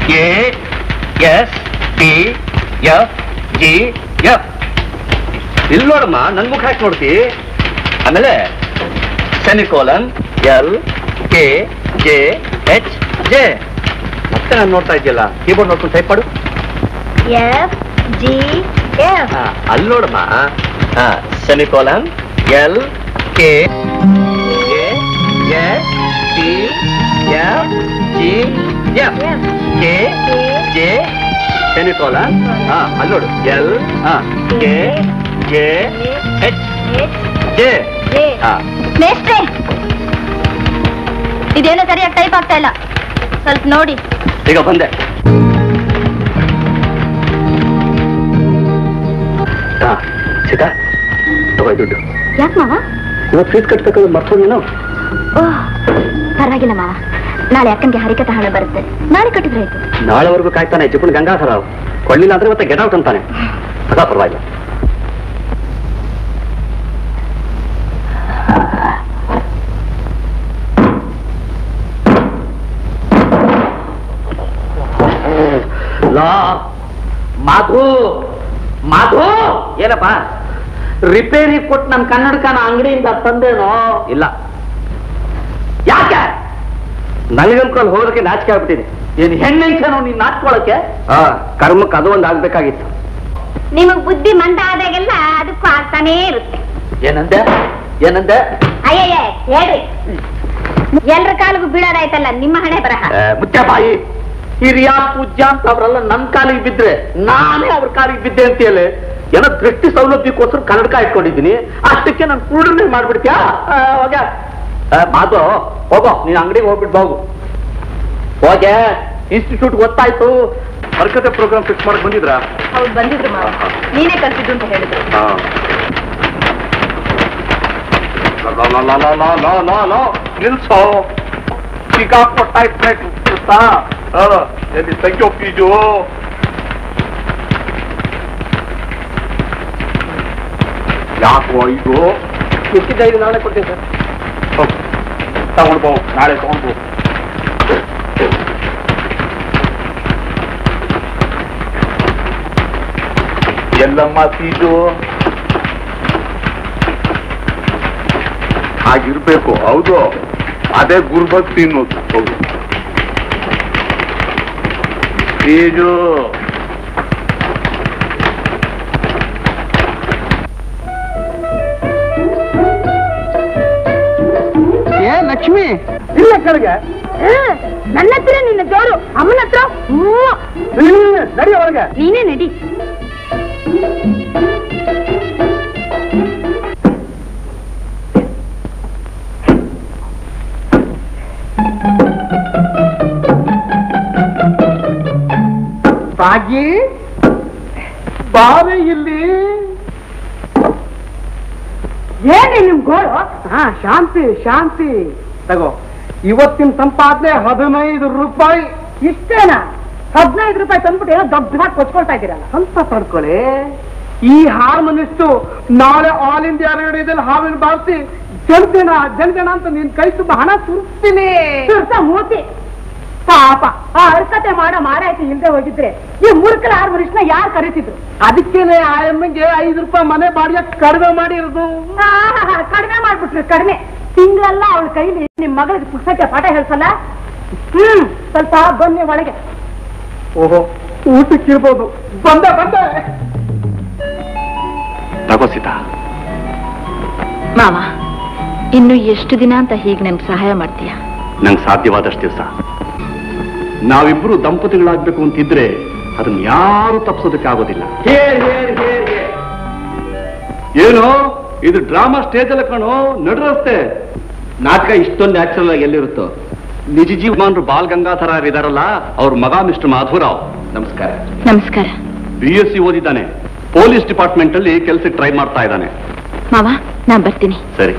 A S T F G F ಇಲ್ಲಿ ನೋಡಮ್ಮ ನನ್ ಮುಖ ಹಾಕಿ ನೋಡ್ತಿ ಆಮೇಲೆ semicolon L K J H J ಮತ್ತೆ ನಾನು ನೋಡ್ತಾ ಇದೆಯಲ್ಲ ಕೀಬೋರ್ಡ್ ನೋಡ್ಕೊಂಡು ಟೈಪ್ ಮಾಡು ಎಫ್ ಜಿ ಎಫ್ ಹಾ, ಅಲ್ಲಿ ನೋಡಮ್ಮ semicolon L K S T F G F K J semicolon ಹಾ ಅಲ್ಲಿ ನೋಡು L K J H J ಹಾ ಮೇಸ್ಟ್ರೆ ಇದೇನೋ ಸರಿಯಾಗಿ ಟೈಪ್ ಆಗ್ತಾ ಇಲ್ಲ ಸ್ವಲ್ಪ ನೋಡಿ ಈಗ ಬಂದೆ ಹಾ ಸೀತಾ ತಗೋ ದುಡ್ಡು ಯಾಕೆ ಮಾವ ಇವತ್ತು ಫೀಸ್ ಕಟ್ಬೇಕು ಮರ್ತೋದು ನೀನು ಓಹ್ ಪರವಾಗಿಲ್ಲ ಮಾವ ನಾಳೆ ಅಕ್ಕನಿಗೆ ಹರಿಕತ ಹಣ ಬರುತ್ತೆ ನಾಳೆ ಕಟ್ಟಿದ್ರೆ ಆಯ್ತು ನಾಳೆವರೆಗೂ ಕಾಯ್ತಾನೆ ಚಿಪ್ಪಣ ಗಂಗಾಧರ ಕೊಳ್ಳಿಲ್ಲ ಅಂದ್ರೆ ಮತ್ತೆ ಗೆಟ್ ಔಟ್ ಅಂತಾನೆ ಅದಾ ಪರವಾಗಿಲ್ಲ ಲಾ ಮಾಧು ಮಾಧು ಏನಪ್ಪ ರಿಪೇರಿ ಕೊಟ್ಟು ನನ್ನ ಕನ್ನಡಕನ ಅಂಗಡಿಯಿಂದ ತಂದೇನೋ ಇಲ್ಲ ಯಾಕೆ ನನಗನ್ಕೊಂಡು ಹೋಗೋದಕ್ಕೆ ನಾಚಿಕೆ ಆಗ್ಬಿಟ್ಟಿದೆ ಏನ್ ಹೆಣ್ಣೆಂಚನೋ ನೀನ್ ನಾಚ್ಕೊಳಕ್ಕೆ ಹಾ ಕರ್ಮಕ್ಕೆ ಅದು ಒಂದು ಆಗ್ಬೇಕಾಗಿತ್ತು ನಿಮಗ್ ಬುದ್ಧಿ ಮಂದ ಆದಾಗೆಲ್ಲ ಅದಕ್ಕೂ ಆಗ್ತಾನೇ ಇರುತ್ತೆ ಏನಂದೆ ಏನಂದೆ ಅಯ್ಯಯ್ಯ ಹೇಳ್ರಿ ಎಲ್ರ ಕಾಲಿಗೂ ಬೀಳೋದಾಯ್ತಲ್ಲ ನಿಮ್ಮ ಹಣೆ ಬರಹ ಏ, ಮುಚ್ಚ ಬಾಯಿ ಹಿರಿಯ ಪೂಜ್ಯ ಅಂತ ಅವರೆಲ್ಲ ನನ್ ಕಾಲಿಗೆ ಬಿದ್ರೆ ನಾನೇ ಅವ್ರ ಕಾಲಿಗೆ ಬಿದ್ದೆ ಅಂತ ಹೇಳಿ ಏನೋ ದೃಷ್ಟಿ ಸೌಲಭ್ಯಕ್ಕೋಸ್ಕರ ಕನ್ನಡಕ ಇಟ್ಕೊಂಡಿದ್ದೀನಿ ಅಷ್ಟಕ್ಕೆ ನಾನು ಕೂಡನೆ ಮಾಡ್ಬಿಡ್ತೀಯಾ ಆ, ಹೋಗ ಆ, ಮಾಧು ಹೋಗೋ ನೀನ್ ಅಂಗಡಿಗೆ ಹೋಗ್ಬಿಟ್ಟು ಹೋಗು ಹೋಗೆ ಇನ್ಸ್ಟಿಟ್ಯೂಟ್ ಗೊತ್ತಾಯ್ತು ಹರ್ಕತೆ ಪ್ರೋಗ್ರಾಮ್ ಫಿಕ್ಸ್ ಮಾಡಕ್ ಬಂದಿದ್ರಾ ಹೌದು ಬಂದಿದ್ರು ಮಾವ ನೀನೇ ಕಲ್ಸಿದ್ದು ಅಂತ ಹೇಳಿದ್ರು ನಿಲ್ಸೋ ಸಿಕ್ಕಾಕೊಟ್ಟಾಯ್ತು ಗೊತ್ತಾ ಎಲ್ಲಿ ಸಂಖ್ಯೆ ಫೀಸು ಯಾಕೋ ಇದು ಎಷ್ಟಿದೆ ನಾಳೆ ಕೊಡ್ತೀನಿ ಸರ್ ತಗೊಂಡು ಬೋ ನಾಳೆ ತಗೊಂಡು ಬೋ ಎಲ್ಲಮ್ಮ ಫೀಸು ಹಾಗಿರ್ಬೇಕು ಹೌದು ಅದೇ ಗುರುಭಕ್ತಿ ಅನ್ನೋದು ಹೌದು ಫೀಸು ಏ ಲಕ್ಷ್ಮಿ ಇಲ್ಲ ಕೆಳಗೆ ನನ್ನ ಹತ್ರ ನಿನ್ನ ಜೋರು ಅಮ್ಮನ ಹತ್ರ ನಡಿ ಒಳಗೆ ನೀನೇ ನಡಿ ಬಾಗಿ ಬಾರೆ ಇಲ್ಲಿ ಏನೇ ನಿಮ್ ಗೋಳು ಹಾ ಶಾಂತಿ ಶಾಂತಿ ತಗೋ ಇವತ್ತಿನ ಸಂಪಾದನೆ ಹದಿನೈದು ರೂಪಾಯಿ ಇಷ್ಟೇನಾ ಹದಿನೈದು ರೂಪಾಯಿ ತಂದ್ಬಿಟ್ಟು ಏನೋ ದೊಡ್ಡದಾಗಿ ಕೊಚ್ಕೊಳ್ತಾ ಇದ್ದೀರಲ್ಲ ಸ್ವಲ್ಪ ಪಡ್ಕೊಳ್ಳಿ ಈ ಹಾರ್ಮೋನಿಸ್ಟು ನಾಳೆ ಆಲ್ ಇಂಡಿಯಾ ರೇಡಿಯೋದಲ್ಲಿ ಹಾವಿನ ಬಾರಿಸಿ ಜನಜನ ಜನಜನ ಅಂತ ನಿನ್ ಕೈ ತುಂಬ ಹಣ ಸುರಿಸ್ತೀನಿ ಸುರ್ಸ ಮೂತಿ ಪಾಪ ಆ ಹರ್ಕತೆ ಮಾಡೋ ಮಾರಾಯ್ತಿ ಇಲ್ದೆ ಹೋಗಿದ್ರೆ ಈ ಮುರುಕಲ ಆರು ವರ್ಷನ ಯಾರು ಕರೀತಿದ್ರು ಅದಕ್ಕೇನೆ ಆ ಎಮ್ಮೆಗೆ ಐದು ರೂಪಾಯಿ ಮನೆ ಬಾಡಿಗೆ ಕಡಿಮೆ ಮಾಡಿರೋದು ಆಹಾಹಾ, ಕಡಿಮೆ ಮಾಡ್ಬಿಟ್ರು ಕಡಿಮೆ ತಿಂಗಳೆಲ್ಲ ಅವಳ ಕೈಲಿ ನಿಮ್ ಮಗಳಿಗೆ ಪುಸ್ತಕ ಪಾಠ ಹೇಳ್ಸಲ್ಲ ಹ್ಮ್ ಸ್ವಲ್ಪ ಬನ್ನಿ ಒಳಗೆ ಓಹೋ ಊಟಕ್ಕಿರ್ಬೋದು ಬಂದೆ ಬಂದೆ ತಗೋ ಸೀತಾ ಮಾವ ಇನ್ನು ಎಷ್ಟು ದಿನ ಅಂತ ಹೀಗೆ ನನ್ಗೆ ಸಹಾಯ ಮಾಡ್ತೀಯ ನಂಗೆ ಸಾಧ್ಯವಾದಷ್ಟು ದಿವಸ ನಾವಿಬ್ರು ದಂಪತಿಗಳಾಗ್ಬೇಕು ಅಂತಿದ್ರೆ ಅದನ್ನ ಯಾರು ತಪ್ಪಿಸೋದಕ್ಕೆ ಆಗೋದಿಲ್ಲ ಹೇರ್ ಹೇರ್ ಹೇರ್ ಹೇರ್ ಏನು ಇದು ಡ್ರಾಮಾ ಸ್ಟೇಜ್ ಅಲ್ಲ ಕಣೋ ನಡು ರಸ್ತೆ ನಾಟಕ ಇಷ್ಟೊಂದು ನ್ಯಾಚುರಲ್ ಆಗಿ ಎಲ್ಲಿರುತ್ತೋ ನಿಜ ಜೀವಮಾನರು ಬಾಲ್ ಗಂಗಾಧರ ಇದಾರಲ್ಲ ಅವ್ರ ಮಗ ಮಿಸ್ಟರ್ ಮಾಧುರಾವ್ ನಮಸ್ಕಾರ ನಮಸ್ಕಾರ ಬಿ ಎಸ್ ಸಿ ಓದಿದ್ದಾನೆ ಪೊಲೀಸ್ ಡಿಪಾರ್ಟ್ಮೆಂಟ್ ಅಲ್ಲಿ ಕೆಲಸಕ್ಕೆ ಟ್ರೈ ಮಾಡ್ತಾ ಇದ್ದಾನೆ ಮಾವ ನಾನ್ ಬರ್ತೀನಿ ಸರಿ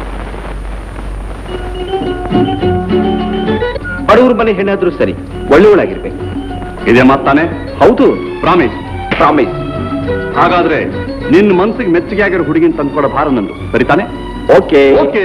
ಬಡವ್ರ ಮನೆ ಹೆಣ್ಣಾದ್ರೂ ಸರಿ ಒಳ್ಳೆಯವಳಾಗಿರ್ಬೇಕು ಇದೇ ಮಾತಾನೆ ಹೌದು ಪ್ರಾಮಿಸ್ ಪ್ರಾಮಿಸ್ ಹಾಗಾದ್ರೆ ನಿನ್ನ ಮನ್ಸಿಗೆ ಮೆಚ್ಚುಗೆ ಆಗಿರೋ ಹುಡುಗಿನ ತಂದ್ಕೊಡೋ ಭಾರ ನಂದು ಸರಿತಾನೆ okay okay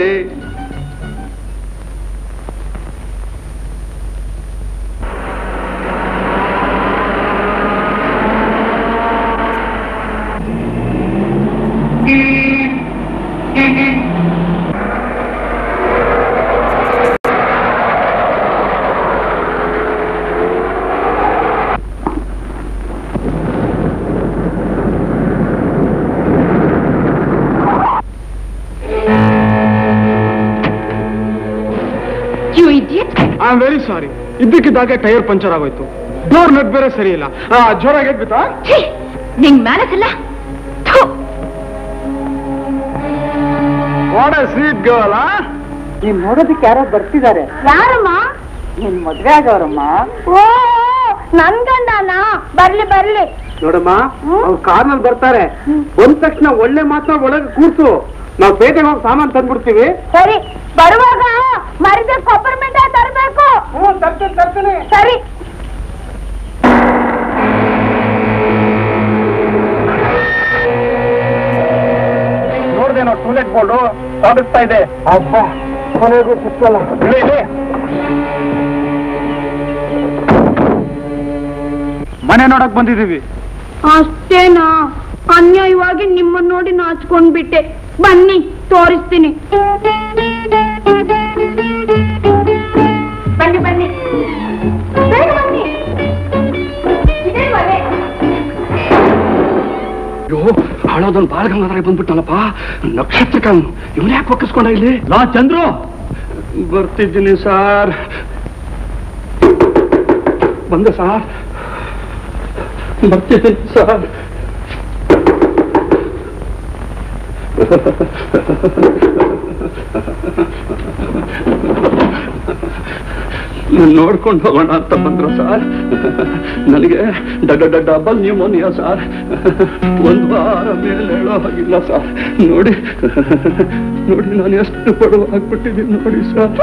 I very sorry ಇದ್ದಕ್ಕಿದ್ದಾಗೆ ಟೈರ್ ಪಂಚರ್ ಆಗೋಯ್ತು ಡೋರ್ ನಟ್ ಬೇರೆ ಸರಿ ಇಲ್ಲ ಆ, ಜೋರಾಗಿ ಎದ್ಬಿತ್ತಾ ಛೀ, ನಿಂಗ್ ಮ್ಯಾನಸ್ ಇಲ್ಲ ಥು, ವಾಟ್ ಸ್ವೀಟ್ ಗರ್ಲ್ ನೀನ್ ನೋಡೋದಕ್ಕೆ ಯಾರೋ ಬರ್ತಿದ್ದಾರೆ ಯಾರಮ್ಮ ನಿನ್ ಮದ್ವೆ ಆಗವ್ರಮ್ಮ ಓ ನನ್ ಗಂಡನ ಬರ್ಲಿ ಬರ್ಲಿ ನೋಡಮ್ಮ ಅವ್ರು ಕಾರ್ನಲ್ಲಿ ಬರ್ತಾರೆ ಬಂದ ತಕ್ಷಣ ಒಳ್ಳೆ ಮಾತ್ರ ಒಳಗೆ ಕೂರ್ಸು ನಾವು ಪೇಟೆಗೆ ಹೋಗಿ ಸಾಮಾನು ತಂದ್ಬಿಡ್ತೀವಿ ಸರಿ ಬರುವಾಗ ಮರದ ಕೊಬ್ಬರಿ ಮೆಂಡ ತರಬೇಕು ಹ್ಞೂ ತರ್ತೀನಿ ತರ್ತೀನಿ ಸರಿ ನೋಡ್ದೇನೋ ಟೂಲೆಟ್ ಬೋರ್ಡು ಸಾಗಿಸ್ತಾ ಇದೆ ಅಬ್ಬಾ ಕೊನೆಗೂ ಸಿಕ್ಕಲ್ಲ ಇಲ್ಲಿ ಇಲ್ಲಿ ಮನೆ ನೋಡಕ್ ಬಂದಿದೀವಿ ಅಷ್ಟೇನಾ ಅನ್ಯಾಯವಾಗಿ ನಿಮ್ಮನ್ನ ನೋಡಿ ನಾಚ್ಕೊಂಡ್ಬಿಟ್ಟೆ ಬನ್ನಿ ತೋರಿಸ್ತೀನಿ ಬನ್ನಿ ಬನ್ನಿ ಬೇಗ ಬನ್ನಿ ಇದೇ ಮನೆ. ಅಯ್ಯೋ ಹಾಳೋದೊಂದು ಬಾಲಗಂಗಾಧರ ಬಂದ್ಬಿಟ್ಟನಪ್ಪ ನಕ್ಷತ್ರಕ ಇವನ್ ಯಾಕೆ ಒಕ್ಕಿಸ್ಕೊಂಡ ಇಲ್ಲಿ ನಾ ಚಂದ್ರು ಬರ್ತಿದ್ದೀನಿ ಸಾರ್ ಬಂದೆ ಸಾರ್ ಬರ್ತಿದ್ದೀನಿ ಸಾರ್ ನೋಡ್ಕೊಂಡು ಹೋಗೋಣ ಅಂತ ಬಂದ್ರು ಸರ್ ನನಗೆ ಡಡ್ಡ ಡಡ್ಡ ಡಬಲ್ ನ್ಯೂಮೋನಿಯಾ ಸರ್ ಒಂದು ವಾರ ಮೇಲೆ ಹೇಳೋ ಹಾಗಿಲ್ಲ ಸರ್ ನೋಡಿ ನೋಡಿ ನಾನು ಎಷ್ಟು ಬಡವಾಗ್ಬಿಟ್ಟಿದ್ದೀನಿ ನೋಡಿ ಸರ್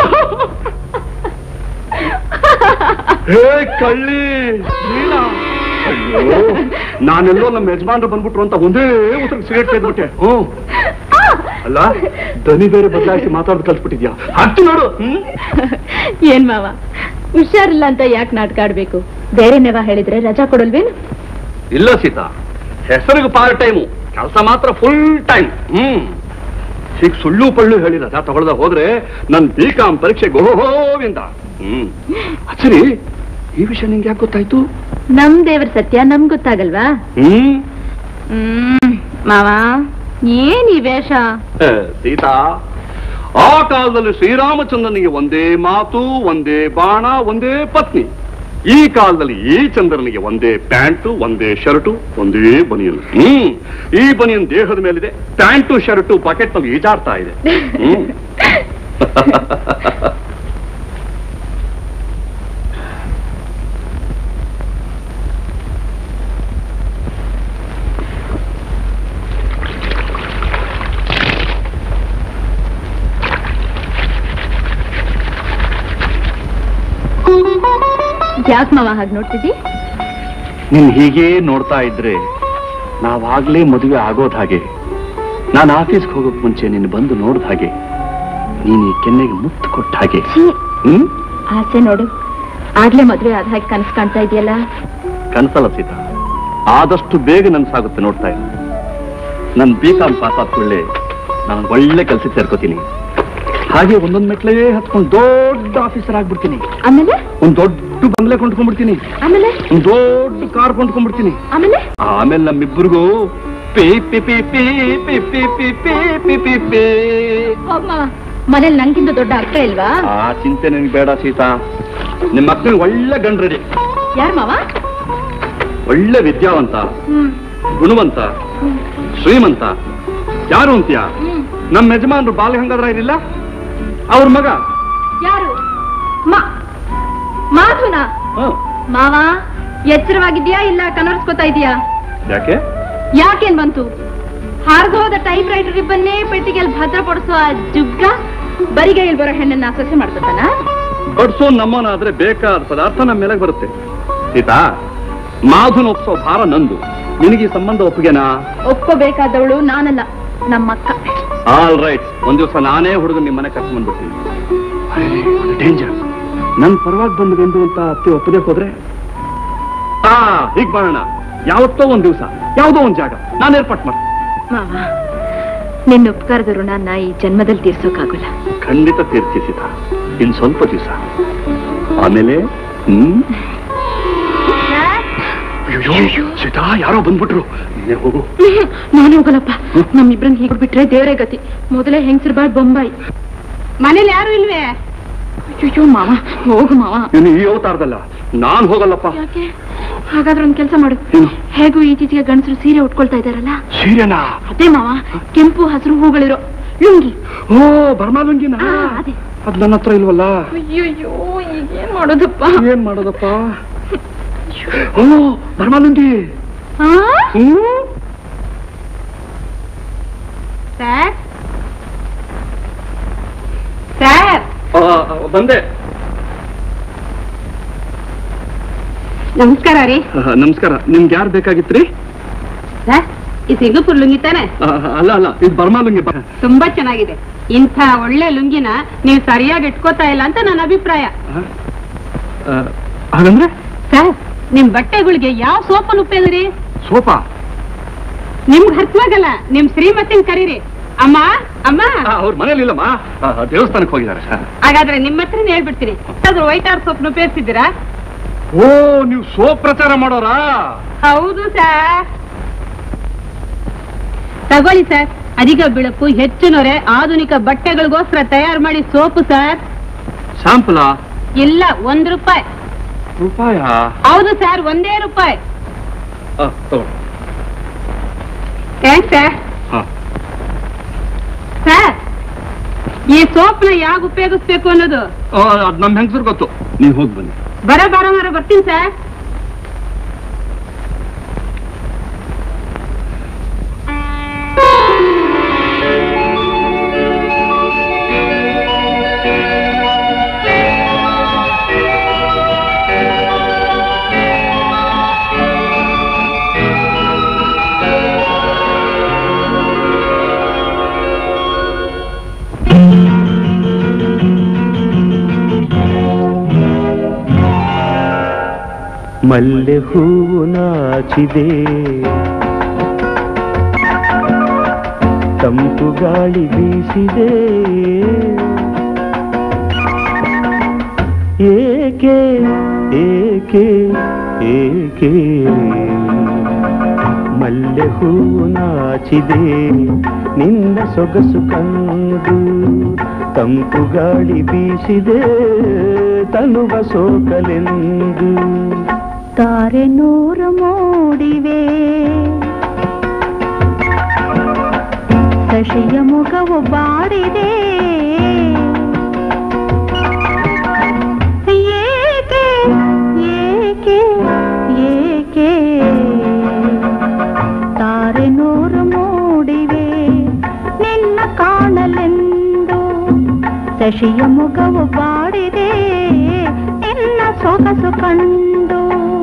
ಹೇ ಕಳ್ಳಿ ನೀನಾ? ಅಯ್ಯೋ, ನಾನೆಲ್ಲೋ ನಮ್ಮ ಯಜಮಾನ್ರು ಬಂದ್ಬಿಟ್ರು ಅಂತ ಒಂದೇ ಉಸಿರು ಸಿಗರೇಟ್ ತೆಗೆದ್ಬಿಟ್ಟೆ ಹ್ಞೂ ಅಲ್ಲ ದನಿ ಬೇರೆ ಬದಲಾಯಿಸಿ ಮಾತಾಡೋದು ಕಲ್ಸ್ಬಿಟ್ಟಿದ್ಯಾ ಹತ್ತು ನೋಡು ಹ್ಮ್ ಏನ್ ಮಾವ ಹುಷಾರಿಲ್ಲ ಅಂತ ಯಾಕೆ ನಾಟಕ ಆಡ್ಬೇಕು ಬೇರೆ ನೆವ ಹೇಳಿದ್ರೆ ರಜಾ ಕೊಡಲ್ವೇನು ಇಲ್ಲ ಸೀತಾ ಹೆಸರಿಗೆ ಪಾರ್ಟ್ ಟೈಮು ಕೆಲಸ ಮಾತ್ರ ಫುಲ್ ಟೈಮ್ ಹ್ಮ್ ಹೀಗೆ ಸುಳ್ಳು ಪಳ್ಳು ಹೇಳಿ ರಜಾ ತಗೊಳ್ದ ಹೋದ್ರೆ ನನ್ ಬಿ ಕಾಮ್ ಪರೀಕ್ಷೆ ಗೋವಿಂದ ಹ್ಮ್ ಅದ್ ಸರಿ ಈ ವಿಷಯ ನಿಂಗೆ ಯಾಕೆ ಗೊತ್ತಾಯ್ತು ನಮ್ ದೇವ್ರ ಸತ್ಯ ನಮ್ ಗೊತ್ತಾಗಲ್ವಾ ಹ್ಮ್ ಹ್ಮ್ ಮಾವ ಏನ್ ಈ ವೇಷ ಏ, ಸೀತಾ ಆ ಕಾಲದಲ್ಲಿ ಶ್ರೀರಾಮಚಂದ್ರನಿಗೆ ಒಂದೇ ಮಾತು ಒಂದೇ ಬಾಣ ಒಂದೇ ಪತ್ನಿ ಈ ಕಾಲದಲ್ಲಿ ಈ ಚಂದ್ರನಿಗೆ ಒಂದೇ ಪ್ಯಾಂಟು ಒಂದೇ ಶರ್ಟು ಒಂದೇ ಬನಿಯನ್ ಹ್ಮ್ ಈ ಬನಿಯನ್ ದೇಹದ ಮೇಲಿದೆ ಪ್ಯಾಂಟು ಶರ್ಟು ಪಾಕೆಟ್ ನಲ್ಲಿ ಈಜಾಡ್ತಾ ಇದೆ ಹ್ಮ್ ಯಾಕೆ ಮಾವ ಹಾಗೆ ನೋಡ್ತಿದ್ದಿ ನೀನ್ ಹೀಗೆ ನೋಡ್ತಾ ಇದ್ರೆ ನಾವಾಗ್ಲೇ ಮದುವೆ ಆಗೋದ್ ಹಾಗೆ ನಾನು ಆಫೀಸ್ಗೆ ಹೋಗೋಕ್ ಮುಂಚೆ ನೀನು ಬಂದು ನೋಡ್ದ ಹಾಗೆ ನೀನ್ ಈ ಕೆನ್ನೆಗೆ ಮುತ್ತು ಕೊಟ್ಟ ಹಾಗೆ ಛೀ, ಹ್ಮ್ ಆಸೆ ನೋಡು ಆಗ್ಲೇ ಮದ್ವೆ ಆದ ಹಾಗೆ ಕನಸು ಕಾಣ್ತಾ ಇದೆಯಲ್ಲ ಕನ್ಸಲ್ಲ ಸೀತಾ ಆದಷ್ಟು ಬೇಗ ನನ್ಸಾಗುತ್ತೆ ನೋಡ್ತಾ ಇದ್ದೆ ನನ್ ಬಿ ಕಾಮ್ ಪಾಸ್ ಆದ ಕೂಡಲೇ ನಾನು ಒಳ್ಳೆ ಕೆಲ್ಸಕ್ಕೆ ಸೇರ್ಕೋತೀನಿ ಹಾಗೆ ಒಂದೊಂದ್ ಮೆಟ್ಲೇ ಹತ್ಕೊಂಡು ದೊಡ್ಡ ಆಫೀಸರ್ ಆಗ್ಬಿಡ್ತೀನಿ ಆಮೇಲೆ ಒಂದ್ ದೊಡ್ಡ ಬಂಗ್ಲೆ ಕೊಂಡ್ಕೊಂಡ್ಬಿಡ್ತೀನಿ ಆಮೇಲೆ ಒಂದ್ ದೊಡ್ಡ ಕಾರ್ ಕೊಂಡ್ಕೊಂಡ್ಬಿಡ್ತೀನಿ ಆಮೇಲೆ ಆಮೇಲೆ ನಮ್ಮಿಬ್ಬರಿಗೂ ಪಿ ಪಿ ಪಿ ಪಿ ಪಿ ಪಿ ಪಿ ಪಿ ಪಿ ಪಿ ಪಿ ಹೋಗ್ ಮಾವ ಮನೇಲಿ ನಂಗಿಂತ ದೊಡ್ಡ ಅಕ್ಕ ಇಲ್ವಾ ಆ ಚಿಂತೆ ನಿನ್ಗೆ ಬೇಡ ಸೀತಾ ನಿಮ್ಮ ಮಕ್ಕಳಿಗೆ ಒಳ್ಳೆ ಗಂಡ್ರಡಿ ಯಾರ್ ಮಾವ ಒಳ್ಳೆ ವಿದ್ಯಾವಂತ ಹ್ಮ್ ಗುಣವಂತ ಶ್ರೀಮಂತ ಯಾರು ಅಂತೀಯ ಹ್ಮ್ ನಮ್ಮ ಯಜಮಾನ್ರು ಬಾಲಗಂಗಾಧರ ಏನಿಲ್ಲ ಅವ್ರ ಮಗ ಯಾರು ಮಾ ಮಾಧುನ ಹ್ಮ್. ಮಾವ ಎಚ್ಚರವಾಗಿದ್ಯಾ ಇಲ್ಲ ಕನರ್ಸ್ಕೊತಾ ಇದೀಯಾ ಯಾಕೆ ಯಾಕೇನ್ ಬಂತು ಹಾರ್ದೋದ ಟೈಪ್ ರೈಟರ್ ರಿಬ್ಬನ್ನೇ ಪೆಟ್ಟಿಗೆಯಲ್ಲಿ ಭದ್ರಪಡಿಸುವ ಜುಗ್ಗ ಬರಿಗೈಯಲ್ಲಿ ಬರೋ ಹೆಣ್ಣನ್ನ ಸೊಸೆ ಮಾಡ್ಕೊತಾನ ಬಡ್ಸೋ ನಮ್ಮನಾದ್ರೆ ಬೇಕಾದ ಪದಾರ್ಥ ನಮ್ಮ ಮೇಲೆ ಬರುತ್ತೆ ಸೀತಾ ಮಾಧುನ ಒಪ್ಸೋ ಭಾರ ನಂದು ನಿನಗೆ ಈ ಸಂಬಂಧ ಒಪ್ಪಿಗೆನಾ ಒಪ್ಕೋಬೇಕಾದವಳು ನಾನಲ್ಲ ನಮ್ಮಕ್ಕ ಆಲ್ ರೈಟ್ ಒಂದ್ ದಿವಸ ನಾನೇ ಹುಡುಗ ನಿಮ್ಮ ಮನೆ ಕರ್ಕೊಂಡ್ ಬಂದ್ಬಿಡ್ತೀನಿ ಡೇಂಜರ್ ನನ್ ಪರವಾಗಿ ಬಂದು ಗಂಡು ಅಂತ ಅತ್ತೆ ಒಪ್ಪದೆ ಹೋದ್ರೆ ಹಾ ಹೀಗ್ ಮಾಡೋಣ ಯಾವತ್ತೋ ಒಂದ್ ದಿವಸ ಯಾವ್ದೋ ಒಂದ್ ಜಾಗ ನಾನು ಏರ್ಪಾಟ್ ಮಾಡ್ತೀನಿ ಮಾವ ನಿನ್ನ ಉಪಕಾರದ ಋಣನ ಈ ಜನ್ಮದಲ್ಲಿ ತೀರ್ಸೋಕ್ಕಾಗಲ್ಲ ಖಂಡಿತ ತೀರ್ತಿ ಸೀತಾ ಇನ್ ಸ್ವಲ್ಪ ದಿವಸ ಆಮೇಲೆ ಹ್ಮ್ ಅಯ್ಯೋ ಸೀತಾ ಯಾರೋ ಬಂದ್ಬಿಟ್ರು ನೀನೇ ಹೋಗು ನಾನು ಹೋಗಲ್ಲಪ್ಪ ನಮ್ಮಿಬ್ರನ್ನ ಹೀಗೆ ಬಿಟ್ರೆ ದೇವರೇ ಗತಿ ಮೊದಲೇ ಹೆಂಗಸಿರ್ಬಾರ್ದು ಬೊಂಬಾಯಿ ಮನೇಲಿ ಯಾರು ಇಲ್ವೇ ಅಯ್ಯೋ ಮಾವ ಹೋಗು ಮಾವ ನೀನು ಈ ಅವತಾರದಲ್ಲ ನಾನ್ ಹೋಗಲ್ಲಪ್ಪ ಯಾಕೆ ಹಾಗಾದ್ರೆ ಒಂದ್ ಕೆಲಸ ಮಾಡು ಏನು? ಹೇಗೂ ಈಚೀಚೆಗೆ ಗಂಡಸರು ಸೀರೆ ಉಟ್ಕೊಳ್ತಾ ಇದಾರಲ್ಲ ಸೀರೆನಾ ಅದೇ ಮಾವ ಕೆಂಪು ಹಸಿರು ಹೂಗಳಿರೋ ಲುಂಗಿ ಓ ಬರ್ಮಾಲುಂಗಿನ ಆ, ಅದೇ. ಅದ್ ನನ್ನ ಹತ್ರ ಇಲ್ವಲ್ಲ ಅಯ್ಯಯ್ಯೋ ಈಗೇನ್ ಮಾಡೋದಪ್ಪ ಏನ್ ಮಾಡೋದಪ್ಪ ಓ ಬರ್ಮಾಲುಂಗಿ ಆ? ಹ್ಮ್ ಸರ್ ಸರ್ ಆ, ಬಂದೆ ನಮಸ್ಕಾರ ರೀ ಆ, ನಮಸ್ಕಾರ ನಿಮ್ಗೆ ಯಾರು ಬೇಕಾಗಿತ್ರಿ ಸರ್ ಈ ಸಿಂಗಪುರ್ ಲುಂಗಿ ತಾನೆ ಆ, ಅಲ್ಲ ಅಲ್ಲ ಇದು ಬರ್ಮಾಲುಂಗಿ ಬ- ತುಂಬಾ ಚೆನ್ನಾಗಿದೆ ಇಂಥ ಒಳ್ಳೆ ಲುಂಗಿನ ನೀವು ಸರಿಯಾಗಿ ಇಟ್ಕೋತಾ ಇಲ್ಲ ಅಂತ ನನ್ನ ಅಭಿಪ್ರಾಯ ಆ, ಆ, ಹಾಗಂದ್ರೆ ಸರ್ ನಿಮ್ ಬಟ್ಟೆಗಳಿಗೆ ಯಾವ ಸೋಪನ್ನು ಉಪಯೋಗಿರಿ ಸೋಫಾ ನಿಮ್ಗೆ ಹತ್ವಾಗಲ್ಲ ನಿಮ್ ಶ್ರೀಮತಿನ್ ಕರೀರಿ ಅಮ್ಮ ಅಮ್ಮ ಅವ್ರ ಮನೇಲಿ ಇಲ್ಲಮ್ಮ ಆ, ದೇವಸ್ಥಾನಕ್ಕೆ ಹೋಗಿದ್ದಾರೆ ಹಾಗಾದ್ರೆ ನಿಮ್ಮ ಹತ್ರನೇ ಹೇಳ್ಬಿಡ್ತೀನಿ ಅದು ವೈಟ್ ಆರ್ ಸೋಪ್ನ ಉಪಯೋಗಿಸಿದ್ದೀರಾ ಓ ನೀವು ಸೋಪ್ ಪ್ರಚಾರ ಮಾಡೋರಾ ಹೌದು ಸರ್ ತಗೊಳ್ಳಿ ಸರ್ ಅಧಿಕ ಬೆಳಕು ಹೆಚ್ಚು ನೊರೆ ಆಧುನಿಕ ಬಟ್ಟೆಗಳಿಗೋಸ್ಕರ ತಯಾರು ಮಾಡಿ ಸೋಪು ಸರ್ ಶಾಂಪಲಾ ಇಲ್ಲ ಒಂದ್ ರೂಪಾಯಿ ರೂಪಾಯ ಹೌದು ಸರ್ ಒಂದೇ ರೂಪಾಯಿ ಆ, ತಗೊಳ್ಳಿ. ಏನ್ ಸರ್ ಹಾ. ಸರ್ ಈ ಸೋಪ್ನ ಯಾವಾಗ ಉಪಯೋಗಿಸ್ಬೇಕು ಅನ್ನೋದು ಆ, ಅದ್ ನಮ್ ಹೆಂಗಸರು ಗೊತ್ತು ನೀವು ಹೋಗಿ ಬನ್ನಿ ಬರ ಬರ ಮರ ಬರ್ತೀನಿ ಸರ್ ಮಲ್ಲೆ ಹೂವು ನಾಚಿದೆ ತಂಪು ಗಾಳಿ ಬೀಸಿದೆ ಏಕೆ ಏಕೆ ಏಕೆ ಮಲ್ಲೆ ಹೂವು ನಾಚಿದೆ ನಿನ್ನ ಸೊಗಸು ಕಂಡು ತಂಪು ಗಾಳಿ ಬೀಸಿದೆ ತನುವ ಸೋಕಲೆಂದು ತಾರೆ ನೂರು ಮೂಡಿವೆ ಶಶಿಯ ಮುಖವು ಬಾಡಿದೆ ಏಕೆ ಏಕೆ ಏಕೆ ತಾರೆ ನೂರು ಮೂಡಿವೆ ನಿನ್ನ ಕಾಣಲೆಂದು ಶಶಿಯ ಮುಖವು ಬಾಡಿದೆ ನಿನ್ನ ಸೊಗಸು ಕಂಡು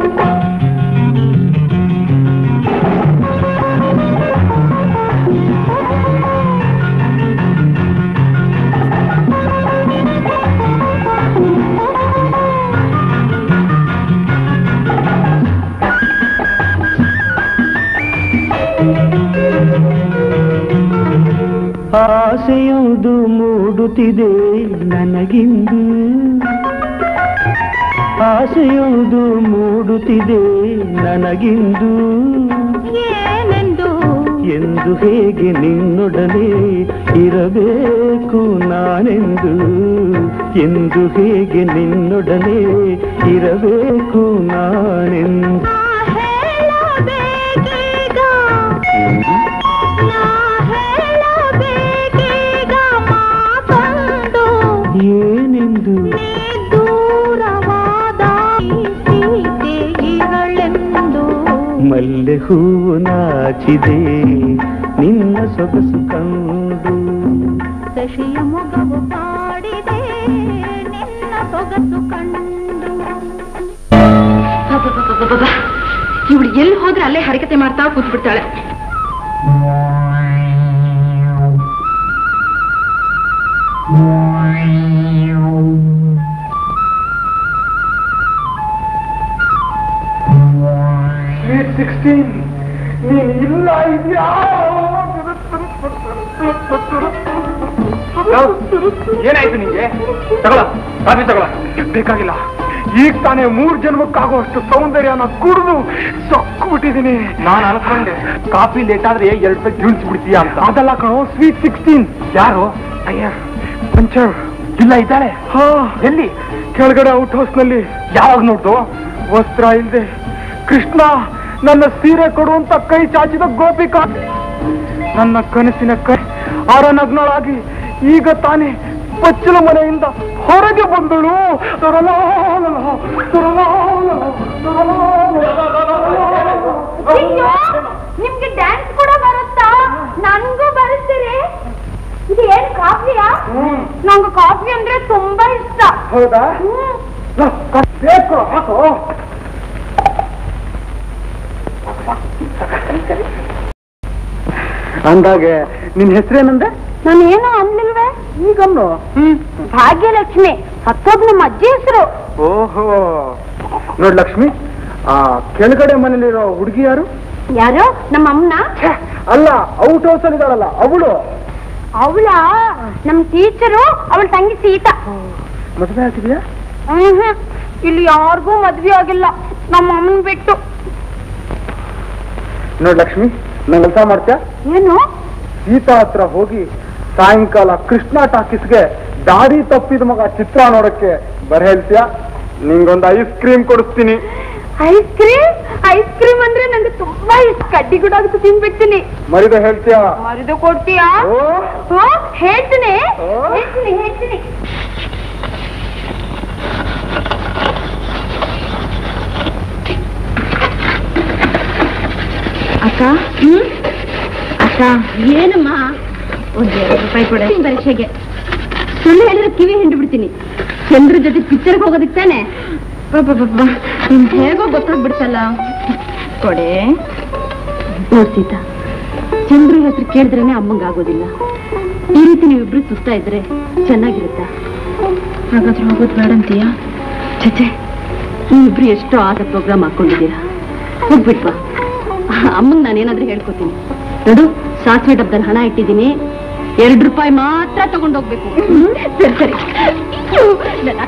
ಆಸೆಯೊಂದು ಮೂಡುತ್ತಿದೆ ನನಗಿಂದು ಆಸೆಯೊಂದು ಮೂಡುತ್ತಿದೆ ನನಗಿಂದು ಏನೆಂದು ಎಂದು ಹೇಗೆ ನಿನ್ನೊಡನೆ ಇರಬೇಕು ನಾನೆಂದು ಎಂದು ಹೇಗೆ ನಿನ್ನೊಡನೆ ಇರಬೇಕು ನಾನೆಂದು ನಾ ಹೇಳಬೇಕೀಗ ನಾ ಹೇಳಬೇಕೀಗ ಮಾತೊಂದು ಏನೆಂದು ನೀ ದೂರವಾದ ಈ ಸೀತೆ ಇರಳೆಂದು ಮಲ್ಲೆ ಹೂವು ನಾಚಿದೆ ನಿನ್ನ ಸೊಗಸು ಕಂಡು ಶಶಿಯ ಮೊಗವು ಪಾಡಿದೆ ನಿನ್ನ ಸೊಗಸು ಕಂಡು ಇವಳು ಎಲ್ಲಿ ಹೋದ್ರೆ ಅಲ್ಲೇ ಹರಕತೆ ಮಾಡ್ತಾ ಕೂತ್ ಬಿಡ್ತಾಳೆ ಸ್ವೀಟ್ ಸಿಕ್ಸ್ಟೀನ್ ನೀನ್ ಇಲ್ಲ ಇದ್ಯಾ ಏನಾಯ್ತು ನಿಂಗೆ ತಗೊಳ ಕಾಫಿ ತಗೊಳ ಬೇಕಾಗಿಲ್ಲ ಈಗ ತಾನೇ ಮೂರ್ ಜನ್ಮಕ್ಕಾಗುವಷ್ಟು ಸೌಂದರ್ಯನ ಕುಡಿದು ಸೊಕ್ಕು ಬಿಟ್ಟಿದ್ದೀನಿ ನಾನು ಅನ್ಕೊಂಡೆ ಕಾಫಿ ಲೇಟ್ ಆದ್ರೆ ಎರಡು ರೂಪಾಯಿ ಗಿಳಿಸ್ಬಿಡ್ತೀಯ ಅಂತ ಅದಲ್ಲ ಕಣೋ ಸ್ವೀಟ್ ಸಿಕ್ಸ್ಟೀನ್ ಯಾರು ಅಯ್ಯ ಪಂಚರ್ ಇಲ್ಲ ಇದ್ದಾಳೆ ಎಲ್ಲಿ ಕೆಳಗಡೆ ಔಟ್ ಹೌಸ್ ನಲ್ಲಿ ಯಾವಾಗ ನೋಡ್ದು ವಸ್ತ್ರ ಇಲ್ದೆ ಕೃಷ್ಣ ನನ್ನ ಸೀರೆ ಕೊಡು ಅಂತ ಕೈ ಚಾಚಿದ ಗೋಪಿಕಾ ನನ್ನ ಕನಸಿನ ಕೈ ಆರನಗ್ನಳಾಗಿ ಈಗ ತಾನೇ ಪಚ್ಚಲ ಮನೆಯಿಂದ ಹೊರಗೆ ಬಂದಳು ತೊರಲಾಲಲ, ತೊರಲಾಲಲ, ಅಯ್ಯೋ, ನಿಮ್ಗೆ ಡ್ಯಾನ್ಸ್ ಕೂಡ ಬರುತ್ತಾ ನನ್ಗೂ ಬರುತ್ತೀರಿ ಇದು ಏನ್ ಕಾಫಿಯಾ ನಂಗೆ ಕಾಫಿ ಅಂದ್ರೆ ತುಂಬಾ ಇಷ್ಟ ಹೌದಾ ಹ್ಮ್. ಲ, ಕ- ಬೇಕು ಹಾಕು ಅಂದಾಗೆ ನಿನ್ ಹೆಸರೇನಂದೆ ನಾನು ಏನೋ ಅನ್ಲಿಲ್ವೇ ಈಗನ್ನು ಭಾಗ್ಯಲಕ್ಷ್ಮಿ ಸತ್ತೋದ್ ನಮ್ಮ ಅಜ್ಜಿ ಹೆಸರು ಓಹೋ ನೋಡ್ ಲಕ್ಷ್ಮಿ ಆ ಕೆಳಗಡೆ ಮನೇಲಿರೋ ಹುಡುಗಿ ಯಾರು ಯಾರು ನಮ್ಮ ಅಮ್ಮನ ಛೆ, ಅಲ್ಲ ಔಟ್ ಹೌಸ್ ಅಲ್ಲಿ ಇದಾಳಲ್ಲ ಅವಳು ಅವಳ ನಮ್ ಟೀಚರು ಅವಳ ತಂಗಿ ಸೀತಾ ಮದುವೆ ಆಗಿದ್ಯಾ ಹ್ಮ್ ಇಲ್ಲಿ ಯಾರಿಗೂ ಮದ್ವೆ ಆಗಿಲ್ಲ ನಮ್ಮ ಅಮ್ಮನ್ ಬಿಟ್ಟು ನೋಡ್ ಲಕ್ಷ್ಮಿ ನಂಗೆ ಕೆಲಸ ಮಾಡ್ತೀಯಾ ಏನು ಸೀತಾ ಹತ್ರ ಹೋಗಿ ಸಾಯಂಕಾಲ ಕೃಷ್ಣ ಟಾಕೀಸ್ಗೆ ದಾರಿ ತಪ್ಪಿದ ಮಗ ಚಿತ್ರ ನೋಡಕ್ಕೆ ಬರ ಹೇಳ್ತೀಯಾ ನಿಂಗೊಂದು ಐಸ್ ಕ್ರೀಮ್ ಕೊಡಿಸ್ತೀನಿ ಐಸ್ ಕ್ರೀಮ್ ಐಸ್ ಕ್ರೀಮ್ ಅಂದ್ರೆ ನಂಗೆ ತುಂಬಾ ಇಷ್ಟ ಕಡ್ಡಿ ಗುಡಾಗ್ತು ತಿನ್ಬಿಡ್ತೀನಿ ಮರಿದ ಹೇಳ್ತೀಯಾ ಮರಿದು ಕೊಡ್ತೀಯಾ ಓ ಓ, ಹೇಳ್ತೀನಿ ಓ. ಹೇಳ್ತೀನಿ ಹೇಳ್ತೀನಿ ಅಕ್ಕ ಹ್ಮ್ ಅಕ್ಕ ಏನಮ್ಮ ಒಂದ್ ಎರಡು ರೂಪಾಯಿ ಕೊಡ ಪರೀಕ್ಷೆಗೆ ಸುಳ್ಳು ಹೇಳಿದ್ರೆ ಕಿವಿ ಹಿಂಡು ಬಿಡ್ತೀನಿ ಚಂದ್ರ ಜೊತೆ ಪಿಕ್ಚರ್ಗೆ ಹೋಗೋದಕ್ಕೆ ತಾನೆ ನಿಮ್ ಹೇಗೋ ಗೊತ್ತಾಗ್ಬಿಡ್ತಲ್ಲ ಕೊಡೆ ನೋಡ್ ಸೀತಾ ಚಂದ್ರ ಹತ್ರ ಕೇಳಿದ್ರೇನೆ ಅಮ್ಮಂಗ ಆಗೋದಿಲ್ಲ ಈ ರೀತಿ ನೀವಿಬ್ರು ಸುಸ್ತಾ ಇದ್ರೆ ಚೆನ್ನಾಗಿರುತ್ತಾ ಹಾಗಾದ್ರೆ ಹೋಗೋದು ಬೇಡಂತೀಯಾ ಚಚೆ ನೀವಿಬ್ರು ಎಷ್ಟೋ ಆದ ಪ್ರೋಗ್ರಾಮ್ ಹಾಕೊಂಡಿದ್ದೀರಾ ಹೋಗ್ಬಿಟ್ವಾ ಅಮ್ಮಂಗ್ ನಾನೇನಾದ್ರೂ ಹೇಳ್ಕೊತೀನಿ ನೋಡು ಸಾಸಿವೆ ಡಬ್ಬದಲ್ಲಿ ಹಣ ಇಟ್ಟಿದ್ದೀನಿ ಎರಡು ರೂಪಾಯಿ ಮಾತ್ರ ತಗೊಂಡೋಗ್ಬೇಕು ಸರಿ ಸರಿ ಅಯ್ಯೋ, ನನ್ನ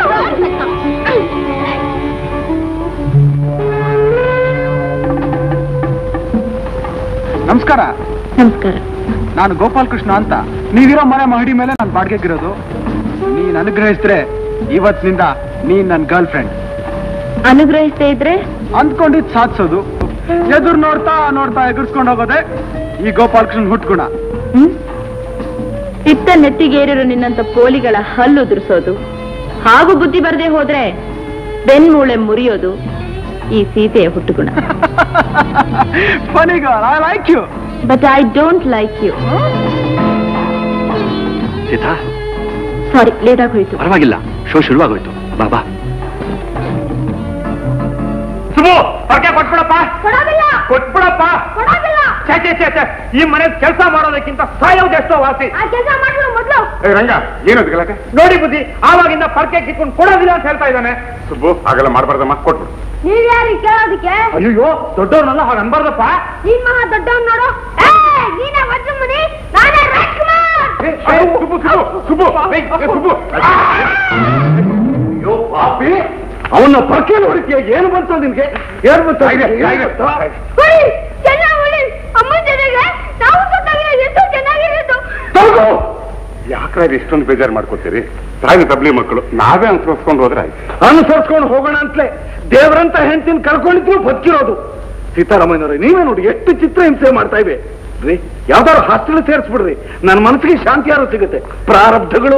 ನಮಸ್ಕಾರ ನಮಸ್ಕಾರ ನಾನು ಗೋಪಾಲ್ ಕೃಷ್ಣ ಅಂತ ನೀವಿರೋ ಮನೆ ಮಹಡಿ ಮೇಲೆ ನಾನು ಬಾಡಿಗೆಗಿರೋದು ನೀನ್ ಅನುಗ್ರಹಿಸಿದ್ರೆ ಇವತ್ತಿನಿಂದ ನೀನ್ ನನ್ನ ಗರ್ಲ್ ಫ್ರೆಂಡ್ ಅನುಗ್ರಹಿಸ್ತಾ ಇದ್ರೆ ಅಂದ್ಕೊಂಡಿದ್ ಸಾಧಿಸೋದು ಎದುರು ನೋಡ್ತಾ ನೋಡ್ತಾ ಎದುರ್ಸ್ಕೊಂಡು ಹೋಗೋದೆ ಈ ಗೋಪಾಲ್ ಕೃಷ್ಣ ಹುಟ್ಗುಣ ಹ್ಮ್ ಇತ್ತ ನೆತ್ತಿಗೇರಿರೋ ನಿನ್ನಂತ ಪೋಲಿಗಳ ಹಲ್ಲು ಉದುರಿಸೋದು ಹಾಗೂ ಬುದ್ಧಿ ಬರದೆ ಹೋದ್ರೆ ಬೆನ್ಮೂಳೆ ಮುರಿಯೋದು ಈ ಸೀತೆಯ ಹುಟ್ಟುಗುಣ funny girl I like you but I don't like you Sita sorry late ಆಗಿ ಹೋಯ್ತು ಪರವಾಗಿಲ್ಲ ಶೋ ಶುರುವಾಗೋಯ್ತು ಬಾ ಬಾ ಸುಬು ಹೊರಗೆ ಕೊಟ್ಬಿಡಪ್ಪ ಕೊಡೋದಿಲ್ಲ ಕೊಟ್ಬಿಡಪ್ಪ ಕೊಡೋದಿಲ್ಲ ಛೇ ಛೇ ಛೇ ಛೇ ಈ ಮನೆ ಕೆಲಸ ಮಾಡೋದಕ್ಕಿಂತ ಸಾಯೋದು ಎಷ್ಟೋ ವಾಸಿ ಆ ಕೆಲಸ ಮಾಡ್ಬಿಡು ಮೊದ್ಲು ಏ ರಂಗ ಏನದು ಗಲಾಟೆ ನೋಡಿ ಬುದ್ಧಿ ಆವಾಗಿಂದ ಪರ್ಕೆ ಕಿತ್ಕೊಂಡು ಕೊಡೋದಿಲ್ಲ ಅಂತ ಹೇಳ್ತಾ ಇದ್ದಾನೆ ಸುಬ್ಬು ಹಾಗೆಲ್ಲ ಮಾಡಬಾರ್ದಮ್ಮ ಕೊಟ್ಬಿಡು ನೀವ್ ಯಾರಿಗೆ ಕೇಳೋದಕ್ಕೆ ಅಯ್ಯೋ ದೊಡ್ಡವ್ರನ್ನೆಲ್ಲ ಹಾಗೆ ಅನ್ಬಾರ್ದಪ್ಪ ನೀನ್ ಮಹಾ ದೊಡ್ಡವನ್ ನೋಡು ಏ, ನೀನೇ ವಜ್ರಮುನಿ ನಾನೇ ರಾಜ್ಕುಮಾರ್ ಏ, ಏ, ಸುಬ್ಬು ಸುಬ್ಬು ಸುಬ್ಬು ಏ, ಏ, ಸುಬ್ಬು ಅಯ್ಯೋ ಪಾಪಿ ಅವನ ಪರ್ಕೆ ನೋಡಿದ್ಯಾ ಏನು ಬಂತು ನಿನ್ಗೆ ಏನು ಬಂತು ಆಗಿದೆ, ಆಗಿದೆ. ಹೊಡಿ ಚೆನ್ನಾಗಿ ಹೊಡಿ ಅಮ್ಮ ಜೊತೆಗೆ ನಾವು ಸತ್ತಾಗ ಎಷ್ಟು ಚೆನ್ನಾಗಿರೋದು ತಗೋ. ಯಾಕ್ರೆ ಇಷ್ಟೊಂದು ಬೇಜಾರು ಮಾಡ್ಕೋತೀರಿ ತಾಯಿ ತಬ್ಲಿ ಮಕ್ಕಳು ನಾವೇ ಅನ್ಸ್ಕೊಂಡು ಹೋದ್ರೆ ಆಯ್ತು ಅನುಸರಿಸ್ಕೊಂಡು ಹೋಗೋಣ ಅಂತಲೇ ದೇವರಂತ ಹೆಂಡತಿನ ಕಳ್ಕೊಂಡಿದ್ರು ಬದುಕಿರೋದು ಸೀತಾರಾಮಯ್ಯನವ್ರೆ ನೀವೇ ನೋಡಿ ಎಷ್ಟು ಚಿತ್ರ ಹಿಂಸೆ ಮಾಡ್ತಾ ಇವೆ ರೀ ಯಾವ್ದಾದ್ರು ಹಾಸ್ಟೆಲ್ ಸೇರಿಸ್ಬಿಡ್ರಿ ನನ್ನ ಮನಸ್ಸಿಗೆ ಶಾಂತಿ ಯಾರು ಸಿಗುತ್ತೆ ಪ್ರಾರಬ್ಧಗಳು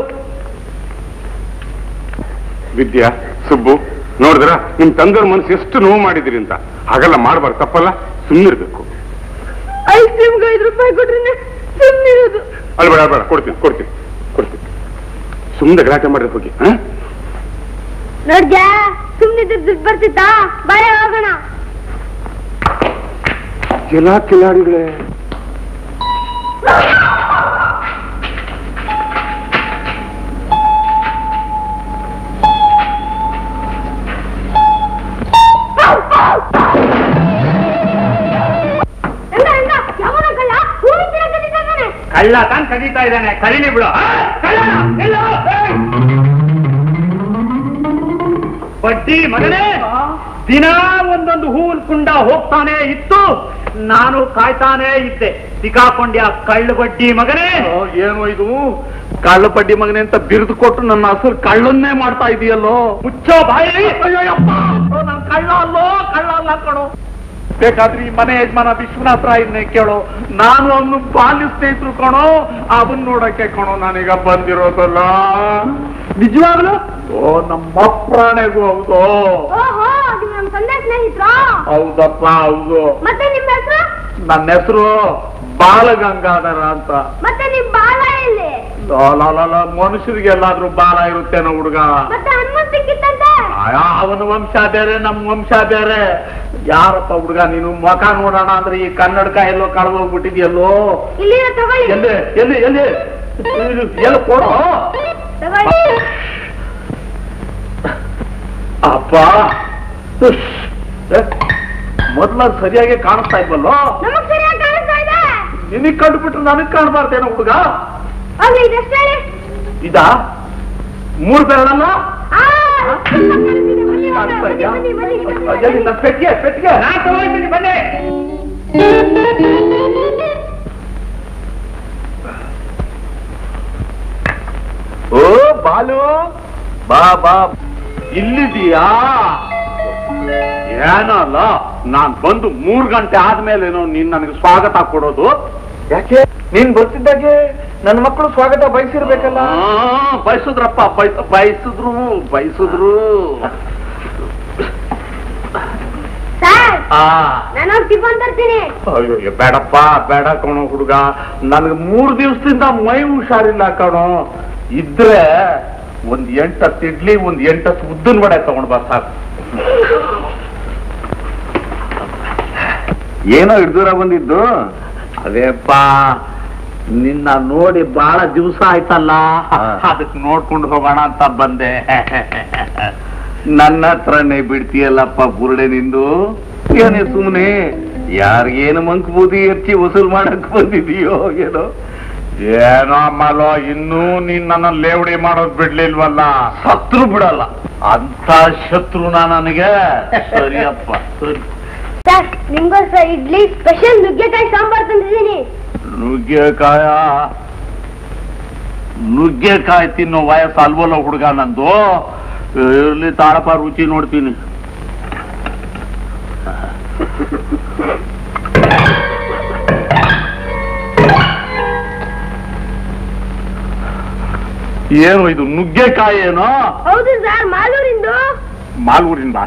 ವಿದ್ಯಾ ಸುಬ್ಬು ನೋಡಿದ್ರ ನಿಮ್ ತಂದೆಯವ್ರ ಮನಸ್ಸು ಎಷ್ಟು ನೋವು ಮಾಡಿದಿರಿ ಅಂತ ಹಾಗೆಲ್ಲ ಮಾಡ್ಬಾರ್ದು ತಪ್ಪಲ್ಲ ಸುಮ್ಮನಿರ್ಬೇಕು ಐಸ್ ಕ್ರೀಮ್ಗೆ ಐದು ರೂಪಾಯಿ ಕೊಟ್ರೆ ಸುಮ್ಮನಿರೋದು ಅಳ್ಬೇಡ ಅಳ್ಬೇಡ ಕೊಡ್ತೀನಿ ಕೊಡ್ತೀನಿ ಕೊಡ್ತೀನಿ ಸುಮ್ಮನೆ ಗಲಾಟೆ ಮಾಡಿದ್ರೆ ಹೋಗಿ ಹಾ ನೋಡ್ದ್ಯಾ ಸುಮ್ಮನಿದ್ರೆ ದುಡ್ಡು ಬರ್ತಿತ್ತಾ ಬಳೆ ಹೋಗೋಣ ಎಲ್ಲ ಕಿಲಾಡಿಗಳೇ ಹೆಂಗ ಹೆಂಗ ಯಾವನ ಕಳ್ಳ ಹೂವಿನ ಗಿಡ ಕಟ್ಟಿದ್ದಾನೆ ಕಳ್ಳ ತಾನ್ ಕದೀತಾ ಇದ್ದಾನೆ ಕರೀಲಿ ಬಿಡು ಬಡ್ಡಿ ಮಗನೇ ದಿನ ಒಂದೊಂದು ಹೂವಿನ ಕುಂಡ ಹೋಗ್ತಾನೆ ಇತ್ತು ನಾನು ಕಾಯ್ತಾನೆ ಇದ್ದೆ ಸಿಕ್ಕಾಕೊಂಡ್ಯ ಕಳ್ಳು ಬಡ್ಡಿ ಮಗನೇ ಏನು ಇದು ಕಳ್ಳ ಪಡ್ಡಿ ಮಗನೆ ಅಂತ ಬಿರಿದು ಕೊಟ್ಟು ನನ್ನ ಹಸಿರು ಕಳ್ಳನ್ನೇ ಮಾಡ್ತಾ ಇದೆಯಲ್ಲೋ ಮುಚ್ಚೋ ಬಾಯಿ ಅಯ್ಯಯ್ಯಪ್ಪ ನಾನು ಕಳ್ಳ ಅಲ್ಲೋ ಕಳ್ಳ ಅಲ್ಲ ಕಣೋ ಬೇಕಾದ್ರೆ ಈ ಮನೆ ಯಜಮಾನ ವಿಶ್ವನಾಥ ರಾಯನ್ನೇ ಕೇಳೋ ನಾನು ಅವನು ಬಾಲ್ಯ ಸ್ನೇಹಿತರು ಕಣೋ ಅವನ್ ನೋಡಕ್ಕೆ ಕಣೋ ನಾನೀಗ ಬಂದಿರೋದಲ್ಲ ನಿಜವಾಗ್ಲು ಓ ನಮ್ಮ ಪ್ರಾಣೆಗೂ ಹೌದು ಓಹೋ ಅದು ನಮ್ ತಂದೆ ಸ್ನೇಹಿತರು ಹೌದಪ್ಪ ಹೌದು ಮತ್ತೆ ನಿಮ್ಮ ಹೆಸರು ನನ್ನ ಹೆಸರು ಬಾಲಗಂಗಾಧರ ಅಂತ ಮತ್ತೆ ನಿಮ್ ಬಾಲ ಎಲ್ಲಿ ಲಾಲಾಲಾಲ, ಮನುಷ್ಯರಿಗೆ ಎಲ್ಲಾದ್ರೂ ಬಾಲ ಇರುತ್ತೇನೋ ಹುಡುಗ ಮತ್ತೆ ಹನುಮಂತ ಸಿಕ್ಕಿತ್ತಂತೆ ಆಯಾ, ಅವನ ವಂಶ ಬೇರೆ ನಮ್ಮ ವಂಶ ಬೇರೆ ಯಾರಪ್ಪ ಹುಡುಗ ನೀನು ಮುಖ ನೋಡೋಣ ಅಂದ್ರೆ ಈ ಕನ್ನಡಕ ಎಲ್ಲೋ ಕಳೆದೋಗ್ಬಿಟ್ಟಿದ್ಯಲ್ಲೋ ಇಲ್ಲಿ ತಗೊಳ್ಳಿ ಎಲ್ಲಿ ಎಲ್ಲಿ ಎಲ್ಲಿ ಎಲ್ಲಿ ಕೊಡೋ ತಗೊಳ್ಳಿ ಅಪ್ಪ ಮೊದ್ಲ ಸರಿಯಾಗಿ ಕಾಣಿಸ್ತಾ ಇಲ್ವಲ್ಲೋ ನಮಗ್ ಸರಿಯಾಗಿ ಕಾಣಿಸ್ತಾ ಇದೆ ನಿನಗ್ ಕಂಡುಬಿಟ್ರೆ ನನಗ್ ಕಾಣ್ಬಾರ್ದೇನೋ ಹುಡುಗ ಹೋಗ್ಲಿ ಇದೆಷ್ಟು ಹೇಳಿ ಇದಾ ಮೂರ್ ಬೆರಳಲ್ಲ ಆ, ಬನ್ನಿ, ಬನ್ನಿ, ಕಾಣಿಸ್ತಾ ಇದ್ಯಾ ಬನ್ನಿ, ಬನ್ನಿ, ಬನ್ನಿ. ಎಲ್ಲಿ ನನ್ನ ಪೆಟ್ಟಿಗೆ ಪೆಟ್ಟಿಗೆ ನಾನ್ ತಗೊಂಡಿದ್ದೀನಿ ಬನ್ನಿ ಓ ಬಾಲು ಬಾ ಬಾ ಇಲ್ಲಿದೀಯಾ ಏನಲ್ಲ ನಾನ್ ಬಂದು ಮೂರ್ ಗಂಟೆ ಆದ್ಮೇಲೇನೋ ನೀನ್ ನನಗೆ ಸ್ವಾಗತ ಕೊಡೋದು ಯಾಕೆ ನೀನ್ ಬರ್ತಿದ್ದಾಗೆ ನನ್ನ ಮಕ್ಕಳು ಸ್ವಾಗತ ಬಯಸಿರ್ಬೇಕಲ್ಲ ಆ, ಬಯಸಿದ್ರಪ್ಪ ಬಯಸ್ ಬಯಸಿದ್ರು ಬಯಸಿದ್ರು ಸರ್ ಆ ನಾನು ಹೋಗಿ ಟಿಫನ್ ತರ್ತೀನಿ ಅಯ್ಯೋ ಬೇಡಪ್ಪ ಬೇಡ ಕಣೋ ಹುಡುಗ ನನಗೆ ಮೂರ್ ದಿವಸದಿಂದ ಮೈ ಹುಷಾರಿಲ್ಲ ಕಣೋ ಇದ್ರೆ ಒಂದ್ ಎಂಟತ್ತು ಇಡ್ಲಿ ಒಂದ್ ಎಂಟತ್ತು ಉದ್ದಿನ ವಡೆ ತಗೊಂಡ್ ಬಾ ಸಾಕು ಏನೋ ಹಿಡ್ದೂರ ಬಂದಿದ್ದು ಅದೇಪ್ಪ ನಿನ್ನ ನೋಡಿ ಬಹಳ ದಿವಸ ಆಯ್ತಲ್ಲ ಅದಕ್ಕೆ ನೋಡ್ಕೊಂಡು ಹೋಗೋಣ ಅಂತ ಬಂದೆ ನನ್ನ ಹತ್ರನೇ ಬಿಡ್ತೀಯಲ್ಲಪ್ಪ ಬುರುಡೆ ನಿಂದು ಏನೇ ಸುಮ್ಮನೆ ಯಾರಿಗೇನು ಮಂಕ್ ಬೂದಿ ಎರ್ಚಿ ವಸೂಲ್ ಮಾಡಕ್ ಬಂದಿದೀಯೋ ಏನೋ ಏನೋ ಅಮ್ಮಲೋ ಇನ್ನೂ ನೀನ್ ನನ್ನ ಲೇವಡಿ ಮಾಡೋದ್ ಬಿಡ್ಲಿಲ್ವಲ್ಲ ಸತ್ರು ಬಿಡಲ್ಲ ಅಂತ ಶತ್ರುನ ನನಗೆ ಸರಿಯಪ್ಪ ಸರಿ ಸರ್ ನಿಮ್ಗೋಸ್ಕರ ಇಡ್ಲಿ ಸ್ಪೆಷಲ್ ನುಗ್ಗೆಕಾಯಿ ಸಾಂಬಾರ್ ತಂದಿದ್ದೀನಿ ನುಗ್ಗೆಕಾಯ ನುಗ್ಗೆಕಾಯಿ ತಿನ್ನೋ ವಯಸ್ಸು ಅಲ್ವಲ್ಲ ಹುಡುಗ ನಂದು ಇರ್ಲಿ ತಾಳಪ್ಪ ರುಚಿ ನೋಡ್ತೀನಿ ಏನು ಇದು ನುಗ್ಗೆಕಾಯಿ ಏನೋ ಹೌದು ಸರ್ ಮಾಲೂರಿಂದು ಮಾಲ್ಗೂರಿಂದ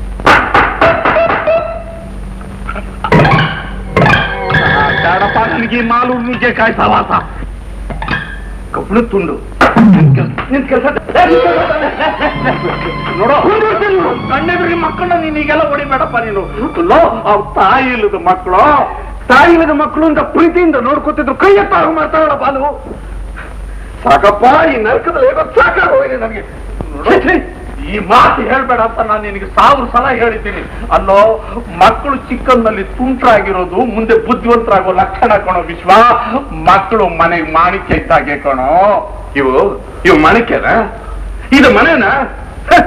ಬೇಡಪ್ಪ ನನಗೆ ಈ ಮಾಲೂರು ನುಗ್ಗೆಕಾಯಿ ಸವಾಸ ಕಪ್ಪಳು ತುಂಡು ನಿನ್ ಕೆಲಸ ನೋಡೋ ಕಣ್ಣೆದುರಿಗೆ ಮಕ್ಕಳನ್ನ ನೀನ್ ಈಗೆಲ್ಲ ಹೊಡಿಬೇಡಪ್ಪ ನೀನು ಲೋ ಅವ್ರ ತಾಯಿ ಇಲ್ಲದ ಮಕ್ಕಳು ತಾಯಿ ಇಲ್ಲದ ಮಕ್ಕಳು ಅಂತ ಪ್ರೀತಿಯಿಂದ ನೋಡ್ಕೊತಿದ್ರು ಕೈ ಎತ್ತಾಗ ಮಾತಾಡೋಣ ಬಾಲು ಸಾಕಪ್ಪ ಈ ನರಕದಲ್ಲಿ ಏನೋ ಸಾಕಾಗೋಗಿದೆ ನನಗೆ ಛೆ, ಛೆ, ಈ ಮಾತು ಹೇಳ್ಬೇಡ ಅಂತ ನಾನು ನಿನಗೆ ಸಾವಿರ ಸಲ ಹೇಳಿದ್ದೀನಿ ಅಲ್ಲೋ ಮಕ್ಕಳು ಚಿಕ್ಕಂದಲ್ಲಿ ತುಂಟ್ರಾಗಿರೋದು ಮುಂದೆ ಬುದ್ಧಿವಂತರಾಗೋ ಲಕ್ಷಣ ಕಣೋ ವಿಶ್ವ ಮಕ್ಕಳು ಮನೆಗೆ ಮಾಣಿಕ್ಯ ಇದ್ದಾಗೆ ಕಣೋ ಇವು ಇವು ಮಣಕ್ಯನ ಇದು ಮನೆನಾ ಹ,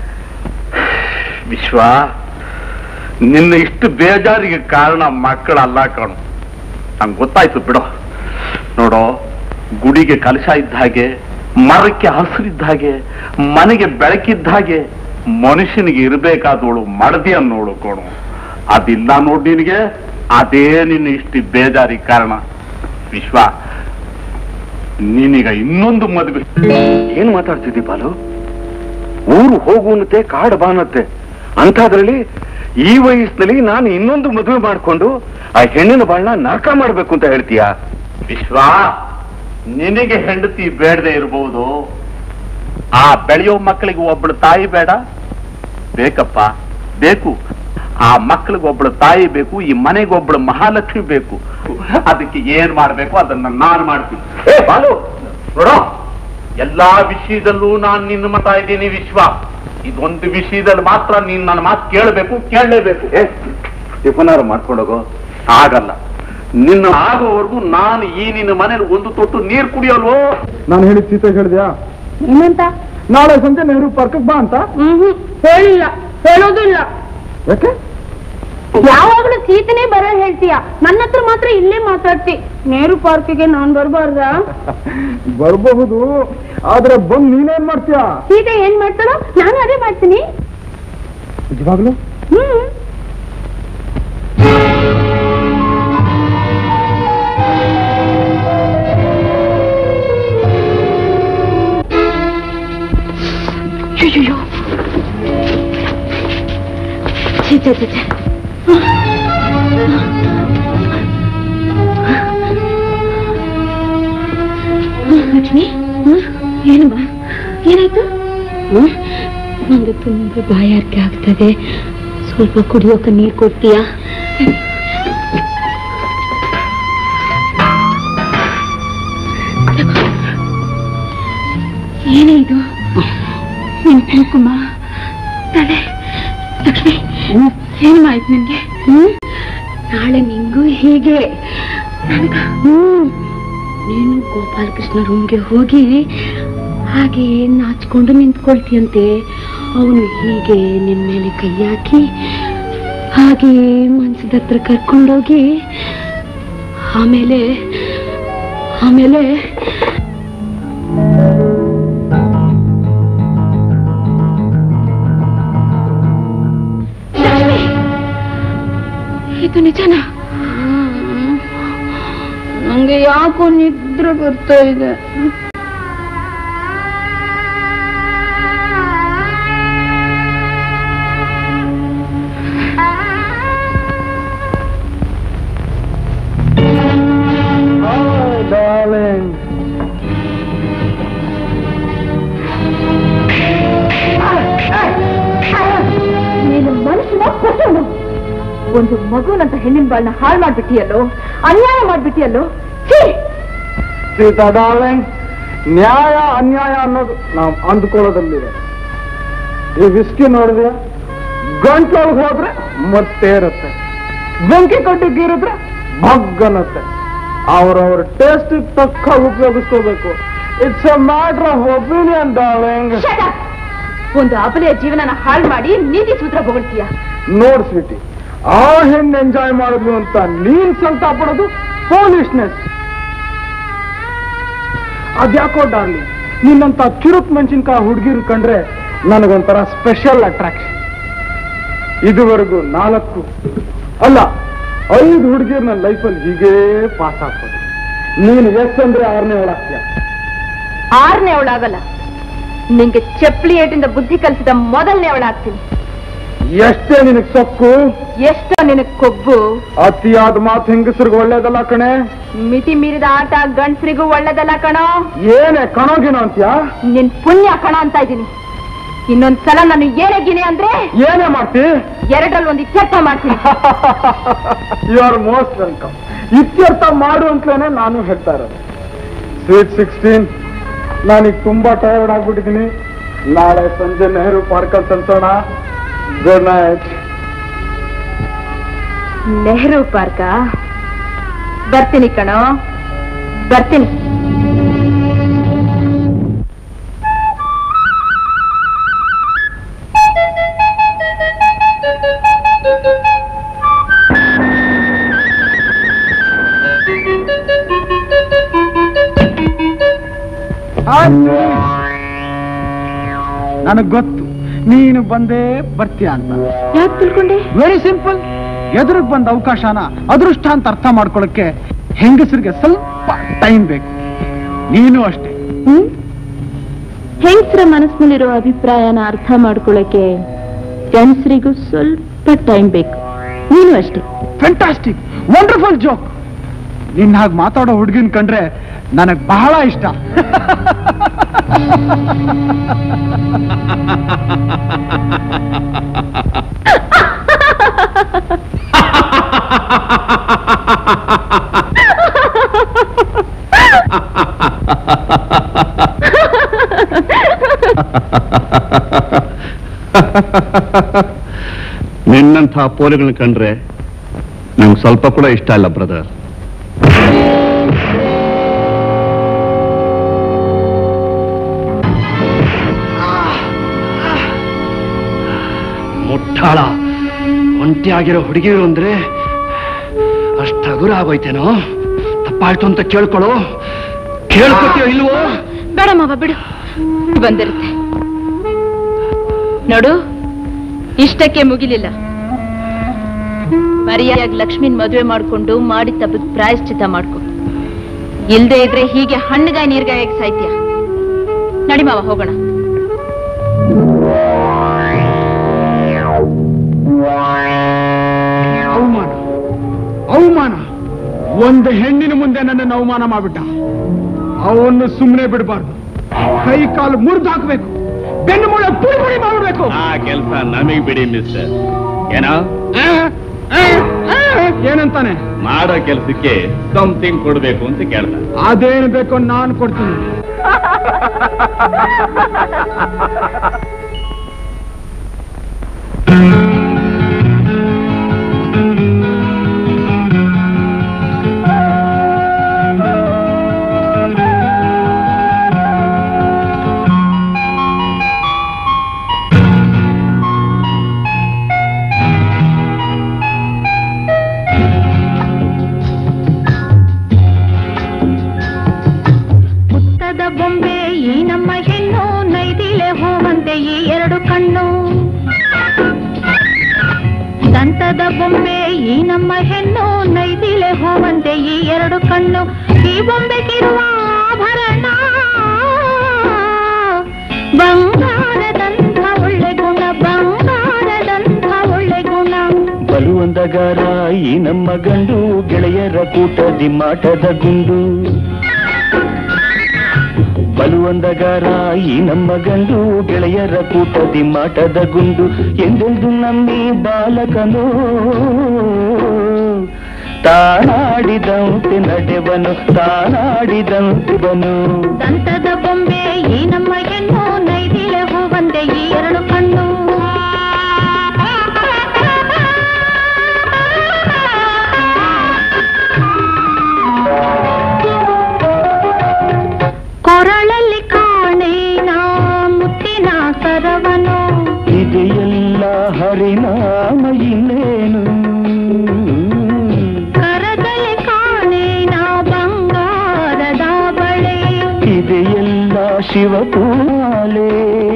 ವಿಶ್ವ ನಿನ್ನ ಇಷ್ಟು ಬೇಜಾರಿಗೆ ಕಾರಣ ಮಕ್ಕಳಲ್ಲ ಕಣು ನಂಗೆ ಗೊತ್ತಾಯ್ತು ಬಿಡೋ ನೋಡೋ ಗುಡಿಗೆ ಕಲಶ ಇದ್ದ ಹಾಗೆ ಮರಕ್ಕೆ ಹಸಿರಿದ್ದ ಹಾಗೆ ಮನೆಗೆ ಬೆಳಕಿದ್ದ ಹಾಗೆ ಮನುಷ್ಯನಿಗೆ ಇರಬೇಕಾದವಳು ಮಡದಿ ಅನ್ನೋಳು ಕೋಣು ಅದಿಲ್ಲ ನೋಡಿ ನಿನಗೆ ಅದೇ ನಿನ್ನ ಇಷ್ಟು ಬೇಜಾರಿಗೆ ಕಾರಣ ವಿಶ್ವ ನೀನೀಗ ಇನ್ನೊಂದು ಮದುವೆ ಏನ್ ಮಾತಾಡ್ತಿದ್ದಿ ಬಾಲು ಊರು ಹೋಗುವಂತೆ ಕಾಡು ಬಾನತ್ತೆ ಅಂಥದ್ರಲ್ಲಿ ಈ ವಯಸ್ಸಿನಲ್ಲಿ ನಾನು ಇನ್ನೊಂದು ಮದುವೆ ಮಾಡ್ಕೊಂಡು ಆ ಹೆಣ್ಣಿನ ಬಾಳ್ನ ನರಕ ಮಾಡ್ಬೇಕು ಅಂತ ಹೇಳ್ತೀಯಾ ವಿಶ್ವ ನಿನಗೆ ಹೆಂಡತಿ ಬೇಡದೆ ಇರಬಹುದು ಆ ಬೆಳೆಯೋ ಮಕ್ಕಳಿಗೆ ಒಬ್ಬಳು ತಾಯಿ ಬೇಡ ಬೇಕಪ್ಪ ಬೇಕು ಆ ಮಕ್ಕಳಿಗೆ ಒಬ್ಬಳು ತಾಯಿ ಬೇಕು ಈ ಮನೆಗೆ ಒಬ್ಬಳು ಮಹಾಲಕ್ಷ್ಮಿ ಬೇಕು ಅದಕ್ಕೆ ಏನ್ ಮಾಡ್ಬೇಕು ಅದನ್ನ ನಾನು ಮಾಡ್ತೀನಿ ಏ ಬಾಲು ನೋಡೋ ಎಲ್ಲಾ ವಿಷಯದಲ್ಲೂ ನಾನು ನಿನ್ನ ಮತ ಇದ್ದೀನಿ ವಿಶ್ವ ಇದೊಂದು ವಿಷಯದಲ್ಲಿ ಮಾತ್ರ ನೀನ್ ನನ್ನ ಮಾತು ಕೇಳಬೇಕು ಕೇಳಲೇಬೇಕು ಏ ಟಿಫನಾರು ಮಾಡ್ಕೊಂಡೋಗೋ ಆಗಲ್ಲ ನಿನ್ನ ಆಗೋವರೆಗೂ ನಾನು ಈ ನಿನ್ನ ಮನೇಲಿ ಒಂದು ತೊಟ್ಟು ನೀರು ಕುಡಿಯೋಲ್ವೋ ನಾನು ಹೇಳಿದ ಸೀತೆ ಹೇಳಿದ್ಯಾ ಏನಂತ ನಾಳೆ ಸಂಜೆ ನೆಹರು ಪಾರ್ಕ್ ಬಾ ಅಂತ ಹ್ಮ್ ಹೇಳಿಲ್ಲ ಹೇಳೋದಿಲ್ಲ ಯಾಕೆ ಯಾವಾಗ್ಲೂ ಸೀತನೇ ಬರೋ ಹೇಳ್ತೀಯ ನನ್ನ ಹತ್ರ ಮಾತ್ರ ಇಲ್ಲೇ ಮಾತಾಡ್ತಿ ನೇರು ಪಾರ್ಕಿಗೆ ನಾನ್ ಬರ್ಬಾರ್ದಾ ಬರಬಹುದು ಆದ್ರೆ ಬಂದ್ ನೀನೇನ್ ಮಾಡ್ತೀಯ ಸೀತೆ ಏನ್ ಮಾಡ್ತಾಳೋ ನಾನು ಅದೇ ಮಾಡ್ತೀನಿ ನಿಜವಾಗ್ಲು ಹ್ಮ್ ಅಯ್ಯೋ ಛೀ ಛೇ ಛೇ ಛೇ. ಲಕ್ಷ್ಮಿ ಏನಮ್ಮ ಏನಾಯ್ತು ನಂಗೆ ತುಂಬಾ ಬಾಯಾರಿಕೆ ಆಗ್ತದೆ ಸ್ವಲ್ಪ ಕುಡಿಯೋಕೆ ನೀರು ಕೊಡ್ತೀಯಾ ಏನೇ ಇದು ನಿನ್ ಕುಂಕುಮ ತಲೆ ಲಕ್ಷ್ಮಿ ಏನು ಆಯ್ತು ನಿನ್ಗೆ ಹ್ಮ್ ನಾಳೆ ನಿಂಗೂ ಹೀಗೆ ನನ್ಗ ಹ್ಮ್ ನೀನು ಗೋಪಾಲಕೃಷ್ಣ ರೂಮ್ಗೆ ಹೋಗಿ ಹಾಗೆ ನಾಚ್ಕೊಂಡು ನಿಂತ್ಕೊಳ್ತೀಯಂತೆ ಅವನು ಹೀಗೆ ನಿನ್ ಮೇಲೆ ಕೈ ಹಾಕಿ ಹಾಗೆ ಮನ್ಸದ ಹತ್ರ ಕರ್ಕೊಂಡೋಗಿ ಆಮೇಲೆ ಆಮೇಲೆ ಲಕ್ಷ್ಮಿ ಇದು ನಿಜನಾ ನಂಗೆ ಯಾಕೋ ನಿದ್ರೆ ಬರ್ತಾ ಇದೆ ನೀನು ಮನುಷ್ಯನ ಪಶುನು ಒಂದು ಮಗುನಂತ ಹೆಣ್ಣಿನ ಬಾಳನ್ನ ಹಾಳು ಮಾಡ್ಬಿಟ್ಟಿಯಲ್ಲೋ ಅನ್ಯಾಯ ಮಾಡ್ಬಿಟ್ಟಿಯಲ್ಲೋ ಛೀ ಸೀತಾ ಡಾರ್ಲಿಂಗ್ ನ್ಯಾಯ ಅನ್ಯಾಯ ಅನ್ನೋದು ನಾವು ಅಂದ್ಕೊಳ್ಳೋದಲ್ಲಿದೆ ಈ ವಿಸ್ಕಿ ನೋಡಿದ್ರೆ ಗಂಟ್ಲೊಳಗೆ ಹೋದ್ರೆ ಮತ್ತೆ ಇರುತ್ತೆ ಬೆಂಕಿ ಕಟ್ಟಿ ಗೀರಿದ್ರೆ ಬಗ್ಗನತ್ತೆ ಅವ್ರವ್ರ ಟೇಸ್ಟ್ ತಕ್ಕ ಉಪಯೋಗಿಸ್ಕೋಬೇಕು it's a matter of opinion darling Shut up! ಒಂದು ಅಬಲೆಯ ಜೀವನನ ಹಾಳು ಮಾಡಿ ನೀತಿ ಸೂತ್ರ ಹೊಗಳ್ತೀಯ ನೋಡ್ ಸ್ವೀಟಿ ಆ ಹೆಣ್ಣು ಎಂಜಾಯ್ ಮಾಡಿದ್ಲು ಅಂತ ನೀನ್ ಸಂತ ಪಡೋದು ಫೋಲಿಶ್ನೆಸ್ ಅದ್ಯಾಕೋ ಡಾರ್ಲಿ ನಿನ್ನಂತ ಚುರುಕ್ ಮೆಣಸಿನ್ಕಾಯಿ ಹುಡುಗಿರು ಕಂಡ್ರೆ ನನಗೊಂಥರ ಸ್ಪೆಷಲ್ ಅಟ್ರಾಕ್ಷನ್ ಇದುವರೆಗೂ ನಾಲ್ಕು ಅಲ್ಲ ಐದು ಹುಡುಗಿರ್ ನನ್ನ ಲೈಫಲ್ಲಿ ಹೀಗೇ ಪಾಸ್ ಆಗ್ಬೋದು ನೀನು ಎಸ್ ಅಂದ್ರೆ ಆರನೇ ಒಳಗ್ತೀಯ ಆರನೇ ಅವಳಾಗಲ್ಲ ನಿಂಗೆ ಚಪ್ಪಲಿ ಏಟಿಂದ ಬುದ್ಧಿ ಕಲಿಸಿದ ಮೊದಲನೇ ಅವಳಾಗ್ತೀನಿ ಎಷ್ಟೇ ನಿನಗ್ ಸೊಕ್ಕು ಎಷ್ಟೋ ನಿನಗ್ ಕೊಬ್ಬು ಅತಿಯಾದ ಮಾತು ಹೆಂಗಸರಿಗೆ ಒಳ್ಳೇದಲ್ಲ ಕಣೆ ಮಿತಿ ಮೀರಿದ ಆಟ ಗಂಡ್ಸ್ರಿಗೂ ಒಳ್ಳೇದಲ್ಲ ಕಣೋ ಏನೇ ಕಣೋಗಿನೋ ಅಂತ್ಯಾ ನಿನ್ ಪುಣ್ಯ ಕಣ ಅಂತ ಇದ್ದೀನಿ ಇನ್ನೊಂದ್ಸಲ ನಾನು ಏನೇ ಗಿಣೆ ಅಂದ್ರೆ ಏನೇ ಮಾಡ್ತಿ ಎರಡರಲ್ಲಿ ಒಂದು ಇತ್ಯರ್ಥ ಮಾಡ್ತೀನಿ ಯು ಆರ್ ಮೋಸ್ಟ್ ವೆಲ್ಕಮ್ ಇತ್ಯರ್ಥ ಮಾಡು ಅಂತಲೇ ನಾನು ಹೇಳ್ತಾ ಇರೋದು ಸ್ವೀಟ್ ಸಿಕ್ಸ್ಟೀನ್ ನಾನೀಗ ತುಂಬಾ ಟಯರ್ಡ್ ಆಗ್ಬಿಟ್ಟಿದ್ದೀನಿ ನಾಳೆ ಸಂಜೆ ನೆಹರು ಪಾರ್ಕ್ ಅಲ್ಲಿ ತಂಸೋಣ ಗುಡ್ ನೈಟ್ ನೆಹರು ಪಾರ್ಕ ಬರ್ತೀನಿ ಕಣೋ ಬರ್ತೀನಿ ನನಗ್ ಗೊತ್ತು ನೀನು ಬಂದೇ ಬರ್ತೀಯ ಅಂತ ಯಾಕೆ ತಿಳ್ಕೊಂಡೆ ವೆರಿ ಸಿಂಪಲ್ ಎದುರಿಗೆ ಬಂದ ಅವಕಾಶನ ಅದೃಷ್ಟ ಅಂತ ಅರ್ಥ ಮಾಡ್ಕೊಳಕ್ಕೆ ಹೆಂಗಸರಿಗೆ ಸ್ವಲ್ಪ ಟೈಮ್ ಬೇಕು ನೀನು ಅಷ್ಟೇ ಹ್ಮ್ ಹೆಂಗಸರ ಮನಸ್ಸಿನಲ್ಲಿರೋ ಅಭಿಪ್ರಾಯನ ಅರ್ಥ ಮಾಡ್ಕೊಳ್ಳೋಕೆ ಗಂಡಸರಿಗೂ ಸ್ವಲ್ಪ ಟೈಮ್ ಬೇಕು ನೀನು ಅಷ್ಟೇ ಫ್ಯಾಂಟಾಸ್ಟಿಕ್ ವಂಡರ್ಫುಲ್ ಜೋಕ್ ನಿನ್ನ ಹಾಗೆ ಮಾತಾಡೋ ಹುಡುಗಿನ ಕಂಡ್ರೆ ನನಗ್ ಬಹಳ ಇಷ್ಟ ನಿನ್ನಂಥ ಪೋಲಿಗಳನ್ನ ಕಂಡ್ರೆ ನಂಗೆ ಸ್ವಲ್ಪ ಕೂಡ ಇಷ್ಟ ಇಲ್ಲ ಬ್ರದರ್ ಮುಟ್ಟಾಳ ಒಂಟಿ ಆಗಿರೋ ಹುಡುಗಿರು ಅಂದ್ರೆ ಅಷ್ಟ ಹಗುರ ಆಗೋಯ್ತೇನೋ ತಪ್ಪಾಯ್ತು ಅಂತ ಕೇಳ್ಕೊಳ್ಳೋ ಕೇಳ್ಕೊತೀಯೋ ಇಲ್ವೋ ಬೇಡ ಮಾವ ಬಿಡು ಬಂದಿರುತ್ತೆ ನೋಡು ಇಷ್ಟಕ್ಕೆ ಮುಗಿಲಿಲ್ಲ ಮರಿಯಾಗಿ ಲಕ್ಷ್ಮಿನ್ ಮದುವೆ ಮಾಡ್ಕೊಂಡು ಮಾಡಿ ತಪ್ಪದ ಪ್ರಾಯಶ್ಚಿತ ಮಾಡ್ಕೊ ಇಲ್ದೇ ಇದ್ರೆ ಹೀಗೆ ಹಣ್ಣುಗಾಯಿ ನೀರ್ಗಾಯಿ ಸಾಯ್ತೀಯ ನಡಿ ಮಾವ ಹೋಗೋಣ ಅವಮಾನ ಅವಮಾನ ಒಂದು ಹೆಣ್ಣಿನ ಮುಂದೆ ನನ್ನನ್ನು ಅವಮಾನ ಮಾಡ್ಬಿಟ್ಟ ಅವನ್ನು ಸುಮ್ಮನೆ ಬಿಡಬಾರ್ದು ಕೈ ಕಾಲು ಮುರಿದು ಹಾಕ್ಬೇಕು ಬೆನ್ನು ಮೂಳೆ ಪುಡಿ ಪುಡಿ ಮಾಡ್ಬೇಕು ಆ ಕೆಲಸ ನಮಗ್ ಬಿಡಿ ಮಿಸ್ಟರ್ ಏನೋ ಏನಂತಾನೆ ಮಾಡೋ ಕೆಲಸಕ್ಕೆ ಸಮಥಿಂಗ್ ಕೊಡ್ಬೇಕು ಅಂತ ಕೇಳ್ದ ಅದೇನು ಬೇಕೋ ನಾನು ಕೊಡ್ತೀನಿ ಮುತ್ತದ ಬೊಂಬೆ ಈ ನಮ್ಮ ಹೆಣ್ಣು ನೈದಿಲೆ ಹೋವಂತೆ ಈ ಎರಡು ಕಣ್ಣು ದಂತದ ಬೊಂಬೆ ಈ ನಮ್ಮ ಹೆಣ್ಣು ನೈದಿಲೆ ಹೋವಂತೆ ಈ ಎರಡು ಕಣ್ಣು ಈ ಬೊಂಬೆಗಿರುವ ಆಭರಣ ಬಂಗಾರದಂಥ ಒಳ್ಳೆ ಗುಣ ಬಂಗಾರದಂಥ ಒಳ್ಳೆ ಗುಣ ಬಲುವಂದಗಾರ ಈ ನಮ್ಮ ಗಂಡು ಗೆಳೆಯರ ಕೂಟದಿ ಮಾಟದ ಗುಂಡು ಬಲುವಂದಗಾರ ಈ ನಮ್ಮ ಗಂಡು ಗೆಳೆಯರ ಕೂಟದಿ ಮಾಟದ ಗುಂಡು ಎಂದೆಂದು ನಮ್ಮಿ ಬಾಲಕನು ತಾನಾಡಿದಂತೆ ನಡೆವನು ತಾನಾಡಿದಂತೆ ಬನು ದಂತದ ಬೊಂಬೆ ಈ ನಮ್ಮ ಹೆಣ್ಣು ನೈದಿಲೆ ಹೂವಂದೆ ಈ ಎರಡು ಕಣ್ಣು ಕೊರಳಲ್ಲಿ ಕಾಣೇನ ಮುತ್ತಿನ ಸರವನು ಇದೆಯಲ್ಲ ಹರಿನಾಮ ಇನ್ನೇನು ಕರದಲ್ಲಿ ಕಾಣೇನ ಬಂಗಾರದ ಬಳೆ ಇದೆಯಲ್ಲ ಶಿವಪೂಮಾಲೆ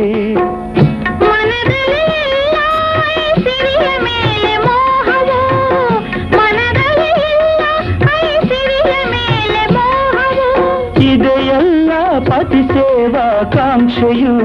ಮನದಲ್ಲಿ ಎಲ್ಲ ಈ ಸಿರಿಯ ಮೇಲೆ ಮೋಹವು ಮನದಲ್ಲಿ ಎಲ್ಲ ಈ ಸಿರಿಯ ಮೇಲೆ ಮೋಹವು ಇದೆಯಲ್ಲ ಪತಿ ಸೇವಾ ಕಾಂಕ್ಷೆಯು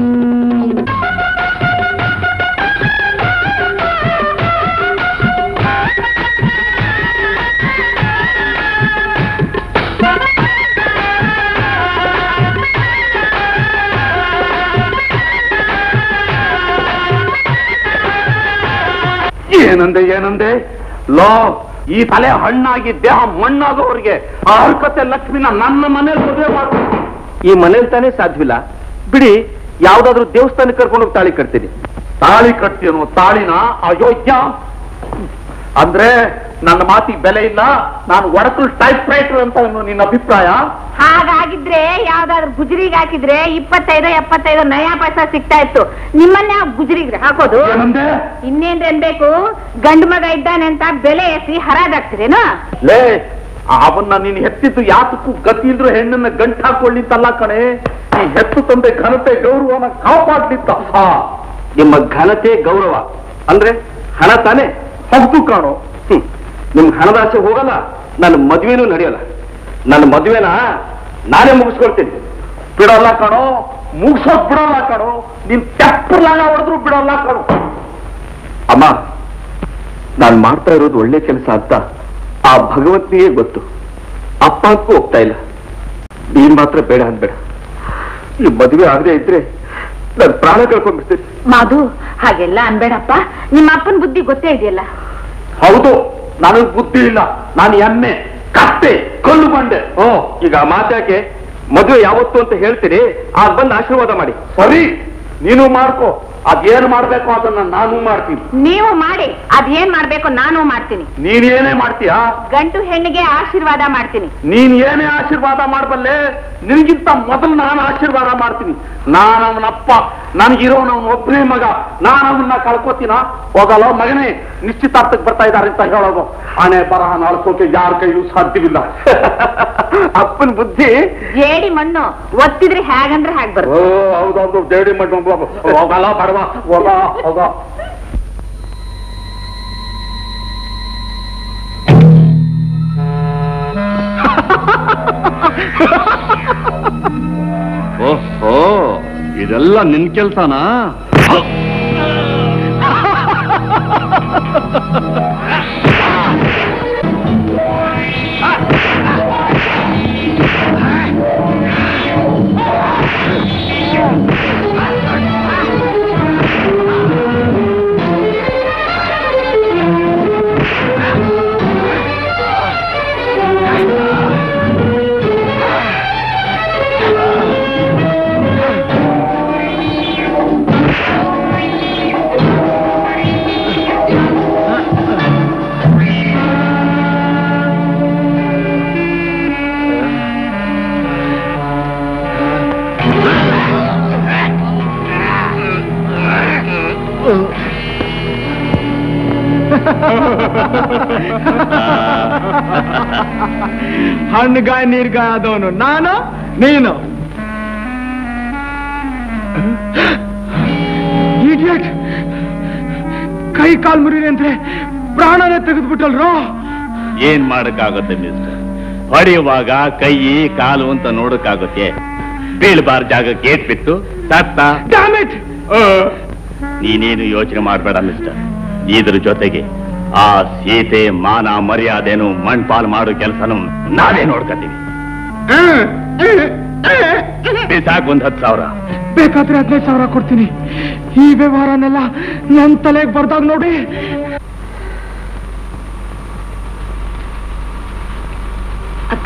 ಏನಂದೆ ಏನಂದೆ ಲೋ ಈ ತಲೆ ಹಣ್ಣಾಗಿ ದೇಹ ಮಣ್ಣಾಗೋವರಿಗೆ ಆ ಹರ್ಕತೆ ಲಕ್ಷ್ಮಿನ ನನ್ನ ಮನೇಲಿ ಮದುವೆ ಮಾಡ್ಬೇಕು ಈ ಮನೇಲಿ ತಾನೇ ಸಾಧ್ಯವಿಲ್ಲ ಬಿಡಿ ಯಾವ್ದಾದ್ರು ದೇವಸ್ಥಾನಕ್ಕೆ ಕರ್ಕೊಂಡು ಹೋಗಿ ತಾಳಿ ಕಟ್ತೀನಿ ತಾಳಿ ಕಟ್ತೀನೋ ತಾಳಿನ ಅಯೋಗ್ಯ ಅಂದ್ರೆ ನನ್ನ ಮಾತಿಗೆ ಬೆಲೆ ಇಲ್ಲ ನಾನು ಒಡಕಲ್ ಟೈಪ್ ರೈಟರ್ ಅಂತ ಅನ್ನೋ ನಿನ್ನ ಅಭಿಪ್ರಾಯ ಹಾಗಾಗಿದ್ರೆ ಯಾವ್ದಾದ್ರು ಗುಜರಿಗೆ ಹಾಕಿದ್ರೆ ಇಪ್ಪತ್ತೈದು ಎಪ್ಪತ್ತೈದು ನಯಾ ಪೈಸಾ ಸಿಗ್ತಾ ಇತ್ತು ನಿಮ್ಮನ್ನ ಗುಜರಿಗೆ ಹಾಕೋದು ಏನಂದೆ ಇನ್ನೇನ್ ಅನ್ಬೇಕು ಗಂಡು ಮಗ ಇದ್ದಾನೆ ಅಂತ ಬೆಲೆ ಎಸಿ ಹರಾಜಾಗ್ತಿರೇನು ಲೇ ಅವನ್ನ ನೀನ್ ಹೆತ್ತಿದ್ದು ಯಾತಕ್ಕೂ ಗತಿ ಇಲ್ದ್ರು ಹೆಣ್ಣನ್ನ ಗಂಟ್ ಹಾಕೊಳ್ಳಿತ್ತಲ್ಲ ಕಣೆ ಈ ಹೆತ್ತು ತಂದೆ ಘನತೆ ಗೌರವನ ಕಾಪಾಡ್ಲಿತ್ತ ಆ ನಿಮ್ಮ ಘನತೆ ಗೌರವ ಅಂದ್ರೆ ಹಣ ತಾನೆ ಹೌದು ಕಾಣೋ ಹ್ಮ್. ನಿಮ್ ಹಣದಾಸೆ ಹೋಗಲ್ಲ ನನ್ನ ಮದ್ವೆನೂ ನಡೆಯಲ್ಲ ನನ್ನ ಮದ್ವೆನ ನಾನೇ ಮುಗಿಸ್ಕೊಳ್ತೀನಿ ಬಿಡಲ್ಲ ಕಣೋ ಮುಗಿಸೋದ್ ಬಿಡಲ್ಲ ಕಣೋ ನೀನ್ ತೆಪ್ಪರ್ಲಾಗ ಹೊಡೆದ್ರು ಬಿಡಲ್ಲ ಕಣೋ ಅಮ್ಮ ನಾನು ಮಾಡ್ತಾ ಇರೋದು ಒಳ್ಳೆ ಕೆಲಸ ಅಂತ ಆ ಭಗವಂತನಿಗೆ ಗೊತ್ತು ಅಪ್ಪ ಅಂತೂ ಹೋಗ್ತಾ ಇಲ್ಲ ನೀನ್ ಮಾತ್ರ ಬೇಡ ಅನ್ಬೇಡ ಈ ಮದುವೆ ಆಗದೆ ಇದ್ರೆ ನಾನು ಪ್ರಾಣ ಕಳ್ಕೊಂಡ್ಬಿಡ್ತೀನಿ ಮಾಧು ಹಾಗೆಲ್ಲ ಅನ್ಬೇಡಪ್ಪ ನಿಮ್ಮ ಅಪ್ಪನ ಬುದ್ಧಿ ಗೊತ್ತೇ ಇದೆಯಲ್ಲ ಹೌದು ನನಗ್ ಬುದ್ಧಿ ಇಲ್ಲ ನಾನು ಎಮ್ಮೆ ಕತ್ತೆ ಕಲ್ಲು ಬಂಡೆ ಓ ಈಗ ಆ ಮಾತ್ಯಾಕೆ ಮದುವೆ ಯಾವತ್ತು ಅಂತ ಹೇಳ್ತೀರಿ ಆಗ ಬಂದು ಆಶೀರ್ವಾದ ಮಾಡಿ ಸರಿ ನೀನು ಮಾಡ್ಕೋ ಅದೇನು ಮಾಡ್ಬೇಕು ಅದನ್ನ ನಾನು ಮಾಡ್ತೀನಿ ನೀವು ಮಾಡಿ ಅದೇನ್ ಮಾಡ್ಬೇಕು ನಾನು ಮಾಡ್ತೀನಿ ನೀನೇನೇ ಮಾಡ್ತೀಯಾ ಗಂಟು ಹೆಣ್ಣಿಗೆ ಆಶೀರ್ವಾದ ಮಾಡ್ತೀನಿ ನೀನ್ ಏನೇ ಆಶೀರ್ವಾದ ಮಾಡಬಲ್ಲೆ ನಿನಗಿಂತ ಮೊದಲು ನಾನು ಆಶೀರ್ವಾದ ಮಾಡ್ತೀನಿ ನಾನು ಅವನಪ್ಪ ನನಗಿರೋನು ಅವನ ಒಬ್ಬನೇ ಮಗ ನಾನು ಅವನ್ನ ಕಳ್ಕೊತೀನ ಹೋಗಲ್ಲ ಮಗನೇ ನಿಶ್ಚಿತಾರ್ಥಕ್ಕೆ ಬರ್ತಾ ಇದ್ದಾರೆ ಅಂತ ಹೇಳೋದು ಹಣೆ ಬರಹ ನಾಳ್ಸೋಕೆ ಯಾರ ಕೈಯೂ ಸಾಧ್ಯವಿಲ್ಲ ಅಪ್ಪನ ಬುದ್ಧಿ ಜೇಡಿ ಮಣ್ಣು ಒತ್ತಿದ್ರೆ ಹೇಗಂದ್ರೆ ಹಾಗೆ ಓ ಬರುತ್ತೆ ಹೌದೌದು ದೇಡಿ ಮಾಡಿ ಹೋಗಲ್ಲ ಬಡವ ಹೋಗ ಹೋಗ ಓಹೋ ಇದೆಲ್ಲ ನಿನ್ ಕೆಲ್ಸನಾ ಹಣ್ಣುಗಾಯ ನೀರ್ಗಾಯ ಆದವನು ನಾನು ನೀನು Idiot! ಕೈ ಕಾಲ್ ಮುರಿದೆ ಅಂದ್ರೆ ಪ್ರಾಣನೇ ತೆಗೆದ್ಬಿಟ್ಟಲ್ರೋ ಏನ್ ಮಾಡಕ್ಕಾಗುತ್ತೆ ಮಿಸ್ಟರ್ ಹೊಡೆಯುವಾಗ ಕೈ ಕಾಲು ಅಂತ ನೋಡಕ್ಕಾಗುತ್ತೆ ಬೀಳ್ಬಾರ್ ಜಾಗಕ್ಕೆ ಏಟ್ ಬಿತ್ತು ಸತ್ತ Damn it! ನೀನೇನು ಯೋಚನೆ ಮಾಡಬೇಡ ಮಿಸ್ಟರ್ ಇದ್ರ ಜೊತೆಗೆ ಆ ಸೀತೆ ಮಾನ ಮರ್ಯಾದೆನು ಮಣ್ಪಾಲ್ ಮಾಡೋ ಕೆಲಸನು ನಾವೇ ನೋಡ್ಕೊತೀವಿ ಸಾಕು ಒಂದ್ ಹತ್ತು ಸಾವಿರ ಬೇಕಾದ್ರೆ ಹದಿನೈದು ಸಾವಿರ ಕೊಡ್ತೀನಿ ಈ ವ್ಯವಹಾರನೆಲ್ಲ ನನ್ ತಲೆಗೆ ಬರ್ದಾಗ ನೋಡಿ ಅಕ್ಕ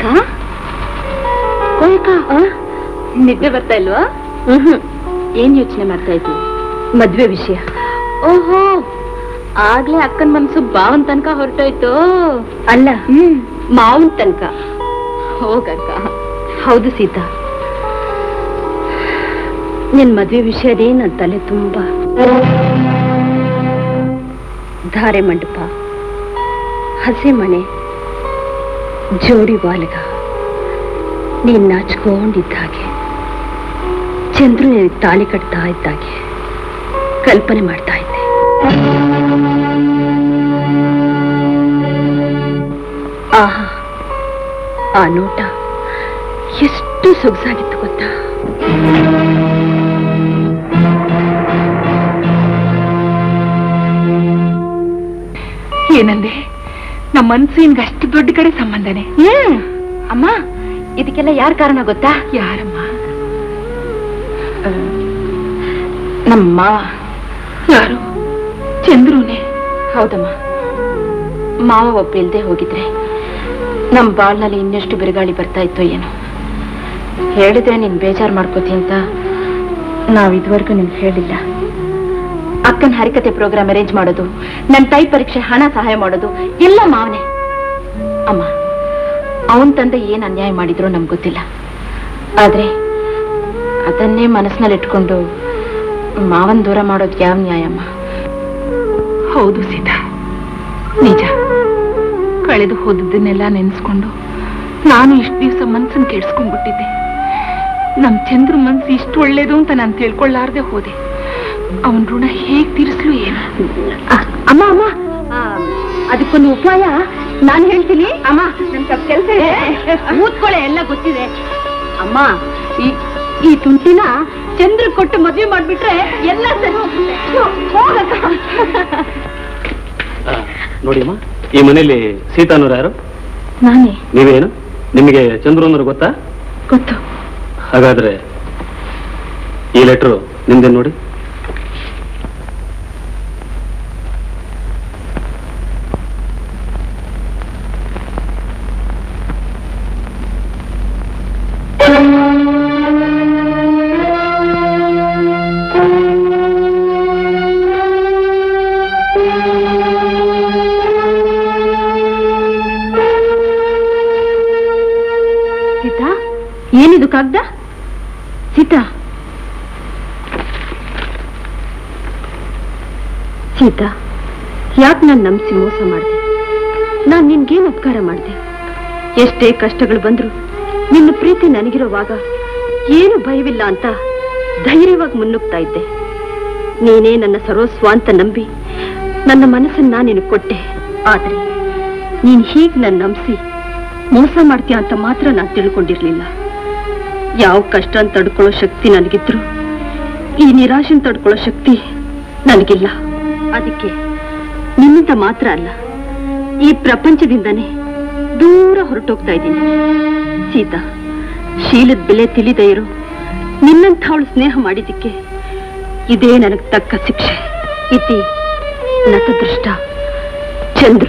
ಅಕ್ಕ ನಿದ್ದೆ ಬರ್ತಾ ಇಲ್ವಾ ಏನ್ ಯೋಚನೆ ಮಾಡ್ತಾ ಇದ್ವಿ ಮದ್ವೆ ವಿಷಯ ಓಹೋ ಆಗ್ಲೇ ಅಕ್ಕನ ಮನ್ಸು ಬಾವನ್ ತನಕ ಹೊರಟೋಯ್ತು ಅಲ್ಲ ಹ್ಮ್ ಮಾವನ್ ತನಕ ಹೋಗಕ್ಕ ಹೌದು ಸೀತಾ ನಿನ್ ಮದ್ವೆ ವಿಷಯದೇ ನನ್ ತಲೆ ತುಂಬಾ ಧಾರೆ ಮಂಟಪ ಹಸೆ ಮನೆ ಜೋಡಿ ಬಾಲಗ ನೀನ್ ನಾಚ್ಕೊಂಡಿದ್ದ ಹಾಗೆ ಚಂದ್ರು ನಿನಗೆ ತಾಳಿ ಕಟ್ತಾ ಇದ್ದಾಗೆ ಕಲ್ಪನೆ ಮಾಡ್ತಾ ಇದ್ದೆ ಆಹಾ ಆ ನೋಟ ಎಷ್ಟು ಸೊಗಸಾಗಿತ್ತು ಗೊತ್ತಾ ಏನಂದೆ ನಮ್ಮ ಮನ್ಸು ನಿನ್ಗೆ ಅಷ್ಟು ದೊಡ್ಡ ಕಡೆ ಸಂಬಂಧನೇ ಹ್ಮ್ ಅಮ್ಮ ಇದಕ್ಕೆಲ್ಲ ಯಾರ ಕಾರಣ ಗೊತ್ತಾ ಯಾರಮ್ಮ ನಮ್ಮ ಮಾವ ಯಾರು ಚಂದ್ರುನೇ ಹೌದಮ್ಮ ಮಾವ ಒಬ್ಬ ಇಲ್ದೆ ಹೋಗಿದ್ರೆ ನಮ್ ಬಾಳ್ನಲ್ಲಿ ಇನ್ನೆಷ್ಟು ಬಿರುಗಾಳಿ ಬರ್ತಾ ಇತ್ತೋ ಏನೋ ಹೇಳಿದ್ರೆ ನೀನ್ ಬೇಜಾರ್ ಮಾಡ್ಕೋತಿ ಅಂತ ನಾವ್ ಇದುವರೆಗೂ ನಿಮ್ಗೆ ಹೇಳಿಲ್ಲ ಅಕ್ಕನ ಹರಿಕತೆ ಪ್ರೋಗ್ರಾಮ್ ಅರೇಂಜ್ ಮಾಡೋದು ನನ್ ಟೈಪ್ ಪರೀಕ್ಷೆ ಹಣ ಸಹಾಯ ಮಾಡೋದು ಎಲ್ಲ ಮಾವನೇ ಅಮ್ಮ ಅವನ್ ತಂದೆ ಏನ್ ಅನ್ಯಾಯ ಮಾಡಿದ್ರು ನಮ್ಗೆ ಗೊತ್ತಿಲ್ಲ ಆದ್ರೆ ಅದನ್ನೇ ಮನಸ್ಸಿನಲ್ಲಿ ಇಟ್ಕೊಂಡು ಮಾವನ್ ದೂರ ಮಾಡೋದು ಯಾವ ನ್ಯಾಯಮ್ಮ ಹೌದು ಸೀತಾ ನಿಜ ಕಳೆದು ಹೋದದ್ದನ್ನೆಲ್ಲ ನೆನೆಸ್ಕೊಂಡು ನಾನು ಇಷ್ಟು ದಿವಸ ಮನ್ಸನ್ನು ಕೆಡ್ಸ್ಕೊಂಡ್ಬಿಟ್ಟಿದ್ದೆ ನಮ್ ಚಂದ್ರ ಮನ್ಸು ಇಷ್ಟು ಒಳ್ಳೇದು ಅಂತ ನಾನು ತಿಳ್ಕೊಳ್ಳಾರ್ದೆ ಹೋದೆ ಅವನ್ ಋಣ ಹೇಗ್ ತೀರಿಸ್ಲು ಏನು ಅಮ್ಮ ಅಮ್ಮ ಅದಕ್ಕೊಂದು ಉಪಾಯ ನಾನು ಹೇಳ್ತೀನಿ ಅಮ್ಮ ನನ್ ಸ್ವಲ್ಪ ಕೆಲಸ ಕೂತ್ಕೊಳ್ಳೆ ಎಲ್ಲ ಗೊತ್ತಿದೆ ಅಮ್ಮ ಈ ಈ ತುಂಟಿನ ಚಂದ್ರ ಕೊಟ್ಟು ಮದುವೆ ಮಾಡ್ಬಿಟ್ರೆ ಎಲ್ಲ ಸರಿ ಹೋಗುತ್ತೆ ಹೋಗಕ್ಕ ನೋಡಿಯಮ್ಮ ಈ ಮನೆಯಲ್ಲಿ ಸೀತಾನೂರು ಯಾರು ನಾನೇ ನೀವೇನು ನಿಮಗೆ ಚಂದ್ರನೂರು ಗೊತ್ತಾ ಗೊತ್ತು ಹಾಗಾದ್ರೆ ಈ ಲೆಟ್ರು ನಿಮ್ದೆ ನೋಡಿ ಏನಿದು ಕಾಗ್ದ ಸೀತಾ ಸೀತಾ ಯಾಕೆ ನಾನು ನಂಬಿಸಿ ಮೋಸ ಮಾಡಿದೆ ನಾನು ನಿನ್ಗೇನು ಉಪಕಾರ ಮಾಡಿದೆ ಎಷ್ಟೇ ಕಷ್ಟಗಳು ಬಂದ್ರು ನಿನ್ನ ಪ್ರೀತಿ ನನಗಿರುವಾಗ ಏನು ಭಯವಿಲ್ಲ ಅಂತ ಧೈರ್ಯವಾಗಿ ಮುನ್ನುಗ್ತಾ ಇದ್ದೆ ನೀನೇ ನನ್ನ ಸರ್ವಸ್ವ ಅಂತ ನಂಬಿ ನನ್ನ ಮನಸ್ಸನ್ನ ನಿನಗೆ ಕೊಟ್ಟೆ ಆದ್ರೆ ನೀನ್ ಹೀಗ್ ನನ್ನ ನಂಬಿಸಿ ಮೋಸ ಮಾಡ್ತೀಯ ಅಂತ ಮಾತ್ರ ನಾನು ತಿಳ್ಕೊಂಡಿರ್ಲಿಲ್ಲ ಯಾವ ಕಷ್ಟ ತಡ್ಕೊಳ್ಳೋ ಶಕ್ತಿ ನನಗಿದ್ರು ಈ ನಿರಾಶೆನ ತಡ್ಕೊಳ್ಳೋ ಶಕ್ತಿ ನನಗಿಲ್ಲ ಅದಕ್ಕೆ ನಿನ್ನಿಂದ ಮಾತ್ರ ಅಲ್ಲ ಈ ಪ್ರಪಂಚದಿಂದನೇ ದೂರ ಹೊರಟೋಗ್ತಾ ಇದ್ದೀನಿ ಸೀತಾ ಶೀಲದ ಬೆಲೆ ತಿಳಿದೇ ಇರೋ ನಿನ್ನಂಥವಳು ಸ್ನೇಹ ಮಾಡಿದ್ದಕ್ಕೆ ಇದೇ ನನಗೆ ತಕ್ಕ ಶಿಕ್ಷೆ ಇತಿ ನತದೃಷ್ಟ ಚಂದ್ರು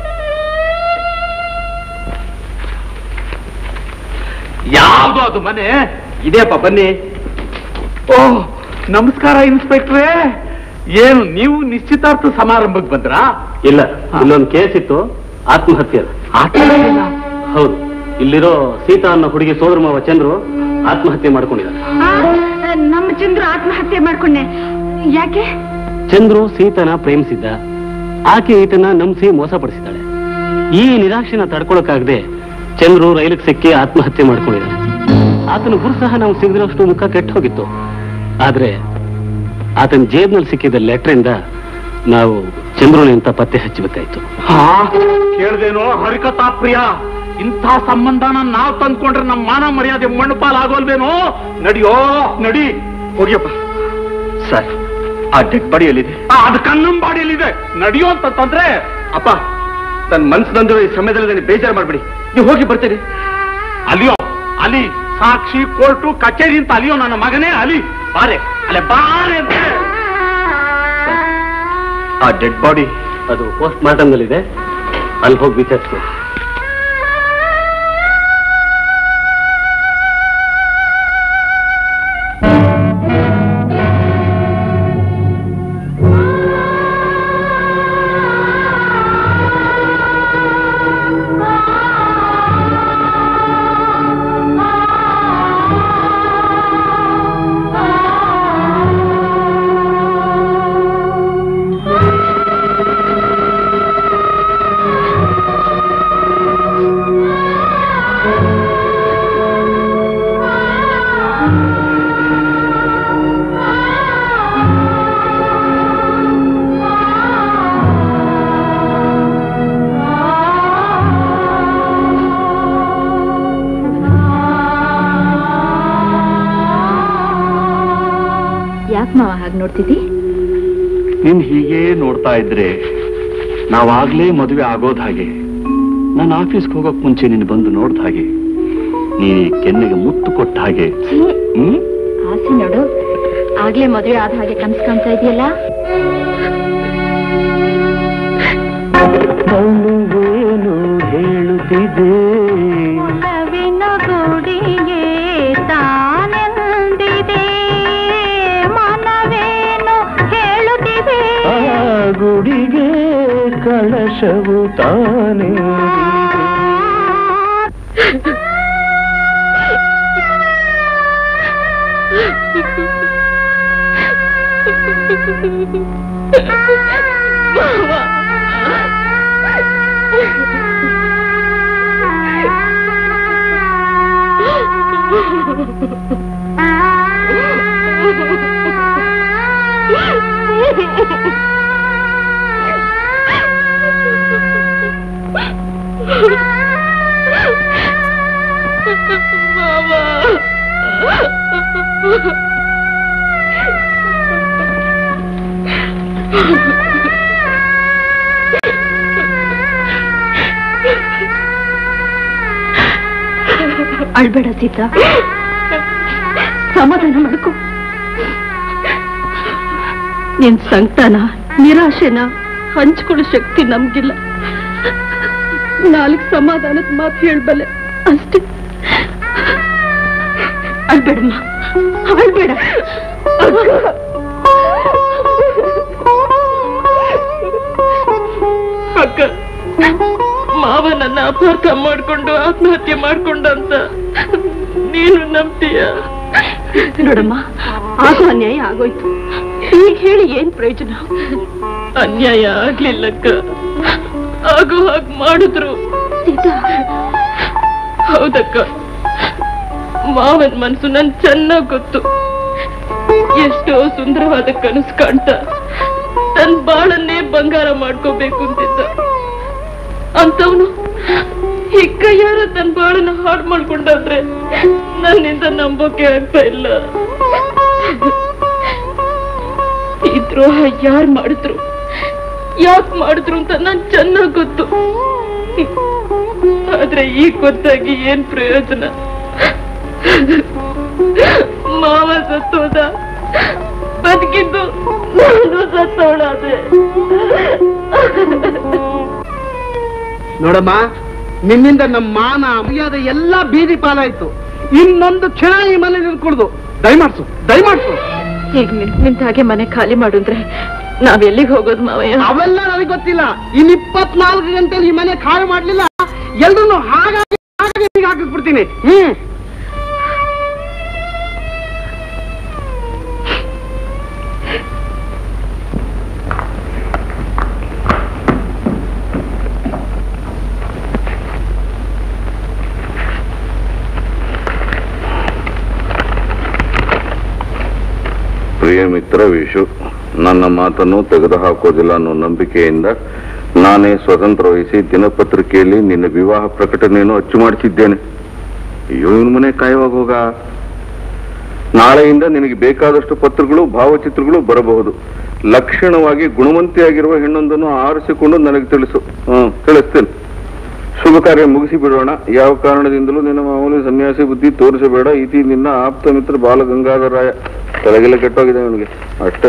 ಯಾವ್ದು ಅದು ಮನೆ ಇದೆಯಪ್ಪ ಬನ್ನಿ ಓ ನಮಸ್ಕಾರ ಇನ್ಸ್ಪೆಕ್ಟ್ರೇ ಏನು ನೀವು ನಿಶ್ಚಿತಾರ್ಥ ಸಮಾರಂಭಕ್ಕೆ ಬಂದ್ರಾ ಇಲ್ಲ ಇಲ್ಲೊಂದು ಕೇಸ್ ಇತ್ತು ಆತ್ಮಹತ್ಯೆ ಹೌದು ಇಲ್ಲಿರೋ ಸೀತಾ ಅನ್ನೋ ಹುಡುಗಿ ಸೋದರ ಮಾವ ಚಂದ್ರು ಆತ್ಮಹತ್ಯೆ ಮಾಡ್ಕೊಂಡಿದ್ದಾರೆ ನಮ್ಮ ಚಂದ್ರ ಆತ್ಮಹತ್ಯೆ ಮಾಡ್ಕೊಂಡೆ ಯಾಕೆ ಚಂದ್ರು ಸೀತನ ಪ್ರೇಮಿಸಿದ್ದ ಆಕೆ ಈತನ ನಂಬಿಸಿ ಮೋಸ ಪಡಿಸಿದ್ದಾಳೆ ಈ ನಿರಾಶೆನ ತಡ್ಕೊಳಕ್ಕಾಗದೆ ಚಂದ್ರು ರೈಲಿಗೆ ಸಿಕ್ಕಿ ಆತ್ಮಹತ್ಯೆ ಮಾಡ್ಕೊಂಡಿದ್ದಾನೆ ಆತನ ಗುರು ಸಹ ನಾವು ಸಿಗದಿರೋಷ್ಟು ಮುಖ ಕೆಟ್ಟು ಹೋಗಿತ್ತು ಆದ್ರೆ ಆತನ ಜೇಬ್ನಲ್ಲಿ ಸಿಕ್ಕಿದ ಲೆಟ್ರಿಂದ ನಾವು ಚಂದ್ರುನಿ ಅಂತ ಪತ್ತೆ ಹಚ್ಚಬೇಕಾಯ್ತು ಹಾ ಕೇಳ್ದೇನೋ ಹರಿಕಥಾ ಪ್ರಿಯ ಇಂಥ ಸಂಬಂಧನ ನಾವ್ ತಂದ್ಕೊಂಡ್ರೆ ನಮ್ಮ ಮಾನ ಮರ್ಯಾದೆ ಮಣ್ಣು ಪಾಲಾಗೋಲ್ವೇನೋ ನಡಿಯೋ ನಡಿ ಹೋಗಿಯಪ್ಪ ಸರ್ ಆ ಡೆಡ್ ಬಾಡಿ ಎಲ್ಲಿದೆ ಆ, ಅದು ಕನ್ನಂಬಾಡಿಯಲ್ಲಿದೆ ನಡಿಯೋ ಅಂತಂದ್ರೆ ಅಪ್ಪ ನನ್ನ ಮನ್ಸಿನಂದ್ರು ಈ ಸಮಯದಲ್ಲಿ ನನಗೆ ಬೇಜಾರು ಮಾಡ್ಬಿಡಿ ನೀವು ಹೋಗಿ ಬರ್ತೀರಿ ಅಲಿಯೋ ಅಲಿ ಸಾಕ್ಷಿ ಕೋರ್ಟು ಕಚೇರಿ ಅಂತ ಅಲಿಯೋ ನನ್ನ ಮಗನೇ ಅಲಿ ಬಾರೆ ಅಲ್ಲೇ ಬಾರೆ ಅಂತ ಆ ಡೆಡ್ ಬಾಡಿ ಅದು ಪೋಸ್ಟ್ ಮಾರ್ಟಮ್ನಲ್ಲಿದೆ ಅಲ್ಲಿ ಹೋಗಿ ವಿಚಾರಿಸಿ ಯಾಕೆ ಮಾವ ಹಾಗೆ ನೋಡ್ತಿದ್ದಿ ನೀನ್ ಹೀಗೆ ನೋಡ್ತಾ ಇದ್ರೆ ನಾವಾಗ್ಲೇ ಮದುವೆ ಆಗೋದ್ ಹಾಗೆ ನಾನು ಆಫೀಸ್ಗೆ ಹೋಗೋಕ್ ಮುಂಚೆ ನೀನು ಬಂದು ನೋಡ್ದ ಹಾಗೆ ನೀನ್ ಈ ಕೆನ್ನೆಗೆ ಮುತ್ತು ಕೊಟ್ಟ ಹಾಗೆ ಹ್ಮ್ ಆಸೆ ನೋಡು ಆಗ್ಲೇ ಮದುವೆ ಆದ ಹಾಗೆ ಕನ್ಸ್ ಕಾಣ್ತಾ ಇದೆಯಲ್ಲ ಮೌನವೇನು ಹೇಳುತ್ತಿದೆ ಗುಡಿಗೆ ತಾನೆಂದಿದೆ ಮನವೇನು ಹೇಳುತ್ತಿದೆ ಆ ಗುಡಿಗೆ ಕಳಶವು ತಾನೇ ಅಳ್ಬೇಡ ಸೀತಾ ಸಮಾಧಾನ ಮಾಡ್ಕೊ ನಿನ್ ಸಂಕಟನ ನಿರಾಶೆನ ಹಂಚ್ಕೊಳ್ಳೋ ಶಕ್ತಿ ನಮ್ಗಿಲ್ಲ ನಾಲ್ಕು ಸಮಾಧಾನದ ಮಾತು ಹೇಳ್ಬಲ್ಲೆ ಅಷ್ಟೇ ಅಳ್ಬೇಡಮ್ಮ ಅಳ್ಬೇಡ ಅಕ್ಕ ಮಾವ ನನ್ನ ಅಪಾರ್ಥ ಮಾಡ್ಕೊಂಡು ಆತ್ಮಹತ್ಯೆ ಮಾಡ್ಕೊಂಡ ಅಂತ ನೀನು ನಂಬ್ತೀಯ ನೋಡಮ್ಮ ಆಗೋ ಅನ್ಯಾಯ ಆಗೋಯ್ತು ಈಗ ಹೇಳಿ ಏನ್ ಪ್ರಯೋಜನ ಅನ್ಯಾಯ ಆಗ್ಲಿಲ್ಲಕ್ಕ ಆಗೋ ಹಾಗ್ ಮಾಡಿದ್ರು ಸೀತಾ ಹೌದಕ್ಕ ಮಾವನ್ ಮನ್ಸು ನನ್ ಚೆನ್ನಾಗ್ ಗೊತ್ತು ಎಷ್ಟೋ ಸುಂದರವಾದ ಕನಸು ಕಾಣ್ತಾ ತನ್ ಬಾಳನ್ನೇ ಬಂಗಾರ ಮಾಡ್ಕೋಬೇಕು ಅಂತಿದ್ದ ಅಂತವನು ಈ ಕೈಯಾರ ತನ್ ಬಾಳನ್ನ ಹಾಳು ಮಾಡ್ಕೊಂಡಾದ್ರೆ ನನ್ನಿಂದ ನಂಬೋಕೆ ಆಗ್ತಾ ಇಲ್ಲ ಈ ದ್ರೋಹ ಯಾರ್ ಮಾಡಿದ್ರು ಯಾಕ್ ಮಾಡಿದ್ರು ಅಂತ ನನ್ ಚೆನ್ನಾಗ್ ಗೊತ್ತು ಆದ್ರೆ ಈಗ ಗೊತ್ತಾಗಿ ಏನ್ ಪ್ರಯೋಜನ ಮಾವ ಸತ್ತೋದ ಬದುಕಿದ್ದು ನಾನು ಸತ್ತೋಳಾದೆ ನೋಡಮ್ಮ ನಿನ್ನಿಂದ ನಮ್ಮ ಮಾನ ಮರ್ಯಾದೆ ಎಲ್ಲ ಬೀದಿ ಪಾಲಾಯ್ತು ಇನ್ನೊಂದು ಕ್ಷಣ ಈ ಮನೆ ನಿಲ್ಕೊಳ್ದು ದಯಮಾಡ್ಸು ದಯಮಾಡ್ಸು ಈಗ ನಿಂತ ನಿಂತ ಹಾಗೆ ಮನೆ ಖಾಲಿ ಮಾಡುಂದ್ರೆ ನಾವ್ ಎಲ್ಲಿಗೆ ಹೋಗೋದು ಮಾವಯ್ಯ ಅವೆಲ್ಲ ನನಗೆ ಗೊತ್ತಿಲ್ಲ ಇನ್ ಇಪ್ಪತ್ನಾಲ್ಕು ಗಂಟೆಲಿ ಈ ಮನೆ ಖಾಲಿ ಮಾಡ್ಲಿಲ್ಲ ಎಲ್ರು ಹಾಗಾಗಿ ಹಾಗಾಗಿ ಹೀಗೆ ಹಾಕಿಸ್ಬಿಡ್ತೀನಿ ಹ್ಮ್ ಪ್ರಿಯ ಮಿತ್ರ ವಿಶು ನನ್ನ ಮಾತನ್ನು ತೆಗೆದುಹಾಕೋದಿಲ್ಲ ಅನ್ನೋ ನಂಬಿಕೆಯಿಂದ ನಾನೇ ಸ್ವತಂತ್ರ ವಹಿಸಿ ದಿನಪತ್ರಿಕೆಯಲ್ಲಿ ನಿನ್ನ ವಿವಾಹ ಪ್ರಕಟಣೆಯನ್ನು ಅಚ್ಚು ಮಾಡಿಸಿದ್ದೇನೆ ಅಯ್ಯೋ ಇವನ್ ಮನೆ ಕಾಯುವಾಗ ಹೋಗ ನಾಳೆಯಿಂದ ನಿನಗೆ ಬೇಕಾದಷ್ಟು ಪತ್ರಗಳು ಭಾವಚಿತ್ರಗಳು ಬರಬಹುದು ಲಕ್ಷಣವಾಗಿ ಗುಣವಂತಿಯಾಗಿರುವ ಹೆಣ್ಣೊಂದನ್ನು ಆರಿಸಿಕೊಂಡು ನನಗೆ ತಿಳಿಸು ಹ್ಮ್ ತಿಳಿಸ್ತೇನೆ ಶುಭ ಕಾರ್ಯ ಮುಗಿಸಿ ಬಿಡೋಣ ಯಾವ ಕಾರಣದಿಂದಲೂ ನಿನ್ನ ಮಾಮೂಲಿ ಸನ್ಯಾಸಿ ಬುದ್ಧಿ ತೋರಿಸಬೇಡ ಇತಿ ನಿನ್ನ ಆಪ್ತ ಮಿತ್ರ ಬಾಲಗಂಗಾಧರಾಯ ತಲೆಗೆಲ್ಲ ಕೆಟ್ಟೋಗಿದೆ ಅವನಿಗೆ ಅಷ್ಟೇ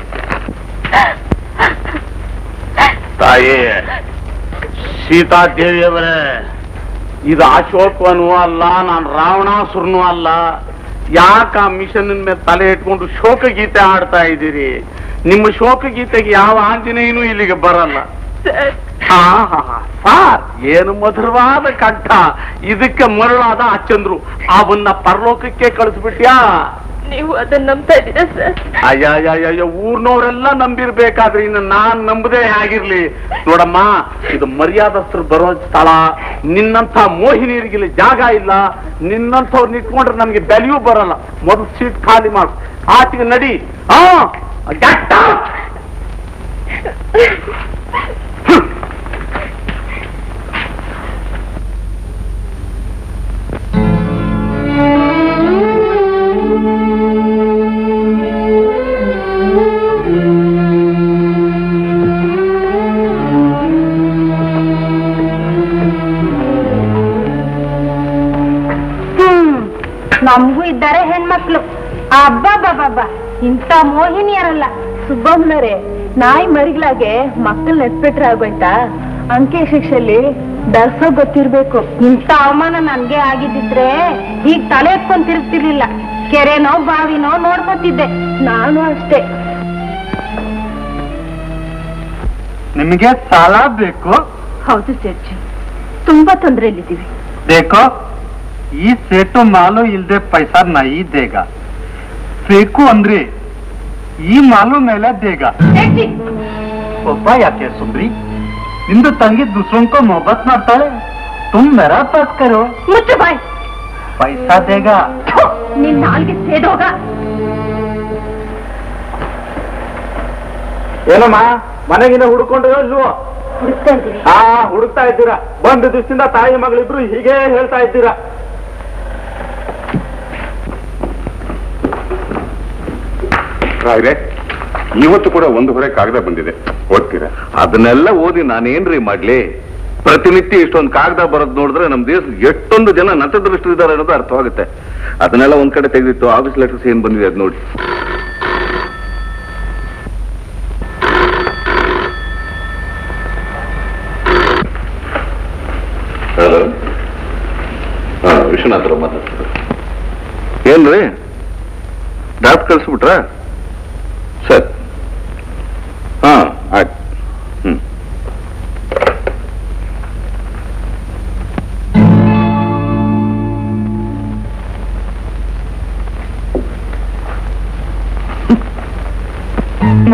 ತಾಯಿ ಸೀತಾದೇವಿಯವರೇ ಇದು ಅಶೋಕವನು ಅಲ್ಲ ನಾನು ರಾವಣಾಸುರನೂ ಅಲ್ಲ ಯಾಕ ಆ ಮಿಷನ್ ಮೇಲೆ ತಲೆ ಇಟ್ಕೊಂಡು ಶೋಕ ಗೀತೆ ಆಡ್ತಾ ಇದ್ದೀರಿ ನಿಮ್ಮ ಶೋಕ ಗೀತೆಗೆ ಯಾವ ಆಂಜನೇಯನೂ ಇಲ್ಲಿಗೆ ಬರಲ್ಲ ಹಾ ಹಾ ಹಾ. ಸಾರ್ ಏನು ಮಧುರವಾದ ಕಂಠ ಇದಕ್ಕೆ ಮರಳಾದ ಅಚ್ಚಂದ್ರು ಅವನ್ನ ಪರಲೋಕಕ್ಕೆ ಕಳಿಸ್ಬಿಟ್ಯಾ ನೀವು ಅದನ್ನ ನಂಬ್ತಾ ಇದ್ದೀರಾ ಸರ್ ಅಯ್ಯ ಊರ್ನವರೆಲ್ಲ ನಂಬಿರ್ಬೇಕಾದ್ರೆ ಇನ್ನು ನಾನ್ ನಂಬದೇ ಹೇಗಿರ್ಲಿ ನೋಡಮ್ಮ ಇದು ಮರ್ಯಾದಸ್ಥರು ಬರೋ ಸ್ಥಳ ನಿನ್ನಂಥ ಮೋಹಿನಿಯರಿಗಿಲ್ಲಿ ಜಾಗ ಇಲ್ಲ ನಿನ್ನಂಥವ್ರು ಇಟ್ಕೊಂಡ್ರೆ ನಮ್ಗೆ ಬೆಲೆಯೂ ಬರಲ್ಲ ಮೊದಲು ಸೀಟ್ ಖಾಲಿ ಮಾಡು ಆಚೆಗೆ ನಡಿ ಆ get out! ಹ್ಮ್ ನಮಗೂ ಇದ್ದಾರೆ ಹೆಣ್ಮಕ್ಳು ಅಬ್ಬಬ್ಬಬ್ಬ ಇಂಥ ಮೋಹಿನಿಯರಲ್ಲ ಸುಬ್ಬಮ್ಮನರೇ ನಾಯಿ ಮರಿಗಳಾಗೆ ಮಕ್ಕಳು ನೆಟ್ಬಿಟ್ರೆ ಆಗೋಯ್ತಾ ಅಂಕೆ ಶಿಕ್ಷೆಯಲ್ಲಿ ದರ್ಸೋ ಗೊತ್ತಿರ್ಬೇಕು ಇಂಥ ಅವಮಾನ ನನ್ಗೆ ಆಗಿದ್ದಿದ್ರೆ ಈಗ ತಲೆ ಎತ್ಕೊಂಡ್ ತಿರುಗ್ತಿರ್ಲಿಲ್ಲ ಕೆರೆನೋ ಬಾವಿನೋ ನೋಡ್ಕೊತಿದ್ದೆ ನಾನು ಅಷ್ಟೇ ನಿಮಗೆ ಸಾಲ ಬೇಕು ಹೌದು ಸೇರ್ಜಿ ತುಂಬಾ ತೊಂದರೆಯಲ್ಲಿದ್ದೀವಿ देखो ಈ ಸೇಟು ಮಾಲು ಇಲ್ದೆ ಪೈಸಾ ನೈ ದೇಗ ಬೇಕು ಅಂದ್ರೆ ಈ ಮಾಲು ಮೇಲೆ ದೇಗ ಒಬ್ಬ ಯಾಕೆ ಸುಂದ್ರಿ ನಿಂದು ತಂಗಿ ದುಸ್ರೋಂಕೋ ಮೊಹಬ್ಬತ್ ಮಾಡ್ತಾಳೆ ತುಮ್ ಮೇರಾ ಪಾಸ್ ಕರೋ ಮುಚ್ಚು ಬಾಯ್ ಪೈಸಾ ದೇಗ ನಿನ್ ನಾಲ್ಗೆ ಸೇದೋಗ ಏನಮ್ಮ ಮನೆಗಿನ ಹುಡ್ಕೊಂಡ್ರೋ ಇಲ್ವೋ ಹುಡುಕ್ತಾ ಇದ್ದೀವಿ ಆ ಹುಡುಕ್ತಾ ಇದ್ದೀರಾ ಒಂದು ದಿವಸದಿಂದ ತಾಯಿ ಮಗಳಿಬ್ರು ಹೀಗೆ ಹೇಳ್ತಾ ಇದ್ದೀರಾ ರಾಯ್ರೆ ಇವತ್ತು ಕೂಡ ಒಂದು ಹೊರೆ ಕಾಗದ ಬಂದಿದೆ ಓದ್ತೀರಾ ಅದನ್ನೆಲ್ಲ ಓದಿ ನಾನೇನ್ರಿ ಮಾಡ್ಲಿ ಪ್ರತಿನಿತ್ಯ ಇಷ್ಟೊಂದು ಕಾಗದ ಬರೋದ್ ನೋಡಿದ್ರೆ ನಮ್ ದೇಶ ಎಷ್ಟೊಂದು ಜನ ನತದೃಷ್ಟರಿದ್ದಾರೆ ಅನ್ನೋದು ಅರ್ಥವಾಗುತ್ತೆ ಅದನ್ನೆಲ್ಲ ಒಂದ್ ಕಡೆ ತೆಗೆದಿತ್ತು ಆಫೀಸ್ ಲೆಟರ್ಸ್ ಏನ್ ಬಂದಿದೆ ಅದ್ ನೋಡಿ ಹಲೋ ಹಾ ವಿಶ್ವನಾಥರ ಮಾತಾಡ್ತಾರೆ ಏನ್ರಿ ಡಾಕ್ಟರ್ ಕಳ್ಸ್ಬಿಟ್ರಾ ಸರ್ ಹಾ ಆಯ್ತು ಹ್ಮ್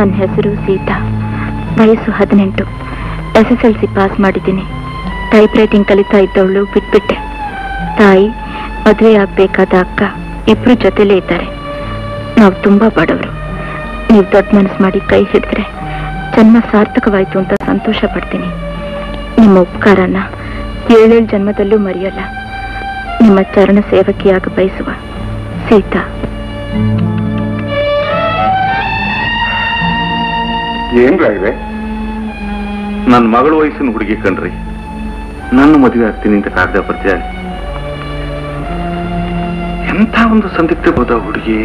ನನ್ನ ಹೆಸರು ಸೀತಾ ವಯಸ್ಸು ಹದಿನೆಂಟು S S L C pass ಮಾಡಿದ್ದೀನಿ ಟೈಪ್ ರೈಟಿಂಗ್ ಕಲಿತಾ ಇದ್ದವಳು ಬಿಟ್ಬಿಟ್ಟೆ ತಾಯಿ ಮದುವೆ ಆಗ್ಬೇಕಾದ ಅಕ್ಕ ಇಬ್ರು ಜೊತೆಲೇ ಇದ್ದಾರೆ ನಾವು ತುಂಬಾ ಬಡವರು ನೀವು ದೊಡ್ಡ ಮನಸ್ಸು ಮಾಡಿ ಕೈ ಹಿಡಿದ್ರೆ ಜನ್ಮ ಸಾರ್ಥಕವಾಯ್ತು ಅಂತ ಸಂತೋಷ ಪಡ್ತೀನಿ ನಿಮ್ಮ ಉಪಕಾರನ ಏಳೇಳು ಜನ್ಮದಲ್ಲೂ ಮರೆಯಲ್ಲ ನಿಮ್ಮ ಚರಣ ಸೇವಕಿಯಾಗ ಬಯಸುವ ಸೀತಾ ಏನ್ರಾಗಿದೆ ನನ್ನ ಮಗಳ ವಯಸ್ಸಿನ ಹುಡುಗಿ ಕಣ್ರಿ ನನ್ನ ಮದುವೆ ಆಗ್ತೀನಿ ಅಂತ ಕಾಗದ ಬರ್ತೀಯ ಎಂಥ ಒಂದು ಸಂದಿಗ್ಧ ಬೋದ ಹುಡುಗಿ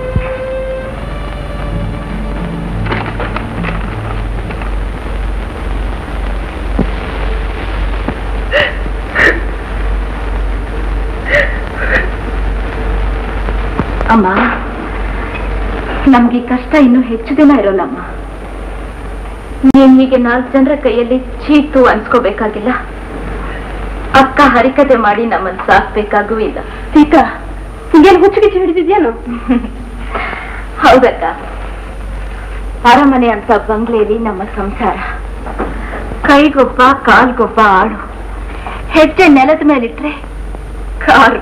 ಅಮ್ಮ ನಮ್ಗೆ ಈ ಕಷ್ಟ ಇನ್ನೂ ಹೆಚ್ಚು ದಿನ ಇರೋಲ್ಲಮ್ಮ ನೀನ್ ಹೀಗೆ ನಾಲ್ಕು ಜನರ ಕೈಯಲ್ಲಿ ಚೀತು ಅನ್ಸ್ಕೋಬೇಕಾಗಿಲ್ಲ ಅಕ್ಕ ಹರಿಕತೆ ಮಾಡಿ ನಮ್ಮನ್ ಸಾಕ್ಬೇಕಾಗೂ ಇಲ್ಲ ಸೀತಾ ಹಿಂಗೇನು ಹುಚ್ಚುಗಿಚ್ಚು ಹಿಡಿದಿದ್ಯಾನು ಹೌದಕ್ಕ ಅರಮನೆ ಅಂತ ಬಂಗ್ಲೆಯಲ್ಲಿ ನಮ್ಮ ಸಂಸಾರ ಕೈಗೊಬ್ಬ ಕಾಲ್ಗೊಬ್ಬ ಆಳು ಹೆಜ್ಜೆ ನೆಲದ ಮೇಲಿಟ್ರೆ ಕಾರು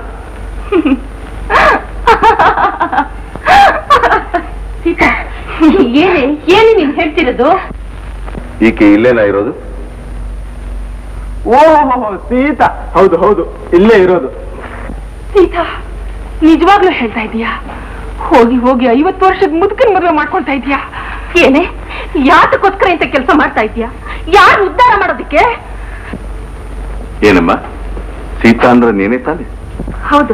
ಸೀತಾ ಏನೇ ಏನೇ ನೀನ್ ಹೇಳ್ತಿರೋದು ಈಕೆ ಇಲ್ಲೇನಾ ಇರೋದು ಓಹೋ ಸೀತಾ ಹೌದು ಹೌದು ಇಲ್ಲೇ ಇರೋದು ಸೀತಾ ನಿಜವಾಗ್ಲೂ ಹೇಳ್ತಾ ಇದೀಯಾ ಹೋಗಿ ಹೋಗಿ ಐವತ್ತು ವರ್ಷದ ಮುದುಕನ್ ಮದುವೆ ಮಾಡ್ಕೊಂತಾ ಇದೀಯಾ ಏನೇ ಯಾತಕ್ಕೋಸ್ಕರ ಇಂತ ಕೆಲಸ ಮಾಡ್ತಾ ಇದೀಯಾ ಯಾರು ಉದ್ಧಾರ ಮಾಡೋದಕ್ಕೆ ಏನಮ್ಮ ಸೀತಾ ಅಂದ್ರೆ ನೀನೇ ತಾನೆ ಹೌದು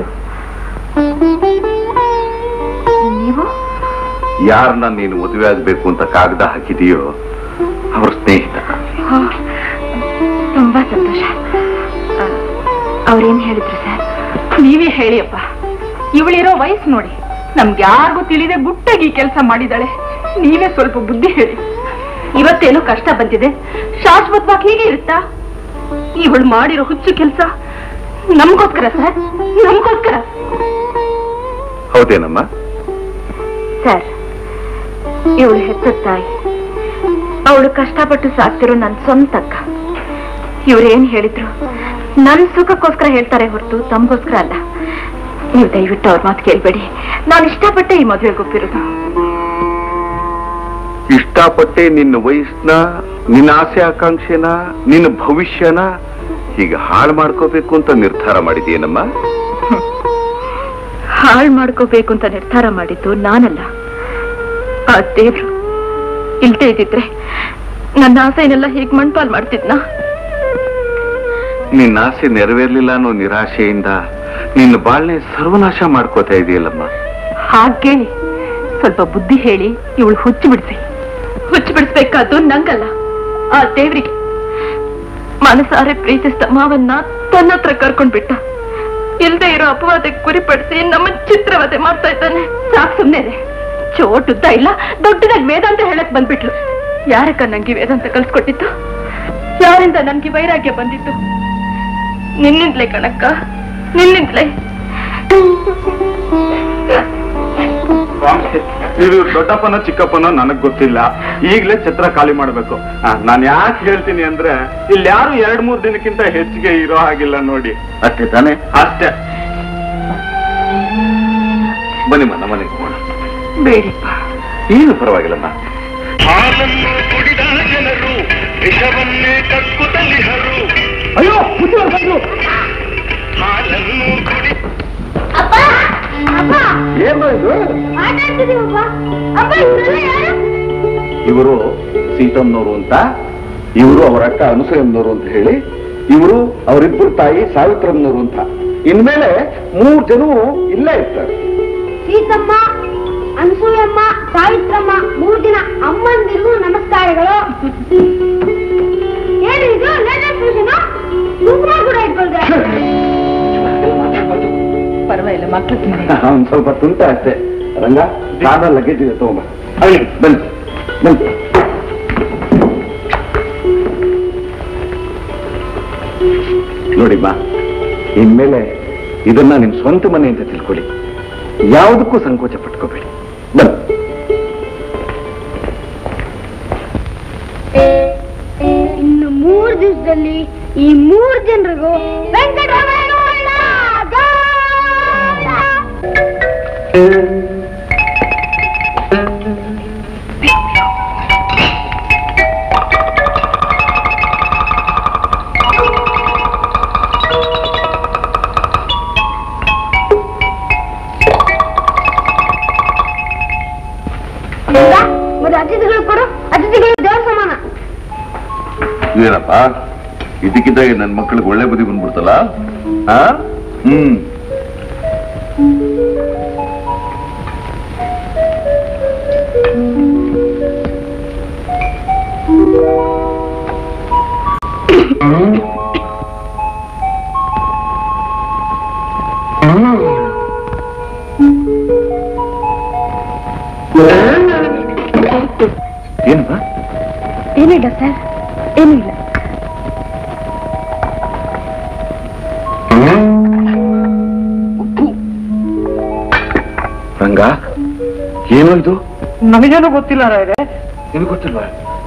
ನೀವು ಯಾರನ್ನ ನೀನು ಮದುವೆ ಆಗ್ಬೇಕು ಅಂತ ಕಾಗದ ಹಾಕಿದೀಯೋ ಅವ್ರ ಸ್ನೇಹಿತ ಹೋ, ತುಂಬಾ ಸಂತೋಷ ಆ, ಅವ್ರೇನ್ ಹೇಳಿದ್ರು ಸರ್ ನೀವೇ ಹೇಳಿಯಪ್ಪ ಇವಳಿರೋ ವಯಸ್ಸು ನೋಡಿ ನಮ್ಗೆ ಯಾರಿಗೂ ತಿಳಿದೆ ಗುಟ್ಟಾಗಿ ಕೆಲಸ ಮಾಡಿದಾಳೆ ನೀವೇ ಸ್ವಲ್ಪ ಬುದ್ಧಿ ಹೇಳಿ ಇವತ್ತೇನೋ ಕಷ್ಟ ಬಂದಿದೆ ಶಾಶ್ವತವಾಗಿ ಹೀಗೆ ಇರುತ್ತಾ ಇವಳು ಮಾಡಿರೋ ಹುಚ್ಚು ಕೆಲಸ ನಮ್ಗೋಸ್ಕರ ಸರ್ ನಮ್ಗೋಸ್ಕರ ಹೌದೇನಮ್ಮ ಸರ್ ಇವಳು ಹೆತ್ತ ತಾಯಿ ಅವಳು ಕಷ್ಟಪಟ್ಟು ಸಾಕ್ತಿರೋ ನನ್ನ ಸ್ವಂತ ಅಕ್ಕ ಇವ್ರೇನ್ ಹೇಳಿದ್ರು ನನ್ ಸುಖಕ್ಕೋಸ್ಕರ ಹೇಳ್ತಾರೆ ಹೊರತು ತಮಗೋಸ್ಕರ ಅಲ್ಲ ನೀವು ದಯವಿಟ್ಟು ಅವ್ರ ಮಾತು ಕೇಳ್ಬೇಡಿ ನಾನು ಇಷ್ಟಪಟ್ಟೆ ಈ ಮದುವೆಗೆ ಒಪ್ಪಿರೋದು ಇಷ್ಟಪಟ್ಟೆ ನಿನ್ನ ವಯಸ್ಸನ್ನ ನಿನ್ನ ಆಸೆ ಆಕಾಂಕ್ಷೆನ ನಿನ್ನ ಭವಿಷ್ಯನ ಈಗ ಹಾಳು ಮಾಡ್ಕೋಬೇಕು ಅಂತ ನಿರ್ಧಾರ ಮಾಡಿದೀಯನಮ್ಮ ಹಾಳು ಮಾಡ್ಕೋಬೇಕು ಅಂತ ನಿರ್ಧಾರ ಮಾಡಿದ್ದು ನಾನಲ್ಲ ಆ ದೇವ್ರು ಇಲ್ದೇ ಇದ್ದಿದ್ರೆ ನನ್ನ ಆಸೆನೆಲ್ಲ ಹೀಗೆ ಮಣ್ಪಾಲ್ ಮಾಡ್ತಿದ್ನಾ ನಿನ್ನ ಆಸೆ ನೆರವೇರ್ಲಿಲ್ಲ ಅನ್ನೋ ನಿರಾಶೆಯಿಂದ ನಿನ್ನ ಬಾಳ್ನೆ ಸರ್ವನಾಶ ಮಾಡ್ಕೋತಾ ಇದೆಯಲ್ಲಮ್ಮ ಹಾಗೆ ಸ್ವಲ್ಪ ಬುದ್ಧಿ ಹೇಳಿ ಇವಳು ಹುಚ್ಚು ಬಿಡಿಸಿ ಹುಚ್ಚು ಬಿಡಿಸ್ಬೇಕಾದ್ದು ನಂಗಲ್ಲ ಆ ದೇವ್ರಿಗೆ ಮನಸಾರೆ ಪ್ರೀತಿಸಿದ ಮಾವನ್ನ ತನ್ನ ಹತ್ರ ಕರ್ಕೊಂಡ್ಬಿಟ್ಟ ಇಲ್ದೇ ಇರೋ ಅಪವಾದಕ್ಕೆ ಗುರಿಪಡಿಸಿ ನಮ್ಮ ಚಿತ್ರವತೆ ಮಾಡ್ತಾ ಇದ್ದಾನೆ ಸಾಕ್ ಸುಮ್ನೆ ಇದೆ. ಚೋಟುದ್ದ ಇಲ್ಲ ದೊಡ್ಡದಾಗಿ ವೇದಾಂತ ಹೇಳಕ್ ಬಂದ್ಬಿಟ್ಲು ಯಾರಕ್ಕ ನಂಗೆ ಈ ವೇದಾಂತ ಕಲ್ಸ್ಕೊಟ್ಟಿತ್ತು ಯಾರಿಂದ ನನ್ಗೆ ವೈರಾಗ್ಯ ಬಂದಿತ್ತು ನಿನ್ನಿಂದ್ಲೇ ಕಣಕ್ಕ ನಿನ್ನಿಂದ್ಲೇ ನೀವು ದೊಡ್ಡಪ್ಪನೋ ಚಿಕ್ಕಪ್ಪನೋ ನನಗ್ ಗೊತ್ತಿಲ್ಲ ಈಗಲೇ ಛತ್ರ ಖಾಲಿ ಮಾಡ್ಬೇಕು ನಾನು ಯಾಕೆ ಹೇಳ್ತೀನಿ ಅಂದ್ರೆ ಇಲ್ಲಿ ಯಾರು ಎರಡ್ ಮೂರ್ ದಿನಕ್ಕಿಂತ ಹೆಚ್ಚಿಗೆ ಇರೋ ಹಾಗಿಲ್ಲ ನೋಡಿ ಅಷ್ಟೇ ತಾನೆ ಅಷ್ಟೇ ಬನ್ನಿ ಮನ ಮನೆಗೆ ಹೋಗೋಣ ಬೇಡಿಪ್ಪ ಏನು ಪರವಾಗಿಲ್ಲಮ್ಮ ಹಾಲನ್ನು ಕುಡಿದ ಜನರು ವಿಷವನ್ನೇ ಕಕ್ಕುತ್ತಲಿಹರು ಅಯ್ಯೋ ಬುದ್ಧಿವಂತ ಬಂದ್ರು. ಹಾಲನ್ನು ಕುಡಿ ಅಪ್ಪ ಅಪ್ಪ ಏನು ಇದು ಮಾತಾಡ್ತಿದೀವಪ್ಪ ಅಪ್ಪ ಇವ್ರೆಲ್ಲ ಯಾರು ಇವರು ಸೀತಮ್ಮನವರು ಅಂತ ಇವರು ಅವರ ಅಕ್ಕ ಅನಸೂಯಮ್ಮನವರು ಅಂತ ಹೇಳಿ ಇವರು ಅವರಿಬ್ಬರು ತಾಯಿ ಸಾವಿತ್ರಮ್ಮನವರು ಅಂತ ಇನ್ಮೇಲೆ ಮೂರ್ ಜನ ಇಲ್ಲೇ ಇರ್ತಾರೆ ಸೀತಮ್ಮ ಅನಸೂಯಮ್ಮ ಸಾವಿತ್ರಮ್ಮ ಮೂರು ದಿನ ಅಮ್ಮಂದಿರಿಗೂ ನಮಸ್ಕಾರಗಳು ಏನು ಇದು ಲೇಟೆಸ್ಟ್ ಫ್ಯಾಷನ್ ಸೂಪರ್ ಕೂಡ ಇಟ್ಕೊಳ್ದೆ ಪರವಾಗಿಲ್ಲ ಮಕ್ಳು ಒಂದ್ ಸ್ವಲ್ಪ ತುಂಟ ಅಷ್ಟೇ ರಂಗ ಕಾದ ಲಗೇಜ್ ಇದೆ ತಗೊಂಬ ಅಲ್ಲಿ ಬನ್ನಿ ಬನ್ನಿ ನೋಡಿಮ್ಮ ಇನ್ಮೇಲೆ ಇದನ್ನ ನಿಮ್ ಸ್ವಂತ ಮನೆ ಅಂತ ತಿಳ್ಕೊಳ್ಳಿ ಯಾವುದಕ್ಕೂ ಸಂಕೋಚ ಪಟ್ಕೋಬೇಡಿ ಬನ್ನಿ ಲೋಕದಲ್ಲಿ ಈ ಮೂರ್ ಜನರಿಗೂ ವೆಂಕಟರಮಣ ಒಳ್ಳ ಗೋವಿಂದ. ಹೌದಾ? ಮತ್ತೆ ಅತಿಥಿಗಳು ಕೊಡು ಅತಿಥಿಗಳು ದೇವ್ರ ಸಮಾನ ಏನಪ್ಪ ಇದಕ್ಕಿದ್ದಾಗ ನನ್ನ ಮಕ್ಕಳಿಗೆ ಒಳ್ಳೆ ಬುದ್ಧಿ ಬಂದ್ಬಿಡ್ತಲ್ಲ ಆ ಹ್ಮ್ ಏನಪ್ಪ ಏನಿಲ್ಲ ಸರ್ ಏನೂ ಇಲ್ಲ ರಂಗ ಏನು ಇದು ನನಗೇನು ಗೊತ್ತಿಲ್ಲ ರಾಯ್ರೆ ನಿನಗೆ ಗೊತ್ತಿಲ್ವಾ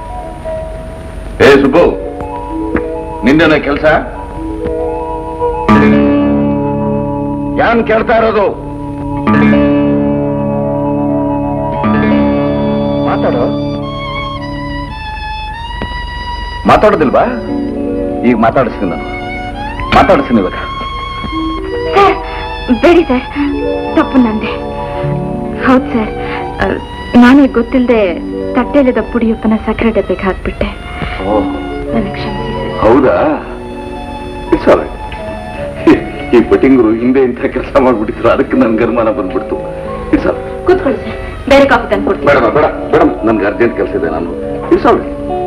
ಏ ಸುಬ್ಬು ನಿಂದೇನ ಕೆಲಸ ಯಾನ್ ಕೇಳ್ತಾ ಇರೋದು ಮಾತಾಡೋ ಮಾತಾಡೋದಿಲ್ವಾ ಈಗ ಮಾತಾಡಿಸ್ತೀನಿ ನಾನು ಮಾತಾಡಿಸ್ತೀನಿ ಇವಾಗ ಸರ್ ಬೇಡಿ ಸರ್ ತಪ್ಪು ನಂದೆ ಹೌದು ಸರ್ ನಾನೇ ಗೊತ್ತಿಲ್ಲದೆ ತಟ್ಟೆಲಿದ್ದ ಪುಡಿಯಪ್ಪನ ಸಕ್ಕರೆ ಡಬ್ಬಿಗೆ ಹಾಕ್ಬಿಟ್ಟೆ ನನಗೆ ಕ್ಷಮಿಸಿ ಸರ್ ಹೌದಾ ಇಟ್ಸ್ ಆಲ್ ಈ ಪಟಿಂಗರು ಹಿಂದೆ ಇಂಥ ಕೆಲಸ ಮಾಡ್ಬಿಟ್ಟಿದ್ರು ಅದಕ್ಕೆ ನನ್ಗೆ ಅನುಮಾನ ಬಂದ್ಬಿಡ್ತು ಇಟ್ಸ್ ಆಲ್ ಕೂತ್ಕೊಳ್ಳಿ ಸರ್ ಬೇರೆ ಕಾಫಿ ತಂದು ಕೊಡ್ತೀನಿ ಬೇಡಮ್ಮ ಬೇಡ ಮೇಡಮ್ ನನ್ಗೆ ಅರ್ಜೆಂಟ್ ಕೆಲಸ ಇದೆ ನಾನು ಇಟ್ಸ್ ಆಲ್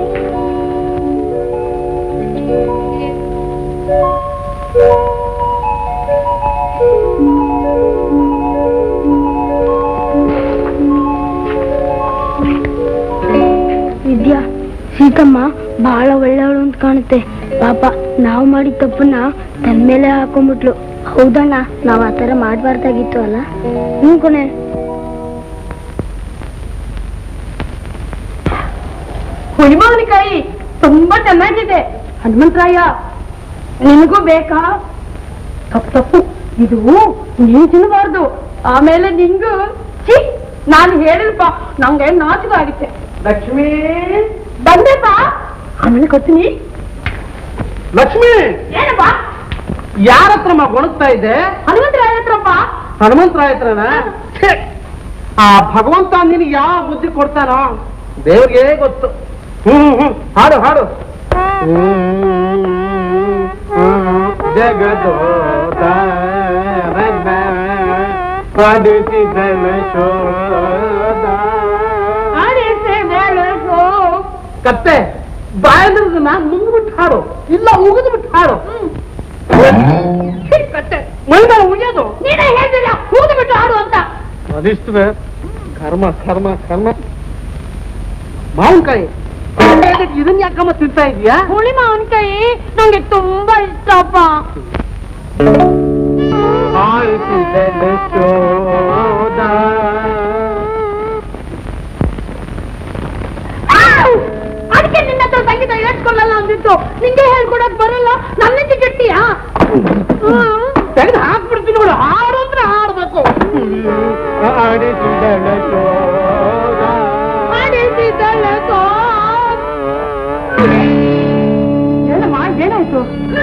ವಿದ್ಯಾ ಸೀತಮ್ಮ ಬಹಳ ಒಳ್ಳೆಯವಳು ಅಂತ ಕಾಣುತ್ತೆ ಪಾಪ ನಾವು ಮಾಡಿದ ತಪ್ಪನ್ನ ತನ್ನ ಮೇಲೆ ಹಾಕೊಂಡ್ಬಿಟ್ಲು ಹೌದಣ್ಣ ನಾವು ಆ ಥರ ಮಾಡಬಾರ್ದಾಗಿತ್ತು ಅಲ್ಲ ಹ್ಞೂ ಕೊನೆ ಹುಳಿಮಾವಿನಕಾಯಿ ತುಂಬಾ ಚೆನ್ನಾಗಿದೆ ಹನುಮಂತರಾಯ ನಿನಗೂ ಬೇಕಾ ತಪ್ಪು ತಪ್ಪು ಇದು ನೀನ್ ತಿನ್ನಬಾರ್ದು ಆಮೇಲೆ ನಿಂಗು ಛೀ ನಾನು ಹೇಳಿಲ್ಪ ನಂಗೆ ನಾಚಿಕೆ ಆಗುತ್ತೆ ಲಕ್ಷ್ಮೀ ಬಂದೆಪ್ಪ ಆಮೇಲೆ ಕೊಡ್ತೀನಿ ಲಕ್ಷ್ಮಿ ಏನಪ್ಪ ಯಾರ ಹತ್ರ ಗೊಣಗ್ತಾ ಇದ್ದೆ ಹನುಮಂತರಾಯ ಹತ್ರಪ್ಪ ಹನುಮಂತರಾಯ ಹತ್ರನ ಛೆ! ಆ ಭಗವಂತ ನಿನಗೆ ಯಾವ ಬುದ್ಧಿ ಕೊಡ್ತಾನೋ ದೇವ್ರಿಗೆ ಗೊತ್ತು ಹ್ಮ್ ಹ್ಮ್ ಹಾಡು ಹಾಡು ಕತ್ತೆ ಬಾಯದ್ರದನ್ನ ನುಂಗ್ಬಿಟ್ಟು ಹಾಡು ಇಲ್ಲ ಉಗಿದು ಬಿಟ್ಟು ಹಾಡು ಛೀ, ಕತ್ತೆ ಮೈದಾನ ಉಗಿಯೋದು ನೀನೇ ಹೇಳ್ತಿಲ್ಲ ಕೂದು ಬಿಟ್ಟು ಆಡು ಅಂತ ಅದಿಷ್ಟವೇ ಕರ್ಮ ಕರ್ಮ ಕರ್ಮ ಮಾವಿನಕಾಯಿ ಇದನ್ನ ಯಾಕಮ್ಮ ತಿಂತಾ ಇದೀಯಾ ಹುಳಿ ಮಾವಿನಕಾಯಿ ನಂಗೆ ತುಂಬಾ ಇಷ್ಟಪ್ಪ ಅದಕ್ಕೆ ನಿನ್ನ ಹತ್ರ ಸಂಗೀತ ಹೇಳ್ಕೊಳ್ಳಲ್ಲ ಅಂದಿತ್ತು ನಿಂಗೆ ಹೇಳ್ಕೊಡಕ್ ಬರಲ್ಲ ನನ್ನಿಂದ ಕೆಟ್ಟಿಯಾ ತೆಗೆದು ಹಾಕ್ಬಿಡ್ತೀನಿ ನೋಡು ಹಾಡು ಅಂದ್ರೆ ಹಾಡ್ಬೇಕು ಏನಮ್ಮ ಏನಾಯ್ತು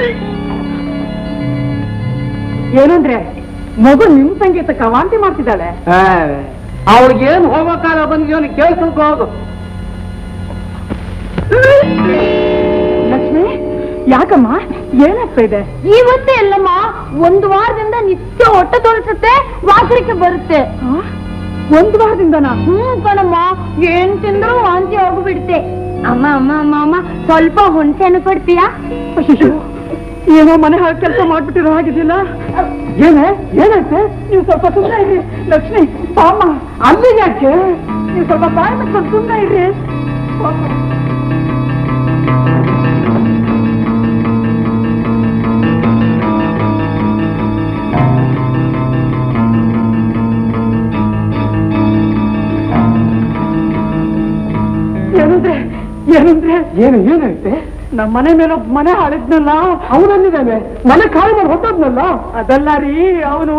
ಏನಂದ್ರೆ ಮಗು ನಿಮ್ ಸಂಗೀತಕ್ಕ ವಾಂತಿ ಮಾಡ್ತಿದ್ದಾಳೆ ಅವಳಿಗೇನು ಹೋಗೋ ಕಾಲ ಬಂದಿದೆಯೋ ನೀನು ಕೇಳ್ಸ್ಕೊಳ್ಕೊ ಹೋಗು ಲಕ್ಷ್ಮಿ ಯಾಕಮ್ಮ ಏನಾಗ್ತಾ ಇದೆ ಇವತ್ತೇ ಅಲ್ಲಮ್ಮ ಒಂದು ವಾರದಿಂದ ನಿತ್ಯ ಹೊಟ್ಟೆ ತೋರಿಸುತ್ತೆ ವಾಸರಿಕೆ ಬರುತ್ತೆ ಒಂದು ವಾರದಿಂದನ ಹ್ಮ್ ಕಣಮ್ಮ ಏನ್ ತಿಂದ್ರು ವಾಂತಿ ಹೋಗ್ಬಿಡುತ್ತೆ ಅಮ್ಮ ಅಮ್ಮ ಅಮ್ಮ ಅಮ್ಮ ಸ್ವಲ್ಪ ಹುಣಸೆ ಹಣ್ಣು ಕೊಡ್ತೀಯಾ ಏನೋ ಮನೆ ಹಾಗೆ ಕೆಲಸ ಮಾಡ್ಬಿಟ್ಟಿರೋ ಹಾಗಿದ್ದಿಲ್ಲ ಏನೇ ಏನಾಯ್ತೆ ನೀವು ಸ್ವಲ್ಪ ಸುಮ್ಮನೆ ಇರಿ ಲಕ್ಷ್ಮಿ ಪಾಮ ಅಲ್ಲಿ ಯಾಕೆ ನೀವು ಸ್ವಲ್ಪ ಬಾಯಿ ಮುಚ್ಕೊಂಡು ಸುಮ್ಮನೆ ಇರಿ ಪಾಪ. ಏನಂದ್ರೆ ಏನಂದ್ರೆ ಏನು ಏನೈತೆ ನಮ್ಮ ಮನೆ ಮೇಲೆ ಒಬ್ಬ ಮನೆ ಹಾಳಿದ್ನಲ್ಲ ಅವನಲ್ಲಿದ್ದಾನೆ ಮನೆ ಖಾಲಿ ಮಾಡಿ ಹೊಟ್ಟೋದ್ನಲ್ಲ ಅದಲ್ಲ ರೀ ಅವನು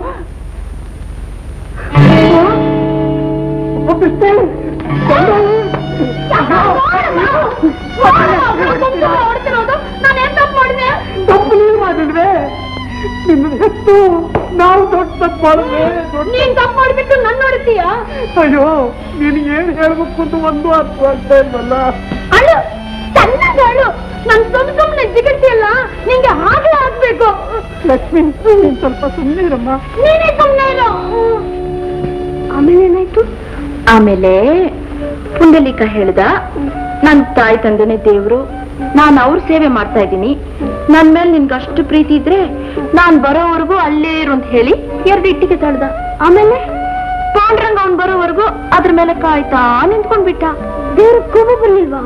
ತಪ್ಪು ನೀನು ಮಾಡಿಲ್ವೇ ನಿನ್ನ ಹೆತ್ತು ನಾವು ದೊಡ್ಡ ತಪ್ಪು ಮಾಡಿದ್ವಿ ನೀನ್ ತಪ್ಪು ಮಾಡ್ಬಿಟ್ಟು ನನ್ ನೋಡ್ತೀಯಾ ಅಯ್ಯೋ ನೀನು ಏನ್ ಹೇಳ್ಬೇಕು ಅಂತ ಒಂದು ಅರ್ಥ ಆಗ್ತಾ ಇಲ್ವಲ್ಲ ಅಳು ಚೆನ್ನಾಗಿ ಅಳು ನನ್ ಸುಮ್ ಸುಮ್ನೆ ಜಿಗಟ್ಟಿಯಲ್ಲ ನಿಂಗೆ ಹಾಗೆ ಆಗ್ಬೇಕು ಲಕ್ಷ್ಮಿ ನೀನ್ ಸ್ವಲ್ಪ ಸುಮ್ಮನೆ ಇರಮ್ಮ ನೀನೇ ಸುಮ್ನೆ ಇರು ಆಮೇಲೆ ಏನಾಯ್ತು ಆಮೇಲೆ ಪುಂಡಲೀಕ ಹೇಳ್ದ ನನ್ ತಾಯಿ ತಂದೆನೇ ದೇವ್ರು ನಾನು ಅವ್ರ ಸೇವೆ ಮಾಡ್ತಾ ಇದ್ದೀನಿ ನನ್ ಮೇಲೆ ನಿನ್ಗೆ ಅಷ್ಟು ಪ್ರೀತಿ ಇದ್ರೆ ನಾನ್ ಬರೋವರೆಗೂ ಅಲ್ಲೇ ಇರು ಅಂತ ಹೇಳಿ ಎರಡು ಇಟ್ಟಿಗೆ ತಳ್ದ ಆಮೇಲೆ ಪಾಂಡ್ರಂಗ ಅವ್ನ್ ಬರೋವರೆಗೂ ಅದ್ರ ಮೇಲೆ ಕಾಯ್ತಾ ನಿಂತ್ಕೊಂಡ್ಬಿಟ್ಟ ದೇವ್ರ ಕೋಪ ಬರ್ಲಿಲ್ವಾ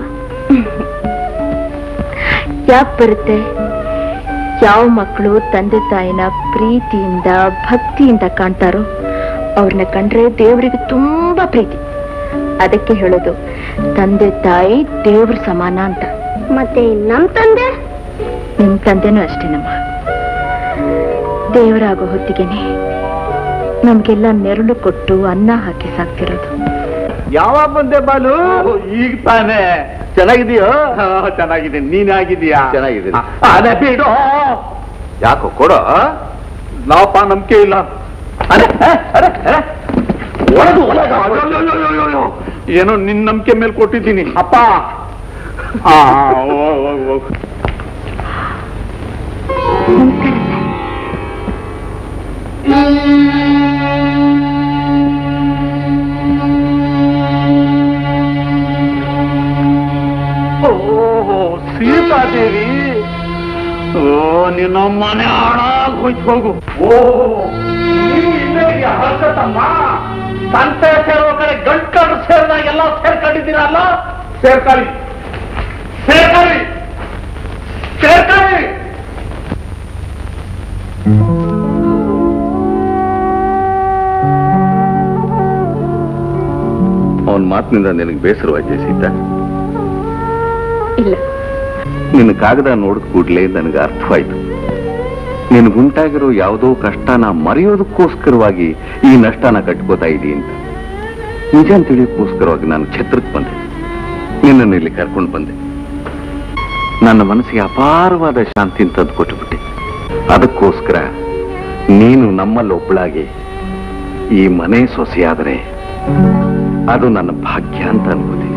ಯಾಕೆ ಬರುತ್ತೆ ಯಾವ ಮಕ್ಕಳು ತಂದೆ ತಾಯಿನ ಪ್ರೀತಿಯಿಂದ ಭಕ್ತಿಯಿಂದ ಕಾಣ್ತಾರೋ ಅವ್ರನ್ನ ಕಂಡ್ರೆ ದೇವರಿಗೆ ತುಂಬಾ ಪ್ರೀತಿ ಅದಕ್ಕೆ ಹೇಳೋದು ತಂದೆ ತಾಯಿ ದೇವ್ರ ಸಮಾನ ಅಂತ ಮತ್ತೆ ನಮ್ ತಂದೆ ನಿಮ್ ತಂದೆನೂ ಅಷ್ಟೇನಮ್ಮ ದೇವರಾಗೋ ಹೊತ್ತಿಗೆನೆ ನಮ್ಗೆಲ್ಲ ನೆರಳು ಕೊಟ್ಟು ಅನ್ನ ಹಾಕಿ ಸಾಕ್ತಿರೋದು ಯಾವಾಗ ಬಂದೆ ಬಾಲು ಈಗ ತಾನೇ ಚೆನ್ನಾಗಿದೆಯೋ ಚೆನ್ನಾಗಿದೆ ನೀನ್ ಆಗಿದೀಯಾ ಚೆನ್ನಾಗಿದ್ದೀನಿ. ಅದೇ ಬಿಡು ಯಾಕೋ ಕೊಡೋ ನಾವಪ್ಪ ನಂಬಿಕೆ ಇಲ್ಲ ಅರೆ, ಅರೆ, ಅರೆ, ಅರೆ. ಒಳಗು, ಒಳಗು. ಅಯ್ಯಯ್ಯಯ್ಯಯ್ಯಯ್ಯೋ. ಏನೋ ನಿನ್ ನಂಬಿಕೆ ಮೇಲೆ ಕೊಟ್ಟಿದ್ದೀನಿ ಅಪ್ಪ ಆ, ಆ, ಹೋಗ್, ಹೋಗ್, ಹೋಗ್. ಓಹೋ ಸೀತಾದೇವಿ ಓ ನಿನ್ನ ಮನೆ ಹಾಳಾಗ್ ಹೋಯ್ತು ಹೋಗು ಓ ನೀವು ಇಲ್ಲೇ ಇದೆಯಾ ಹರ್ಷತಮ್ಮ ಸಂತೆ ಸೇರೋ ಕಡೆ ಗಂಟ್ಕಂಡು ಸೇರಿದಾಗ ಎಲ್ಲ ಸೇರ್ಕೊಂಡಿದ್ದೀರಲ್ಲ ಸೇರ್ಕೊಳ್ಳಿ ಸೇರ್ಕೊಳ್ಳಿ ಸೇರ್ಕೊಳ್ಳಿ ಅವನ ಮಾತಿನಿಂದ ನಿನಗೆ ಬೇಸರವಾಯ್ತೆ ಸೀತಾ ಇಲ್ಲ ನಿನ್ನ ಕಾಗದ ನೋಡಿದ ಕೂಡಲೇ ನನಗೆ ಅರ್ಥವಾಯ್ತು ನಿನಗುಂಟಾಗಿರೋ ಯಾವುದೋ ಕಷ್ಟನ ಮರೆಯೋದಕ್ಕೋಸ್ಕರವಾಗಿ ಈ ನಷ್ಟನ ಕಟ್ಕೋತಾ ಇದ್ದೀ ಅಂತ ನಿಜ ಅಂತ ತಿಳಿಯೋಕ್ಕೋಸ್ಕರವಾಗಿ ನಾನು ಛತ್ರಕ್ಕೆ ಬಂದೆ ನಿನ್ನನ್ನು ಇಲ್ಲಿ ಕರ್ಕೊಂಡು ಬಂದೆ ನನ್ನ ಮನಸ್ಸಿಗೆ ಅಪಾರವಾದ ಶಾಂತಿನ ತಂದು ಕೊಟ್ಟುಬಿಟ್ಟೆ ಅದಕ್ಕೋಸ್ಕರ ನೀನು ನಮ್ಮಲ್ಲಿ ಒಬ್ಬಳಾಗಿ ಈ ಮನೆ ಸೊಸೆಯಾದರೆ ಅದು ನನ್ನ ಭಾಗ್ಯ ಅಂತ ಅನ್ಕೋತೀನಿ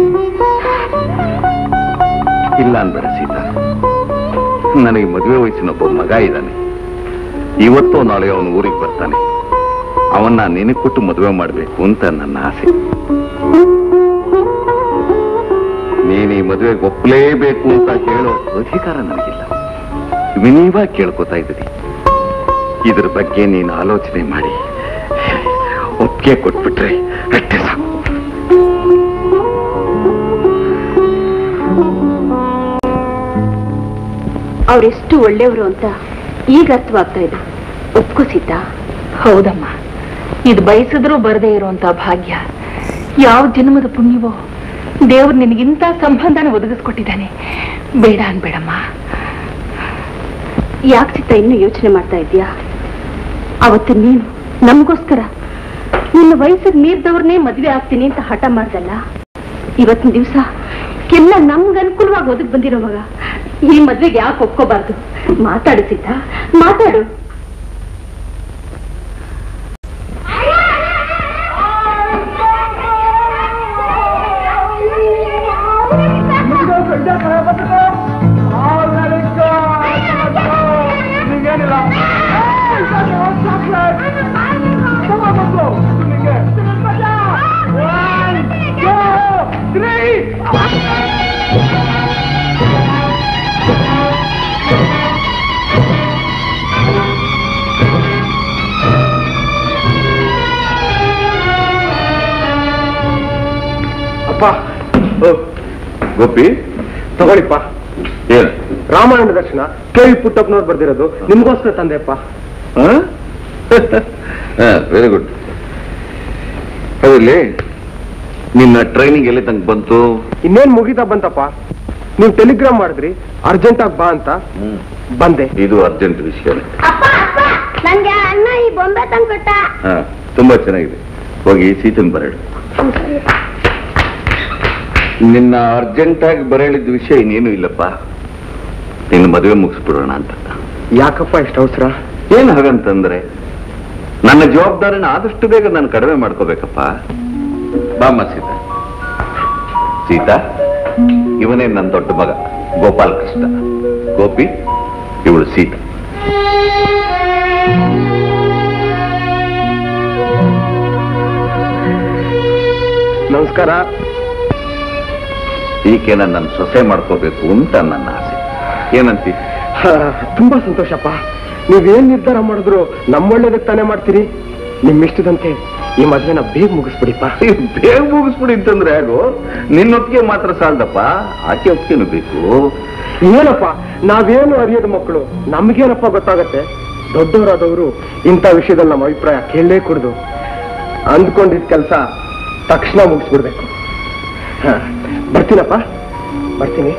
ಇಲ್ಲ ಅನ್ಬೇಡ ಸೀತಾ ನನಗೆ ಮದುವೆ ವಯಸ್ಸಿನ ಒಬ್ಬ ಮಗ ಇದ್ದಾನೆ ಇವತ್ತೋ ನಾಳೆ ಅವನು ಊರಿಗೆ ಬರ್ತಾನೆ ಅವನ್ನ ನಿನಗೆ ಕೊಟ್ಟು ಮದುವೆ ಮಾಡಬೇಕು ಅಂತ ನನ್ನ ಆಸೆ ನೀನು ಈ ಮದುವೆಗೆ ಒಪ್ಪಲೇಬೇಕು ಅಂತ ಹೇಳೋ ಅಧಿಕಾರ ನನಗಿಲ್ಲ ವಿನೀವಾಗಿ ಕೇಳ್ಕೊತಾ ಇದ್ದೀನಿ ಇದ್ರ ಬಗ್ಗೆ ನೀನು ಆಲೋಚನೆ ಮಾಡಿ ಒಪ್ಪಿಗೆ ಕೊಟ್ಬಿಟ್ರೆ ಅಷ್ಟೇ ಸಾಕು ಅವರೆಷ್ಟು ಒಳ್ಳೆಯವರು ಅಂತ ಈಗ ಅರ್ಥವಾಗ್ತಾ ಇದೆ ಒಪ್ಕೋಸಿದ್ದ ಹೌದಮ್ಮ ಇದು ಬಯಸಿದ್ರೂ ಬರದೇ ಇರುವಂತ ಭಾಗ್ಯ ಯಾವ ಜನ್ಮದ ಪುಣ್ಯವೋ ದೇವ್ರು ನಿನಗಿಂತ ಸಂಬಂಧನ ಒದಗಿಸ್ಕೊಟ್ಟಿದ್ದಾನೆ ಬೇಡ ಅನ್ಬೇಡಮ್ಮ ಯಾಕೆ ಚಿತ್ತ ಇನ್ನೂ ಯೋಚನೆ ಮಾಡ್ತಾ ಇದೀಯಾ ಅವತ್ತು ನೀನು ನಮಗೋಸ್ಕರ ನಿನ್ನ ವಯಸ್ಸಿಗೆ ಮೀರ್ದವ್ರನ್ನೇ ಮದುವೆ ಆಗ್ತೀನಿ ಅಂತ ಹಠ ಮಾಡ್ದಲ್ಲ ಇವತ್ತಿನ ದಿವಸ ಎಲ್ಲ ನಮ್ಗೆ ಅನುಕೂಲವಾಗಿ ಒದಗ್ ಬಂದಿರೋ ಮಗ ಈ ಮದ್ವೆಗೆ ಯಾಕೆ ಒಪ್ಕೋಬಾರ್ದು ಮಾತಾಡಿಸಿದ್ದ ಮಾತಾಡು ಅಪ್ಪ ಗೋಪಿ ತಗೊಳ್ಳಿಪ್ಪ ಏನು ರಾಮಾಯಣ ದರ್ಶನ ಕೆ ವಿ ಪುಟ್ಟಪ್ಪನವ್ರು ಬರ್ದಿರೋದು ನಿಮ್ಗೋಸ್ಕರ ತಂದೆಪ್ಪ ವೆರಿ ಗುಡ್ ಅದಲ್ಲಿ ನಿನ್ನ ಟ್ರೈನಿಂಗ್ ಎಲ್ಲಿ ತನಕ ಬಂತು ಇನ್ನೇನ್ ಮುಗಿತಾ ಬಂತಪ್ಪ ನೀವು ಟೆಲಿಗ್ರಾಮ್ ಮಾಡಿದ್ರಿ ಅರ್ಜೆಂಟ್ ಆಗಿ ಬಾ ಅಂತ ಬಂದೆ ಇದು ಅರ್ಜೆಂಟ್ ವಿಷಯ ಅಪ್ಪ ಅಪ್ಪ ನನ್ಗೆ ಅಣ್ಣ ಈ ಬೊಂಬೆ ತಂದ್ಕೊಟ್ಟ ಹಾ ತುಂಬಾ ಚೆನ್ನಾಗಿದೆ ಹೋಗಿ ಸೀತನ್ ಬರಳು ನಿನ್ನ ಅರ್ಜೆಂಟ್ ಆಗಿ ಬರಳಿದ ವಿಷಯ ಇನ್ನೇನು ಇಲ್ಲಪ್ಪ ನಿನ್ನ ಮದುವೆ ಮುಗಿಸ್ಬಿಡೋಣ ಅಂತ ಯಾಕಪ್ಪ ಇಷ್ಟು ಅವಸರ ಏನ್ ಹಾಗಂತಂದ್ರೆ ನನ್ನ ಜವಾಬ್ದಾರಿನ ಆದಷ್ಟು ಬೇಗ ನಾನು ಕಡಿಮೆ ಮಾಡ್ಕೋಬೇಕಪ್ಪ ಬಾಮ್ಮ ಸೀತಾ ಸೀತಾ ಇವನೇ ನನ್ನ ದೊಡ್ಡ ಮಗ ಗೋಪಾಲ್ ಕೃಷ್ಣ ಗೋಪಿ ಇವಳು ಸೀತಾ ನಮಸ್ಕಾರ ಈಕೆನ ನನ್ನ ಸೊಸೆ ಮಾಡ್ಕೋಬೇಕು ಅಂತ ನನ್ನ ಆಸೆ ಏನಂತಿ ಹಾ, ತುಂಬಾ ಸಂತೋಷಪ್ಪ ನೀವೇನ್ ನಿರ್ಧಾರ ಮಾಡಿದ್ರು ನಮ್ಮೊಳ್ಳೇದಕ್ಕೆ ತಾನೇ ಮಾಡ್ತೀರಿ ನಿಮ್ ಇಷ್ಟದಂತೆ ಈ ಮದ್ವೆನ ಬೇಗ ಮುಗಿಸ್ಬಿಡಿಪ್ಪ ಬೇಗ ಮುಗಿಸ್ಬಿಡಿ ಅಂತಂದ್ರೆ ಹೇಗೋ ನಿನ್ನೊತ್ತಿಗೆ ಮಾತ್ರ ಸಾಲದಪ್ಪ ಆಕೆ ಒತ್ತಿಗೆನೂ ಬೇಕು ಏನಪ್ಪ ನಾವೇನು ಅರಿಯದ ಮಕ್ಕಳು ನಮ್ಗೇನಪ್ಪ ಗೊತ್ತಾಗತ್ತೆ ದೊಡ್ಡವರಾದವರು ಇಂಥ ವಿಷಯದಲ್ಲಿ ನಮ್ಮ ಅಭಿಪ್ರಾಯ ಕೇಳಲೇ ಕುಡ್ದು ಅಂದ್ಕೊಂಡಿದ್ ಕೆಲಸ ತಕ್ಷಣ ಮುಗಿಸ್ಬಿಡ್ಬೇಕು ಹ, ಬರ್ತೀನಪ್ಪ ಬರ್ತೀನಿ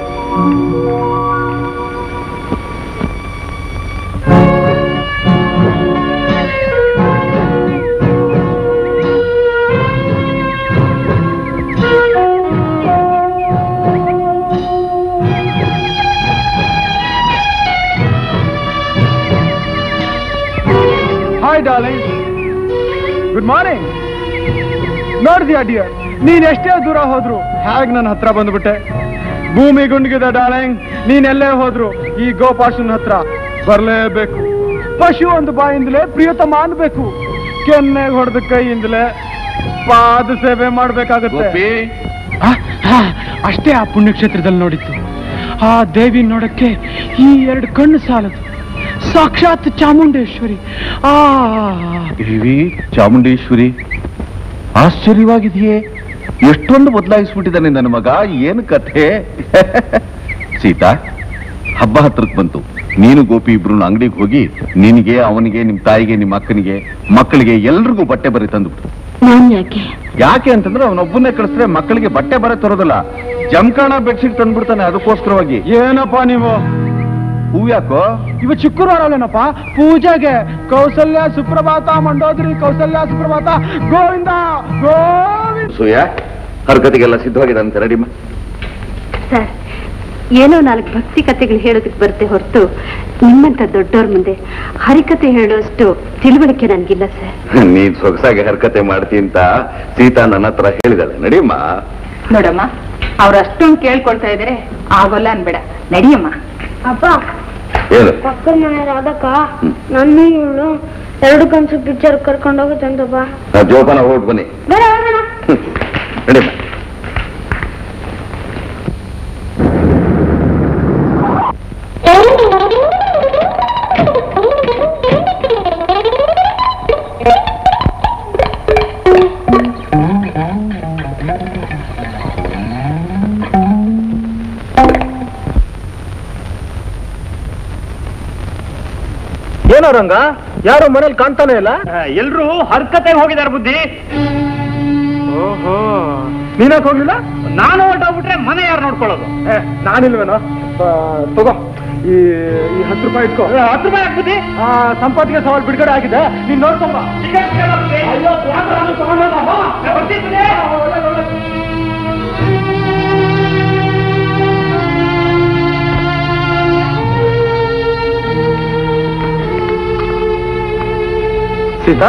ಹಾಯ್ ಡಾರ್ಲಿಂಗ್ ಗುಡ್ ಮಾರ್ನಿಂಗ್ ನೋಡಿದ್ಯಾ ಡಿಯರ್ ನೀನ್ ಎಷ್ಟೇ ದೂರ ಹೋದ್ರು ಹೇಗ್ ನನ್ನ ಹತ್ರ ಬಂದ್ಬಿಟ್ಟೆ ಭೂಮಿ ಗುಂಡ್ಗಿದೆ ಡಾರ್ಲಿಂಗ್ ನೀನ್ ಎಲ್ಲೇ ಹೋದ್ರು ಈ ಗೋಪಾಶನ್ ಹತ್ರ ಬರ್ಲೇಬೇಕು ಪಶು ಒಂದು ಬಾಯಿಂದಲೇ ಪ್ರಿಯತಮ ಅನ್ಬೇಕು ಕೆನ್ನೆಗೆ ಹೊಡೆದ ಕೈಯಿಂದಲೇ ಪಾದ ಸೇವೆ ಮಾಡ್ಬೇಕಾಗುತ್ತೆ ಗೋಪಿ ಆ, ಆ, ಅಷ್ಟೇ ಆ ಪುಣ್ಯಕ್ಷೇತ್ರದಲ್ಲಿ ನೋಡಿತ್ತು ಆ ದೇವಿ ನೋಡಕ್ಕೆ ಈ ಎರಡು ಕಣ್ಣು ಸಾಲದು ಸಾಕ್ಷಾತ್ ಚಾಮುಂಡೇಶ್ವರಿ ಆ ದೇವಿ ಚಾಮುಂಡೇಶ್ವರಿ ಆಶ್ಚರ್ಯವಾಗಿದೆಯೇ ಎಷ್ಟೊಂದು ಬದಲಾಯಿಸ್ಬಿಟ್ಟಿದ್ದಾನೆ ನನ್ನ ಮಗ ಏನು ಕಥೆ ಸೀತಾ ಹಬ್ಬ ಹತ್ರಕ್ಕೆ ಬಂತು ನೀನು ಗೋಪಿ ಇಬ್ರು ಅಂಗಡಿಗೆ ಹೋಗಿ ನಿನಗೆ ಅವನಿಗೆ ನಿಮ್ ತಾಯಿಗೆ ನಿಮ್ಮ ಅಕ್ಕನಿಗೆ ಮಕ್ಕಳಿಗೆ ಎಲ್ರಿಗೂ ಬಟ್ಟೆ ಬರೆ ತಂದ್ಬಿಟ್ಟು ನಾನ್ ಯಾಕೆ ಯಾಕೆ ಅಂತಂದ್ರೆ ಅವನೊಬ್ಬನ್ನೇ ಕಳಿಸಿದ್ರೆ ಮಕ್ಕಳಿಗೆ ಬಟ್ಟೆ ಬರೆ ತರೋದಿಲ್ಲ ಜಮಖಾನ ಬೆಡ್ಶೀಟ್ ತಂದ್ಬಿಡ್ತಾನೆ ಅದಕ್ಕೋಸ್ಕರವಾಗಿ ಏನಪ್ಪ ನೀವು ಹೂ ಯಾಕೋ ಇವ ಶುಕ್ರವಾರ ಅಲ್ಲೇನಪ್ಪ ಪೂಜೆಗೆ ಕೌಸಲ್ಯ ಸುಪ್ರಭಾತ ಮಂಡೋದ್ರಿ ಕೌಸಲ್ಯ ಸುಪ್ರಭಾತ ಗೋವಿಂದ ಗೋವಿಂದ ಸೂಯ ಹರ್ಕತಿಗೆಲ್ಲ ಸಿದ್ಧವಾಗಿದಂತೆ ರೆಡಿಮ ಸರ್ ಏನೋ ನಾಲ್ಕು ಭಕ್ತಿ ಕಥೆಗಳು ಹೇಳೋದಕ್ಕೆ ಬರುತ್ತೆ ಹೊರತು ನಿಮ್ಮಂತ ದೊಡ್ಡವ್ರ ಮುಂದೆ ಹರಿಕತೆ ಹೇಳೋಷ್ಟು ತಿಳುವಳಿಕೆ ನನಗಿಲ್ಲ ಸರ್ ನೀನ್ ಸೊಗಸಾಗಿ ಹರ್ಕತೆ ಮಾಡ್ತಿ ಅಂತ ಸೀತಾ ನನ್ನ ಹತ್ರ ಹೇಳಿದಾಳೆ ನಡಿಯಮ್ಮ ನೋಡಮ್ಮ ಅವ್ರು ಅಷ್ಟೊಂದು ಕೇಳ್ಕೊಳ್ತಾ ಇದಾರೆ ಆಗೋಲ್ಲ ಅನ್ಬೇಡ ನಡಿಯಮ್ಮ ಅಪ್ಪ ಏನು ಪಕ್ಕದ ಮನೆ ರಾಧಕ್ಕ ನನ್ನ ಇವಳು ಎರಡು ಕನ್ಸು ಪಿಕ್ಚರ್ ಕರ್ಕೊಂಡು ಹೋಗುತ್ತಂತಪ್ಪ ನಾ ಜೋಪಾನ ಹೋಗಿ ಬನ್ನಿ ಬೇಡ ಹೋಗೋಣ ನಡಿಯಮ್ಮ ಏನೋ ರಂಗ ಯಾರು ಮನೇಲಿ ಕಾಣ್ತಾನೆ ಇಲ್ಲ ಎಲ್ರು ಹರ್ಕತೆ ಹೋಗಿದಾರ ಬುದ್ಧಿ ಓಹೋ ನೀನಾಕ್ ಹೋಗ್ಲಿಲ್ಲ ನಾನು ಹೊರಟೋಗ್ಬಿಟ್ರೆ ಮನೆ ಯಾರು ನೋಡ್ಕೊಳ್ಳೋದು ಏ, ನಾನಿಲ್ವೇನೋ ಆ, ತಗೋ ಈ ಈ ಹತ್ತು ರೂಪಾಯಿ ಇಟ್ಕೋ ಹತ್ತು ರೂಪಾಯಿ ಹಾಕ್ಬುದ್ಧಿ ಆ, ಸಂಪತ್ತಿಗೆ ಸವಾಲ್ ಬಿಡುಗಡೆ ಆಗಿದೆ ನೀನ್ ನೋಡ್ಕೊಂಬ ಸೀತಾ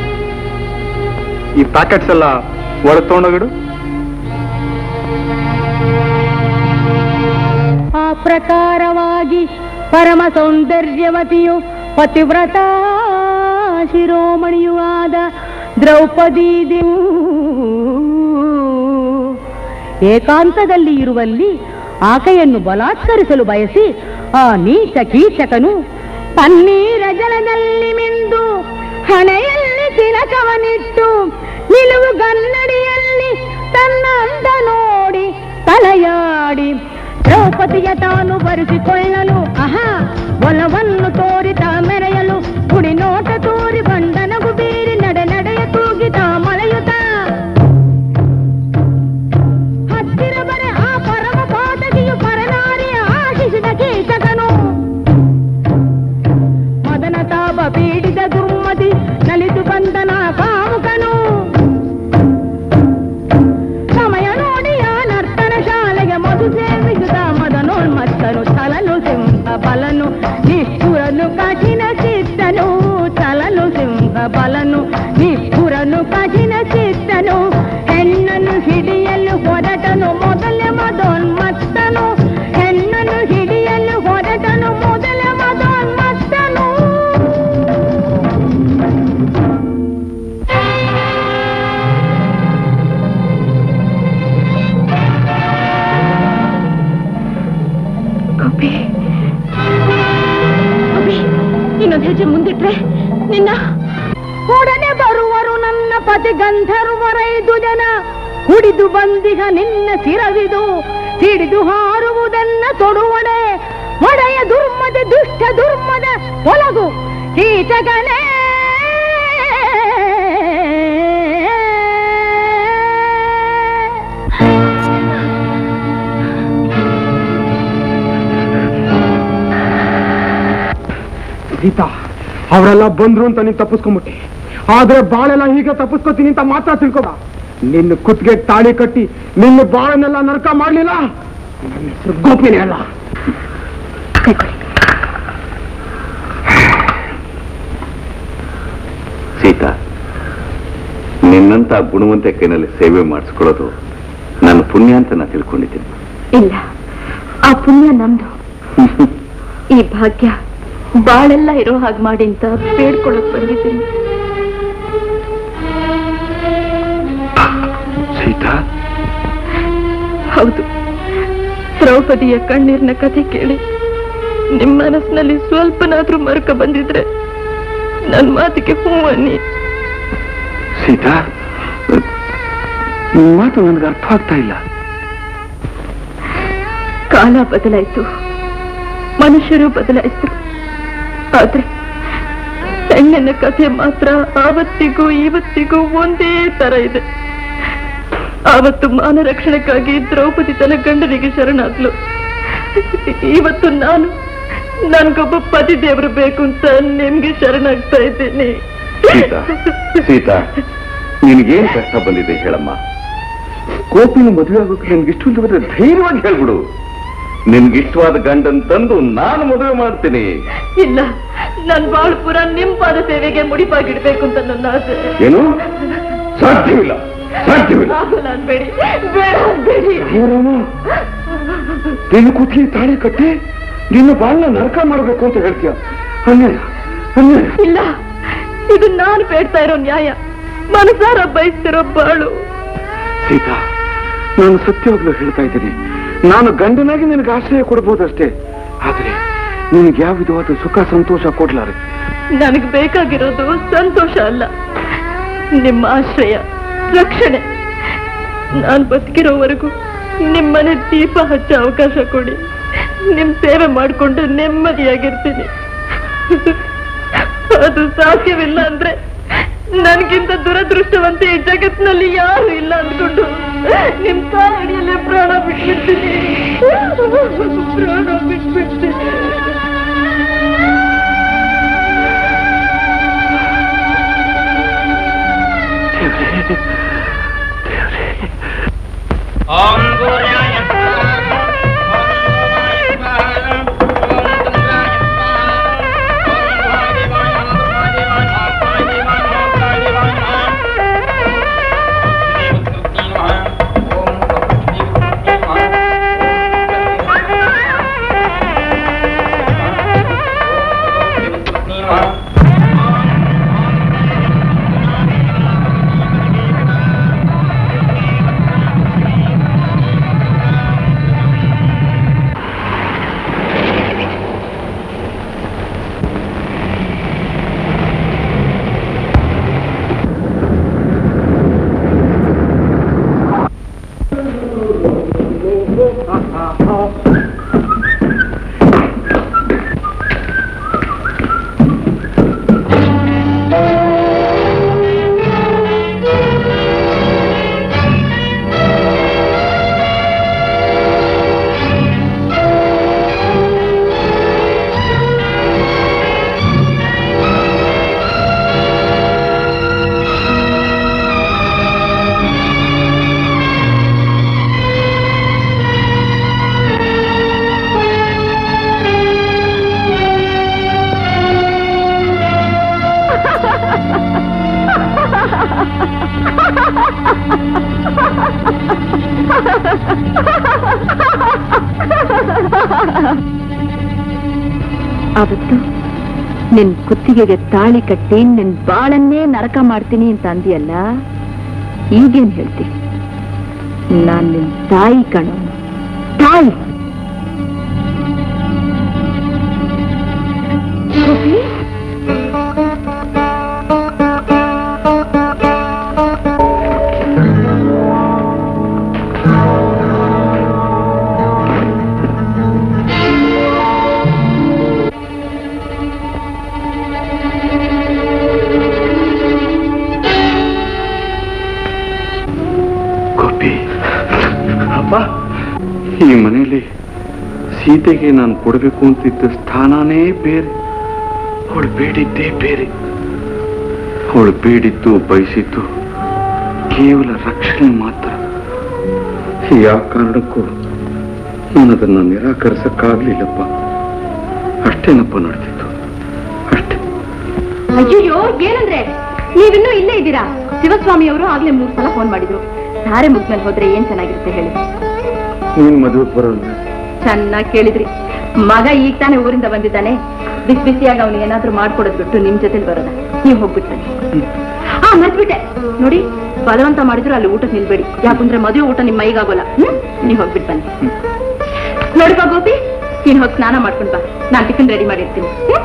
ಈ ಪ್ಯಾಕೆಟ್ಸ್ ಎಲ್ಲ ಒಳಗೆ ತಗೊಂಡೋಗಿಡು ಆ ಪ್ರಕಾರವಾಗಿ ಪರಮ ಸೌಂದರ್ಯವತಿಯು ಪತಿವ್ರತ ಶಿರೋಮಣಿಯೂ ಆದ ದ್ರೌಪದಿ ದೇವು ಏಕಾಂತದಲ್ಲಿ ಇರುವಲ್ಲಿ ಆಕೆಯನ್ನು ಬಲಾತ್ಕರಿಸಲು ಬಯಸಿ ಆ ನೀಚ ಕೀಚಕನು ಪನ್ನೀರ ಜಲದಲ್ಲಿ ಮಿಂದು ಹಣೆಯಲ್ಲಿ ತಿಲಕವನಿಟ್ಟು ನಿಲುವು ಗನ್ನಡಿಯಲ್ಲಿ ತನ್ನ ಅಂದ ನೋಡಿ ತಲೆಯಾಡಿ ದ್ರೌಪದಿಯ ತಾನು ಬರೆಸಿಕೊಳ್ಳಲು ಆಹಾ ಒಲವನ್ನು ತೋರಿತ ಮೆರೆಯಲು ಗುಡಿ ನೋಟ ತೋರಿ ಬಂಡನಗು ಬೀರಿ ನಡೆ ನಡೆಯ ತೂಗಿತ ಮಳೆಯುತ ಹತ್ತಿರ ಬರೆ ಆ ಪರಮ ಪಾದಗಿಯು ಪರನಾ ಹೆಜ್ಜೆ ಮುಂದಿಟ್ರೆ ನಿನ್ನ ಒಡನೆ ಬರುವರು ನನ್ನ ಪತಿ ಗಂಧರ್ವರೈದು ಜನ ಕುಡಿದು ಬಂದಿಗ ನಿನ್ನ ಸಿರವಿದು ಸಿಡಿದು ಹಾರುವುದನ್ನ ತೊಡುವಡೆ ಒಡೆಯ ದುರ್ಮದ ದುಷ್ಟ ದುರ್ಮದ ಒಲಗು ಕೀಟಗಳೇ ಗೀತಾ ಅವರೆಲ್ಲ ಬಂದ್ರು ಅಂತ ನೀನ್ ತಪ್ಪಿಸ್ಕೊಂಬಿಟ್ಟೆ ಆದ್ರೆ ಬಾಳೆಲ್ಲ ಹೀಗೆ ತಪ್ಪಿಸ್ಕೊತೀನಿ ಅಂತ ಮಾತ್ರ ತಿಳ್ಕೊಬ ನಿನ್ನ ಕುತ್ತಿಗೆ ತಾಳಿ ಕಟ್ಟಿ ನಿನ್ನ ಬಾಳನ್ನೆಲ್ಲ ನರಕ ಮಾಡ್ಲಿಲ್ಲ ನನ್ನ ಹೆಸರು ಗೋಪಿನೇ ಅಲ್ಲ ಸೀತಾ ನಿನ್ನಂತ ಗುಣವಂತ ಕೈನಲ್ಲಿ ಸೇವೆ ಮಾಡಿಸ್ಕೊಳ್ಳೋದು ನನ್ನ ಪುಣ್ಯ ಅಂತ ನಾನು ತಿಳ್ಕೊಂಡಿದ್ದೀನಿ ಇಲ್ಲ ಆ ಪುಣ್ಯ ನಮ್ದು ಈ ಭಾಗ್ಯ ಬಾಳೆಲ್ಲ ಇರೋ ಹಾಗೆ ಮಾಡಿ ಅಂತ ಬೇಡ್ಕೊಳಕ್ ಬಂದಿದ್ದೀನಿ ಸೀತಾ ಹೌದು ದ್ರೌಪದಿಯ ಕಣ್ಣೀರಿನ ಕಥೆ ಕೇಳಿ ನಿಮ್ಮ ಮನಸ್ಸಿನಲ್ಲಿ ಸ್ವಲ್ಪನಾದ್ರೂ ಮರುಕ ಬಂದಿದ್ರೆ ನನ್ನ ಮಾತಿಗೆ ಹೂ ಅನ್ನಿ ಸೀತಾ ನಿನ್ ಮಾತು ನನಗೆ ಅರ್ಥ ಆಗ್ತಾ ಇಲ್ಲ ಕಾಲ ಬದಲಾಯ್ತು ಮನುಷ್ಯರು ಬದಲಾಯ್ತು ಆದ್ರೆ ಹೆಣ್ಣಿನ ಕಥೆ ಮಾತ್ರ ಆವತ್ತಿಗೂ ಇವತ್ತಿಗೂ ಒಂದೇ ತರ ಇದೆ ಆವತ್ತು ಮಾನ ರಕ್ಷಣೆಗಾಗಿ ದ್ರೌಪದಿ ತನ್ನ ಗಂಡನಿಗೆ ಶರಣಾದ್ಲು ಇವತ್ತು ನಾನು ನನ್ಗೊಬ್ಬ ಪತಿ ದೇವರು ಬೇಕು ಅಂತ ನಿಮ್ಗೆ ಶರಣಾಗ್ತಾ ಇದ್ದೀನಿ ಸೀತಾ ಸೀತಾ ನಿನಗೇನ್ ಕಷ್ಟ ಬಂದಿದೆ ಹೇಳಮ್ಮ ಕೋಪಿನ ಮದುವೆ ಆಗೋಕೆ ನಿನ್ಗೆ ಇಷ್ಟ ಬಂದ್ರೆ ಧೈರ್ಯವಾಗಿ ಹೇಳ್ಬಿಡು ನಿನ್ಗಿಷ್ಟವಾದ ಗಂಡನ್ ತಂದು ನಾನು ಮದುವೆ ಮಾಡ್ತೀನಿ ಇಲ್ಲ ನನ್ ಬಾಳು ಪುರ ನಿಮ್ ಪಾದ ಸೇವೆಗೆ ಮುಡಿಪಾಗಿಡ್ಬೇಕು ಅಂತ ನನ್ನ ಆಸೆ ಏನು ಸಾಧ್ಯವಿಲ್ಲ ಸಾಧ್ಯವಿಲ್ಲ ಆಗಲ್ಲ ಅನ್ಬೇಡಿ ಬೇಡ ಅನ್ಬೇಡಿ ನಿನ್ನ ಕುತ್ತಿಗೆ ತಾಳಿ ಕಟ್ಟಿ ನಿನ್ನ ಬಾಳನ್ನ ನರಕ ಮಾಡಬೇಕು ಅಂತ ಹೇಳ್ತೀಯ ಅನ್ಯಾಯ ಅನ್ಯಾಯ ಇಲ್ಲ ಇದು ನಾನು ಬೇಡ್ತಾ ಇರೋ ನ್ಯಾಯ ಮನಸಾರ ಬಯಸ್ತಿರೋ ಬಾಳು ಸೀತಾ ನಾನು ಸತ್ಯವಾಗ್ಲೂ ಹೇಳ್ತಾ ಇದ್ದೀನಿ ನಾನು ಗಂಡನಾಗಿ ನಿನಗೆ ಆಶ್ರಯ ಕೊಡ್ಬೋದಷ್ಟೇ ಆದ್ರೆ ನಿನಗೆ ಯಾವ ವಿಧವಾದ ಸುಖ ಸಂತೋಷ ಕೊಡ್ಲಾರೆ ನನಗೆ ಬೇಕಾಗಿರೋದು ಸಂತೋಷ ಅಲ್ಲ ನಿಮ್ಮ ಆಶ್ರಯ ರಕ್ಷಣೆ ನಾನು ಬದುಕಿರೋವರೆಗೂ ನಿಮ್ಮನೆ ದೀಪ ಹಚ್ಚೋ ಅವಕಾಶ ಕೊಡಿ ನಿಮ್ ಸೇವೆ ಮಾಡಿಕೊಂಡು ನೆಮ್ಮದಿಯಾಗಿರ್ತೀನಿ ಅದು ಸಾಧ್ಯವಿಲ್ಲ ಅಂದ್ರೆ ನನ್ಗಿಂತ ದುರದೃಷ್ಟವಂತ ಈ ಜಗತ್ತಿನಲ್ಲಿ ಯಾರು ಇಲ್ಲ ಅಂದ್ಕೊಂಡು ನಿಮ್ ಕಾಲಡಿಯಲ್ಲೇ ಪ್ರಾಣ ಬಿಟ್ಬಿಡ್ತೀನಿ ಪ್ರಾಣ ಬಿಟ್ಬಿಡ್ತೀನಿ ಅವತ್ತು ನಿನ್ ಕುತ್ತಿಗೆಗೆ ತಾಳಿ ಕಟ್ಟಿ ನಿನ್ ಬಾಳನ್ನೇ ನರಕ ಮಾಡ್ತೀನಿ ಅಂತ ಅಂದಿಯಲ್ಲ ಈಗೇನ್ ಹೇಳ್ತಿ ನಾನ್ ನಿನ್ ತಾಯಿ ಕಣೋ ತಾಯಿ ಗೋಪಿ ಸೀತೆಗೆ ನಾನು ಕೊಡಬೇಕು ಅಂತಿದ್ದ ಸ್ಥಾನನೇ ಬೇರೆ ಅವಳು ಬೇಡಿದ್ದೇ ಬೇರೆ ಅವಳು ಬೇಡಿದ್ದು ಬಯಸಿದ್ದು ಕೇವಲ ರಕ್ಷಣೆ ಮಾತ್ರ ಯಾವ ಕಾರಣಕ್ಕೂ ನಾನು ಅದನ್ನು ನಿರಾಕರಿಸಕ್ಕಾಗ್ಲಿಲ್ಲಪ್ಪ ಅಷ್ಟೇನಪ್ಪ ನಡೆದಿತ್ತು ಅಷ್ಟೇ ಅಯ್ಯೋ ಏನಂದ್ರೆ ನೀವಿನ್ನೂ ಇಲ್ಲೇ ಇದ್ದೀರಾ ಶಿವಸ್ವಾಮಿ ಅವರು ಆಗ್ಲೇ ಮೂರ್ ಸಲ ಫೋನ್ ಮಾಡಿದ್ರು ಧಾರೆ ಮುಗ್ಮೇಲೆ ಹೋದ್ರೆ ಏನ್ ಚೆನ್ನಾಗಿರುತ್ತೆ ಹೇಳಿ ನೀನ್ ಮದುವೆ ಬರೋಲ್ಲ ಚೆನ್ನಾಗಿ ಕೇಳಿದ್ರಿ ಮಗ ಈಗ ತಾನೇ ಊರಿಂದ ಬಂದಿದ್ದಾನೆ ಬಿಸಿ ಬಿಸಿಯಾಗಿ ಅವ್ನು ಏನಾದ್ರೂ ಮಾಡ್ಕೊಡೋದ್ ಬಿಟ್ಟು ನಿಮ್ ಜೊತೆಲಿ ಬರೋದ ನೀವು ಹೋಗ್ಬಿಡ್ತಾನೆ ಹಾ ಮರ್ತ್ಬಿಟ್ಟೆ ನೋಡಿ ಬಲವಂತ ಮಾಡಿದ್ರು ಅಲ್ಲಿ ಊಟ ನಿಲ್ಬೇಡಿ ಯಾಕಂದ್ರೆ ಮದುವೆ ಊಟ ನಿಮ್ಮ ಮೈಗಾಗೋಲ್ಲ ಹ್ಮ್ ನೀವ್ ಹೋಗ್ಬಿಟ್ ಬನ್ನಿ ನೋಡಿಪ್ಪ ಗೋಪಿ ನೀನ್ ಹೋಗಿ ಸ್ನಾನ ಮಾಡ್ಕೊಂಡ್ ಬಾ ನಾನ್ ಟಿಫಿನ್ ರೆಡಿ ಮಾಡಿರ್ತೀನಿ ಹ್ಮ್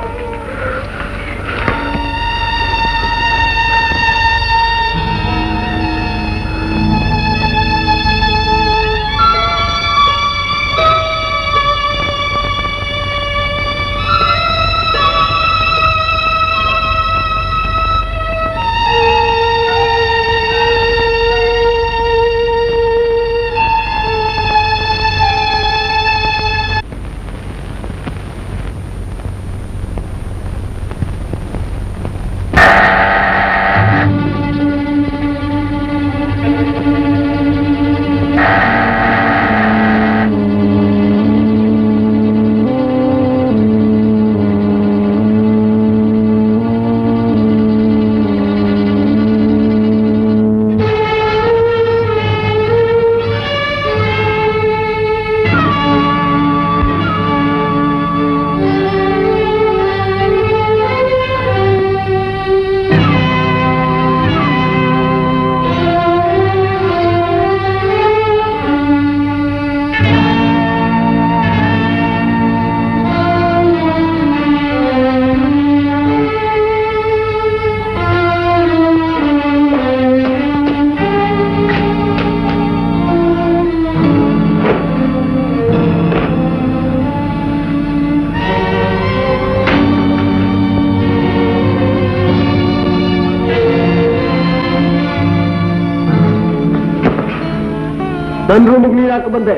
ನನ್ ರೂಮಿಗೆ ನೀರ್ ಯಾಕೆ ಬಂದೆ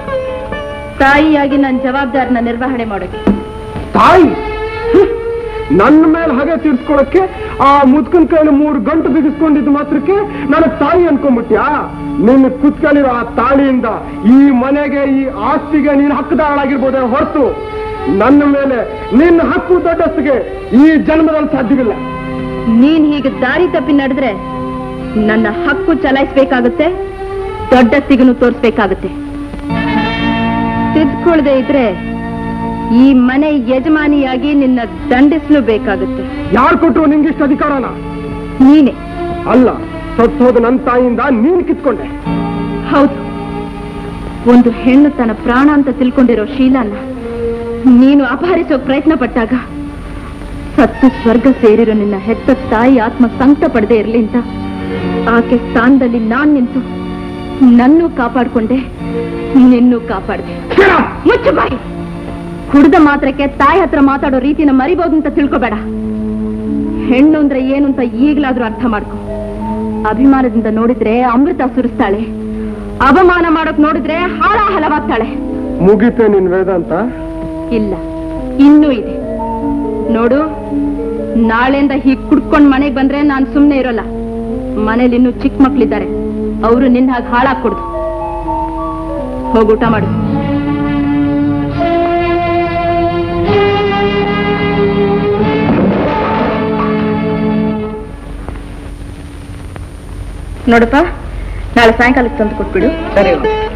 ತಾಯಿಯಾಗಿ ನನ್ನ ಜವಾಬ್ದಾರಿನ ನಿರ್ವಹಣೆ ಮಾಡೋಕೆ ತಾಯಿ ಹ್ಮ್. ನನ್ನ ಮೇಲೆ ಹಾಗೆ ತೀರ್ಸ್ಕೊಳಕ್ಕೆ ಆ ಮುದ್ಕನ್ ಕೈಲಿ ಮೂರು ಗಂಟು ಬಿಗಿಸ್ಕೊಂಡಿದ್ದು ಮಾತ್ರಕ್ಕೆ ನನಗ್ ತಾಯಿ ಅನ್ಕೊಂಡ್ಬಿಟ್ಯಾ ನಿನ್ನ ಕುತ್ಕಲಿರೋ ಆ ತಾಳಿಯಿಂದ ಈ ಮನೆಗೆ ಈ ಆಸ್ತಿಗೆ ನೀನು ಹಕ್ಕದಾಳಾಗಿರ್ಬೋದೇ ಹೊರತು ನನ್ನ ಮೇಲೆ ನಿನ್ನ ಹಕ್ಕು ದೊಡ್ಡಸ್ತಿಗೆ ಈ ಜನ್ಮದಲ್ಲಿ ಸಾಧ್ಯವಿಲ್ಲ ನೀನ್ ಹೀಗೆ ದಾರಿ ತಪ್ಪಿ ನಡೆದ್ರೆ ನನ್ನ ಹಕ್ಕು ಚಲಾಯಿಸ್ಬೇಕಾಗುತ್ತೆ ದೊಡ್ಡ ಸಿಗನು ತೋರಿಸ್ಬೇಕಾಗುತ್ತೆ ತಿದ್ಕೊಳ್ದೆ ಇದ್ರೆ ಈ ಮನೆ ಯಜಮಾನಿಯಾಗಿ ನಿನ್ನ ದಂಡಿಸ್ಲು ಬೇಕಾಗುತ್ತೆ ಯಾರು ಕೊಟ್ರು ನಿಂಗಿಷ್ಟ ಅಧಿಕಾರನ ನೀನೆ ಅಲ್ಲ ಸತ್ತು ಹೋದ ನನ್ನ ತಾಯಿಯಿಂದ ನೀನು ಕಿತ್ಕೊಂಡೆ ಹೌದು ಒಂದು ಹೆಣ್ಣು ತನ್ನ ಪ್ರಾಣ ಅಂತ ತಿಳ್ಕೊಂಡಿರೋ ಶೀಲಾನ ನೀನು ಅಪಹರಿಸೋಕ್ ಪ್ರಯತ್ನ ಪಟ್ಟಾಗ ಸತ್ತು ಸ್ವರ್ಗ ಸೇರಿರೋ ನಿನ್ನ ಹೆತ್ತ ತಾಯಿ ಆತ್ಮ ಸಂಕಟ ಪಡದೆ ಇರಲಿ ಅಂತ ಆಕೆ ಸ್ಥಾನದಲ್ಲಿ ನಾನ್ ನಿಂತು ನನ್ನೂ ಕಾಪಾಡ್ಕೊಂಡೆ ನಿನ್ನೂ ಕಾಪಾಡ್ದೆ ಮುಚ್ಚು ಬಾಯಿ ಕುಡ್ದ ಮಾತ್ರಕ್ಕೆ ತಾಯಿ ಹತ್ರ ಮಾತಾಡೋ ರೀತಿನ ಮರಿಬಹುದು ಅಂತ ತಿಳ್ಕೊಬೇಡ ಹೆಣ್ಣು ಅಂದ್ರೆ ಏನು ಅಂತ ಈಗ್ಲಾದ್ರೂ ಅರ್ಥ ಮಾಡ್ಕೊ ಅಭಿಮಾನದಿಂದ ನೋಡಿದ್ರೆ ಅಮೃತ ಸುರಿಸ್ತಾಳೆ ಅವಮಾನ ಮಾಡೋಕ್ ನೋಡಿದ್ರೆ ಹಾಳ ಹಲವಾಗ್ತಾಳೆ ಮುಗೀತೆ ನಿನ್ ವೇದಾಂತ ಇಲ್ಲ ಇನ್ನೂ ಇದೆ ನೋಡು ನಾಳೆಯಿಂದ ಹೀಗ್ ಕುಡ್ಕೊಂಡ್ ಮನೆಗ್ ಬಂದ್ರೆ ನಾನ್ ಸುಮ್ನೆ ಇರೋಲ್ಲ ಮನೇಲಿ ಇನ್ನೂ ಚಿಕ್ಕ ಮಕ್ಳಿದ್ದಾರೆ ಅವರು ನಿನ್ನ ಹಾಗೆ ಹಾಳಾಗ್ಕೊಡ್ದು ಹೋಗ್ ಊಟ ಮಾಡು ನೋಡಪ್ಪ ನಾಳೆ ಸಾಯಂಕಾಲಕ್ಕೆ ತಂದು ಕೊಟ್ಬಿಡು ಸರಿ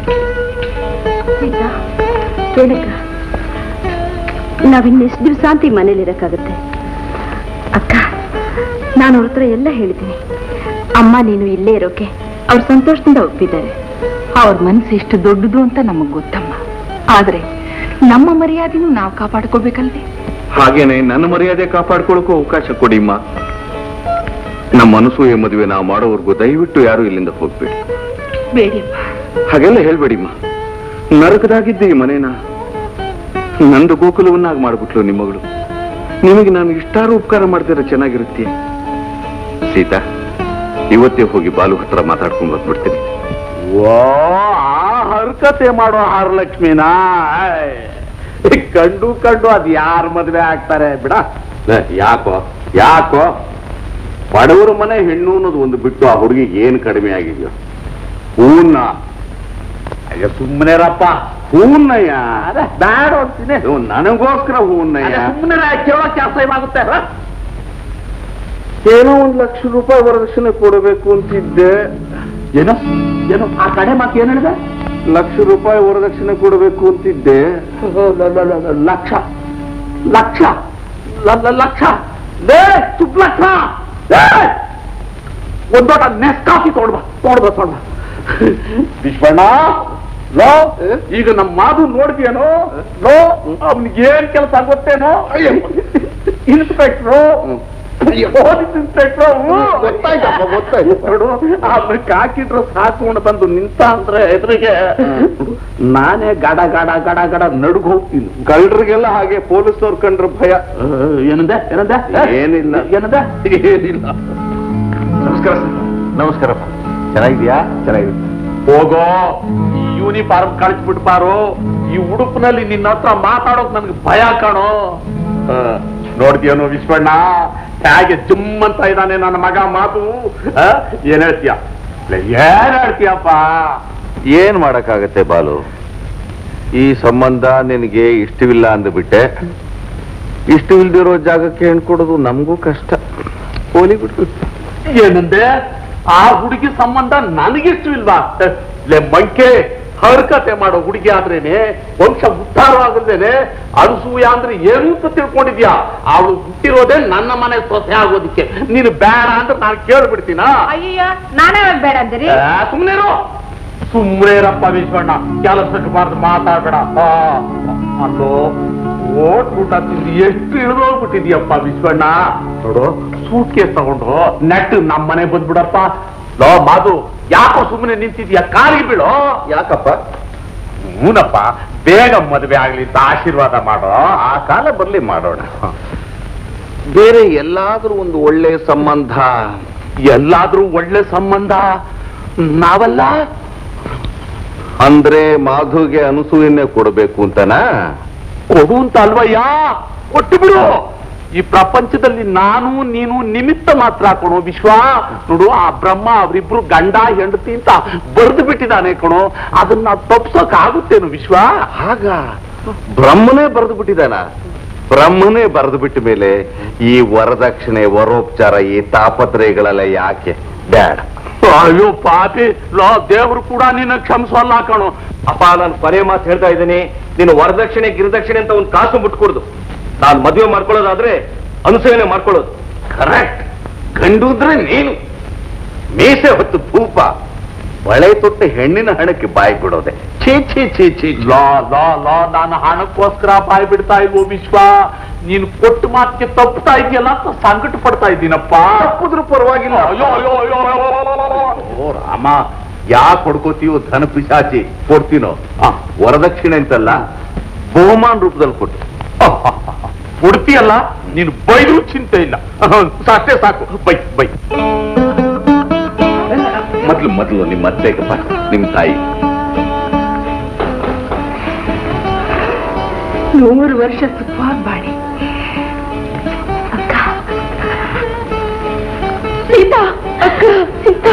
ಸೀತಾ ಕೇಳಕ್ಕ ನಾವಿನ್ನೆಷ್ಟು ದಿವಸ ಅಂತ ಈ ಮನೇಲಿ ಇರಕ್ಕಾಗತ್ತೆ ಅಕ್ಕ ನಾನು ಅವ್ರ ಹತ್ರ ಎಲ್ಲ ಹೇಳಿದ್ದೀನಿ ಅಮ್ಮ ನೀನು ಇಲ್ಲೇ ಇರೋಕೆ ಅವ್ರು ಸಂತೋಷದಿಂದ ಒಪ್ಪಿದ್ದಾರೆ ಅವ್ರ ಮನಸ್ಸು ಎಷ್ಟು ದೊಡ್ಡದು ಅಂತ ನಮಗ್ ಗೊತ್ತಮ್ಮ ಆದ್ರೆ ನಮ್ಮ ಮರ್ಯಾದೆನೂ ನಾವು ಕಾಪಾಡ್ಕೋಬೇಕಲ್ವೇ ಹಾಗೇನೆ ನನ್ನ ಮರ್ಯಾದೆ ಕಾಪಾಡ್ಕೊಳ್ಳೋಕ್ಕೂ ಅವಕಾಶ ಕೊಡಿಮ್ಮ ನಮ್ಮ ಅನಸೂಯೆ ಮದುವೆ ನಾವು ಮಾಡೋವರೆಗೂ ದಯವಿಟ್ಟು ಯಾರು ಇಲ್ಲಿಂದ ಹೋಗ್ಬೇಡಿ ಬೇಡಿಯಪ್ಪ ಹಾಗೆಲ್ಲ ಹೇಳ್ಬೇಡಿಮ್ಮ ನರಕದಾಗಿದ್ದೆ ಈ ಮನೇನ ನಂದು ಗೋಕುಲವನ್ನಾಗಿ ಮಾಡ್ಬಿಟ್ಲು ನಿಮ್ಮಗಳು ನಿಮಗೆ ನಾನು ಇಷ್ಟಾರು ಉಪಕಾರ ಮಾಡ್ತಿದ್ರೆ ಚೆನ್ನಾಗಿರುತ್ತೆ ಸೀತಾ ಇವತ್ತೇ ಹೋಗಿ ಬಾಲು ಹತ್ರ ಮಾತಾಡ್ಕೊಂಡು ಬಂದ್ಬಿಡ್ತೀನಿ ಓ ಆ ಹರ್ಕತೆ ಮಾಡೋ ಹಾರಲಕ್ಷ್ಮಿನ ಆಯ್. ಕಂಡು ಕಂಡು ಅದ್ ಯಾರ ಮದ್ವೆ ಆಗ್ತಾರೆ ಬಿಡ ಲೇ, ಯಾಕೋ ಯಾಕೋ ಬಡವರ ಮನೆ ಹೆಣ್ಣು ಅನ್ನೋದು ಒಂದು ಬಿಟ್ಟು ಆ ಹುಡುಗಿಗೆ ಏನ್ ಕಡಿಮೆ ಆಗಿದೆಯೋ ಹೂನ್ನ ಅಯ್ಯ ಸುಮ್ಮನೆರಪ್ಪ ಹೂನ್ನಯ್ಯ ಬ್ಯಾಡ ಅಂತೀನಿ ನನಗೋಸ್ಕರ ಹೂನ್ನಯ್ಯ ಸುಮ್ಮನೆ ಕೇಳೋಕೆ ಅಸಹ್ಯವಾಗುತ್ತೆ ಏನೋ ಒಂದ್ ಲಕ್ಷ ರೂಪಾಯಿ ವರದಕ್ಷಿಣೆ ಕೊಡಬೇಕು ಅಂತಿದ್ದೆ ಏನೋ ಏನೋ ಆ ಕಡೆ ಮಾತು ಏನ್ ಹೇಳಿದೆ ಲಕ್ಷ ರೂಪಾಯಿ ವರದಕ್ಷಿಣೆ ಕೊಡಬೇಕು ಅಂತಿದ್ದೆ ಲ- ಲ- ಲ- ಲ- ಲಕ್ಷ ಲಕ್ಷ ಲ- ಲ- ಲಕ್ಷ ಲೇ ತುಪ್ಪ ಲಕ್ಷ ಲೇ! ಒಂದ್ ದೊಡ್ಡ ನೆಸ್ ಕಾಫಿ ತೊಗೊಂಡ್ಬಾ ತೊಗೊಂಡ್ಬಾ ತೊಗೊಂಡ್ಬಾ ವಿಶ್ವಣ್ಣ ಲೋ ಈಗ ನಮ್ಮ ಮಾತು ನೋಡ್ತೀಯನೋ ಲೋ ಅವ್ನಿಗೆ ಏನ್ ಕೆಲಸ ಗೊತ್ತೇನೋ ಇನ್ಸ್ಪೆಕ್ಟ್ರು ಪೊಲೀಸ್ ಇನ್ಸ್ಪೆಕ್ಟ್ರು ಗೊತ್ತಾಯ್ತಪ್ಪ ಗೊತ್ತಾಯ್ತು ನೋಡು ಅದಕ್ಕೆ ಹಾಕಿಟ್ರು ಸಾಕೊಂಡು ಬಂದು ನಿಂತ ಅಂದ್ರೆ ಎದುರಿಗೆ ನಾನೇ ಗಡ ಗಡ ಗಡ ಗಡ ನಡುಗ್ ಹೋಗ್ತೀನಿ ಕಳ್ಳರಿಗೆಲ್ಲ ಹಾಗೆ ಪೊಲೀಸವ್ರು ಕಂಡ್ರೆ ಭಯ ಏನಂದೆ ಏನಂದೆ ಏನಿಲ್ಲ ಏನಂದೆ ಏನಿಲ್ಲ ನಮಸ್ಕಾರ ನಮಸ್ಕಾರಪ್ಪ ಚೆನ್ನಾಗಿದ್ಯಾ ಚೆನ್ನಾಗಿದೆ ಹೋಗೋ ಈ ಯೂನಿಫಾರ್ಮ್ ಕಳಿಸ್ಬಿಟ್ಟು ಬಾರೋ ಈ ಉಡುಪಿನಲ್ಲಿ ನಿನ್ನ ಹತ್ರ ಮಾತಾಡೋಕ್ ನನ್ಗೆ ಭಯ ಕಾಣೋ ನೋಡ್ತೀಯನೋ ವಿಶ್ವಣ್ಣ ಹೇಗೆ ಜುಮ್ ಅಂತ ಇದ್ದಾನೆ ನನ್ನ ಮಗ ಮಾತು ಆ? ಏನ್ ಹೇಳ್ತೀಯ ಲೇ, ಏನ್ ಹೇಳ್ತೀಯಪ್ಪ ಏನ್ ಮಾಡಕ್ಕಾಗತ್ತೆ ಬಾಲು ಈ ಸಂಬಂಧ ನಿನಗೆ ಇಷ್ಟವಿಲ್ಲ ಅಂದ್ಬಿಟ್ಟೆ ಇಷ್ಟವಿಲ್ದಿರೋ ಜಾಗಕ್ಕೆ ಹೆಣ್ಕೊಡೋದು ನಮಗೂ ಕಷ್ಟ ಹೋಲಿ ಬಿಟ್ಟು ಏನಂದೆ ಆ ಹುಡುಗಿ ಸಂಬಂಧ ನನಗಿಷ್ಟು ಇಲ್ವಾ ಲೇ ಮಂಕೆ ಹರ್ಕತೆ ಮಾಡೋ ಹುಡುಗಿ ಆದ್ರೇನೆ ವಂಶ ಉದ್ಧಾರ ಆಗಲ್ದೇನೆ ಅನಸೂಯ ಅಂದ್ರೆ ಏನು ಅಂತ ತಿಳ್ಕೊಂಡಿದ್ಯಾ ಅವಳು ಹುಟ್ಟಿರೋದೇ ನನ್ನ ಮನೆ ಸೊಸೆ ಆಗೋದಿಕ್ಕೆ ನೀನು ಬೇಡ ಅಂದ್ರೆ ನಾನು ಕೇಳ್ಬಿಡ್ತೀನ ಅಯ್ಯಯ್ಯ ನಾನೇ ಬೇಡ ಅಂದಿರಿ ಸುಮ್ನೆರು ಸುಮ್ನೇರಪ್ಪ ವಿಶ್ವಣ್ಣ ಕೆಲಸಕ್ಕೆ ಬಾರ್ದು ಮಾತಾಡ್ಬೇಡ ಆ, ಅಲ್ಲೋ ಓಟ್ ಊಟ ತಿಂದು ಎಷ್ಟು ಇಳಿದೋಗ್ಬಿಟ್ಟಿದ್ಯಪ್ಪ ವಿಶ್ವಣ್ಣ ನೋಡು ಸೂಟ್ ಕೇಸ್ ತಗೊಂಡು ನೆಟ್ ನಮ್ಮ ಮನೆ ಬಂದ್ಬಿಡಪ್ಪ ಲೋ ಮಾದು ಯಾಕೋ ಸುಮ್ಮನೆ ನಿಂತಿದ್ಯಾ ಕಾಲಿಗೆ ಬೀಳೋ ಯಾಕಪ್ಪ ಹೂನಪ್ಪ ಬೇಗ ಮದುವೆ ಆಗ್ಲಿ ಅಂತ ಆಶೀರ್ವಾದ ಮಾಡೋ ಆ ಕಾಲ ಬರ್ಲಿ ಮಾಡೋಣ ಬೇರೆ ಎಲ್ಲಾದ್ರೂ ಒಂದು ಒಳ್ಳೆ ಸಂಬಂಧ ಎಲ್ಲಾದ್ರೂ ಒಳ್ಳೆ ಸಂಬಂಧ ನಾವಲ್ಲ ಅಂದ್ರೆ ಮಾಧುಗೆ ಅನಸೂಯನ್ನೇ ಕೊಡಬೇಕು ಅಂತನಾ ಕೊಡು ಅಂತ ಅಲ್ವಯ್ಯ ಕೊಟ್ಟು ಬಿಡು ಈ ಪ್ರಪಂಚದಲ್ಲಿ ನಾನು ನೀನು ನಿಮಿತ್ತ ಮಾತ್ರ ಕಣೋ ವಿಶ್ವ ನೋಡು ಆ ಬ್ರಹ್ಮ ಅವರಿಬ್ರು ಗಂಡ ಹೆಂಡತಿ ಅಂತ ಬರೆದು ಬಿಟ್ಟಿದ್ದಾನೆ ಕಣೋ ಅದನ್ನ ತಪ್ಸೋಕ್ ಆಗುತ್ತೇನು ವಿಶ್ವ ಆಗ ಬ್ರಹ್ಮನೇ ಬರೆದು ಬಿಟ್ಟಿದಾನ ಬ್ರಹ್ಮನೇ ಬರೆದು ಬಿಟ್ಟ ಮೇಲೆ ಈ ವರದಕ್ಷಿಣೆ ವರೋಪಚಾರ ಈ ತಾಪತ್ರಯಗಳೆಲ್ಲ ಯಾಕೆ ಬ್ಯಾಡ ಅಯ್ಯೋ ಪಾಪಿ ಲೋ ದೇವ್ರು ಕೂಡ ನಿನ್ನ ಕ್ಷಮಿಸೋಲ್ಲ ಕಣೋ ಅಪ್ಪ ನಾನು ಕೊನೆ ಮಾತು ಹೇಳ್ತಾ ಇದ್ದೀನಿ ನೀನು ವರದಕ್ಷಿಣೆ ಗಿರಿದಕ್ಷಿಣೆ ಅಂತ ಒಂದು ಕಾಸು ಮುಟ್ಕೊಡ್ದು ನಾನು ಮದುವೆ ಮಾಡ್ಕೊಳ್ಳೋದಾದ್ರೆ ಅನುಸರಣೆ ಮಾಡ್ಕೊಳ್ಳೋದು ಕರೆಕ್ಟ್ ಗಂಡುದ್ರೆ ನೀನು ಮೀಸೆ ಹೊತ್ತು ಭೂಪ ಬಳೆ ತೊಟ್ಟ ಹೆಣ್ಣಿನ ಹಣಕ್ಕೆ ಬಾಯಿ ಬಿಡೋದೆ ಛೀ ಛೀ ಛೀ ಛೀ ಲಾ ಲಾ ಲಾ ನಾನು ಹಣಕ್ಕೋಸ್ಕರ ಬಾಯ್ ಬಿಡ್ತಾ ಇಲ್ವೋ ವಿಶ್ವ ನೀನು ಕೊಟ್ಟು ಮಾತಿಗೆ ತಪ್ಪುತ್ತಾ ಇದೆಯಲ್ಲ ಅಂತ ಸಂಕಟ ಪಡ್ತಾ ಇದ್ದೀನಪ್ಪ ತಪ್ಪಿದ್ರು ಪರವಾಗಿಲ್ಲ ಅಯ್ಯೋ ಅಯ್ಯೋ ಅಯ್ಯೋ ಅಯ್ಯೋ, ಅಯ್ಯೋ, ಅಯ್ಯೋ, ಅಯ್ಯೋ. ಓ ರಾಮ ಯಾಕೆ ಹೊಡ್ಕೋತೀವೋ ಧನ ಪಿಶಾಚಿ ಕೊಡ್ತೀನೋ ಆ, ವರದಕ್ಷಿಣೆ ಅಂತಲ್ಲ ಬಹುಮಾನ ರೂಪದಲ್ಲಿ ಕೊಟ್ಟು ಕೊಡ್ತೀಯಲ್ಲ ನೀನು ಬೈದ್ರು ಚಿಂತೆ ಇಲ್ಲ ಅಷ್ಟೇ ಸಾಕು ಬೈ ಬೈ ಮೊದ್ಲು ಮೊದಲು ನಿಮ್ಮ ಅತ್ತೆಗೆ ಬಾ ನಿಮ್ಮ ತಾಯಿ ನೂರು ವರ್ಷ ಸುಖವಾಗಿ ಬಾಳಿ ಸೀತಾ ಅಕ್ಕ ಸೀತಾ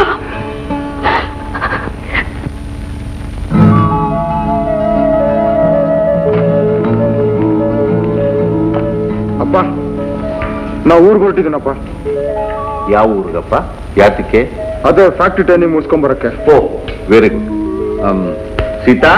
ಅಪ್ಪ ನಾ ಊರ್ಗ್ ಹೊರಟಿದ್ದೀನಪ್ಪ ಯಾವ ಊರಿಗಪ್ಪ ಯಾತಕ್ಕೆ ಅದೇ ಫ್ಯಾಕ್ಟ್ರಿ ಟ್ರೈನಿಂಗ್ ಮುಗಿಸ್ಕೊಂಬರಕ್ಕೆ ಓ ವೆರಿ ಗುಡ್ ಸೀತಾ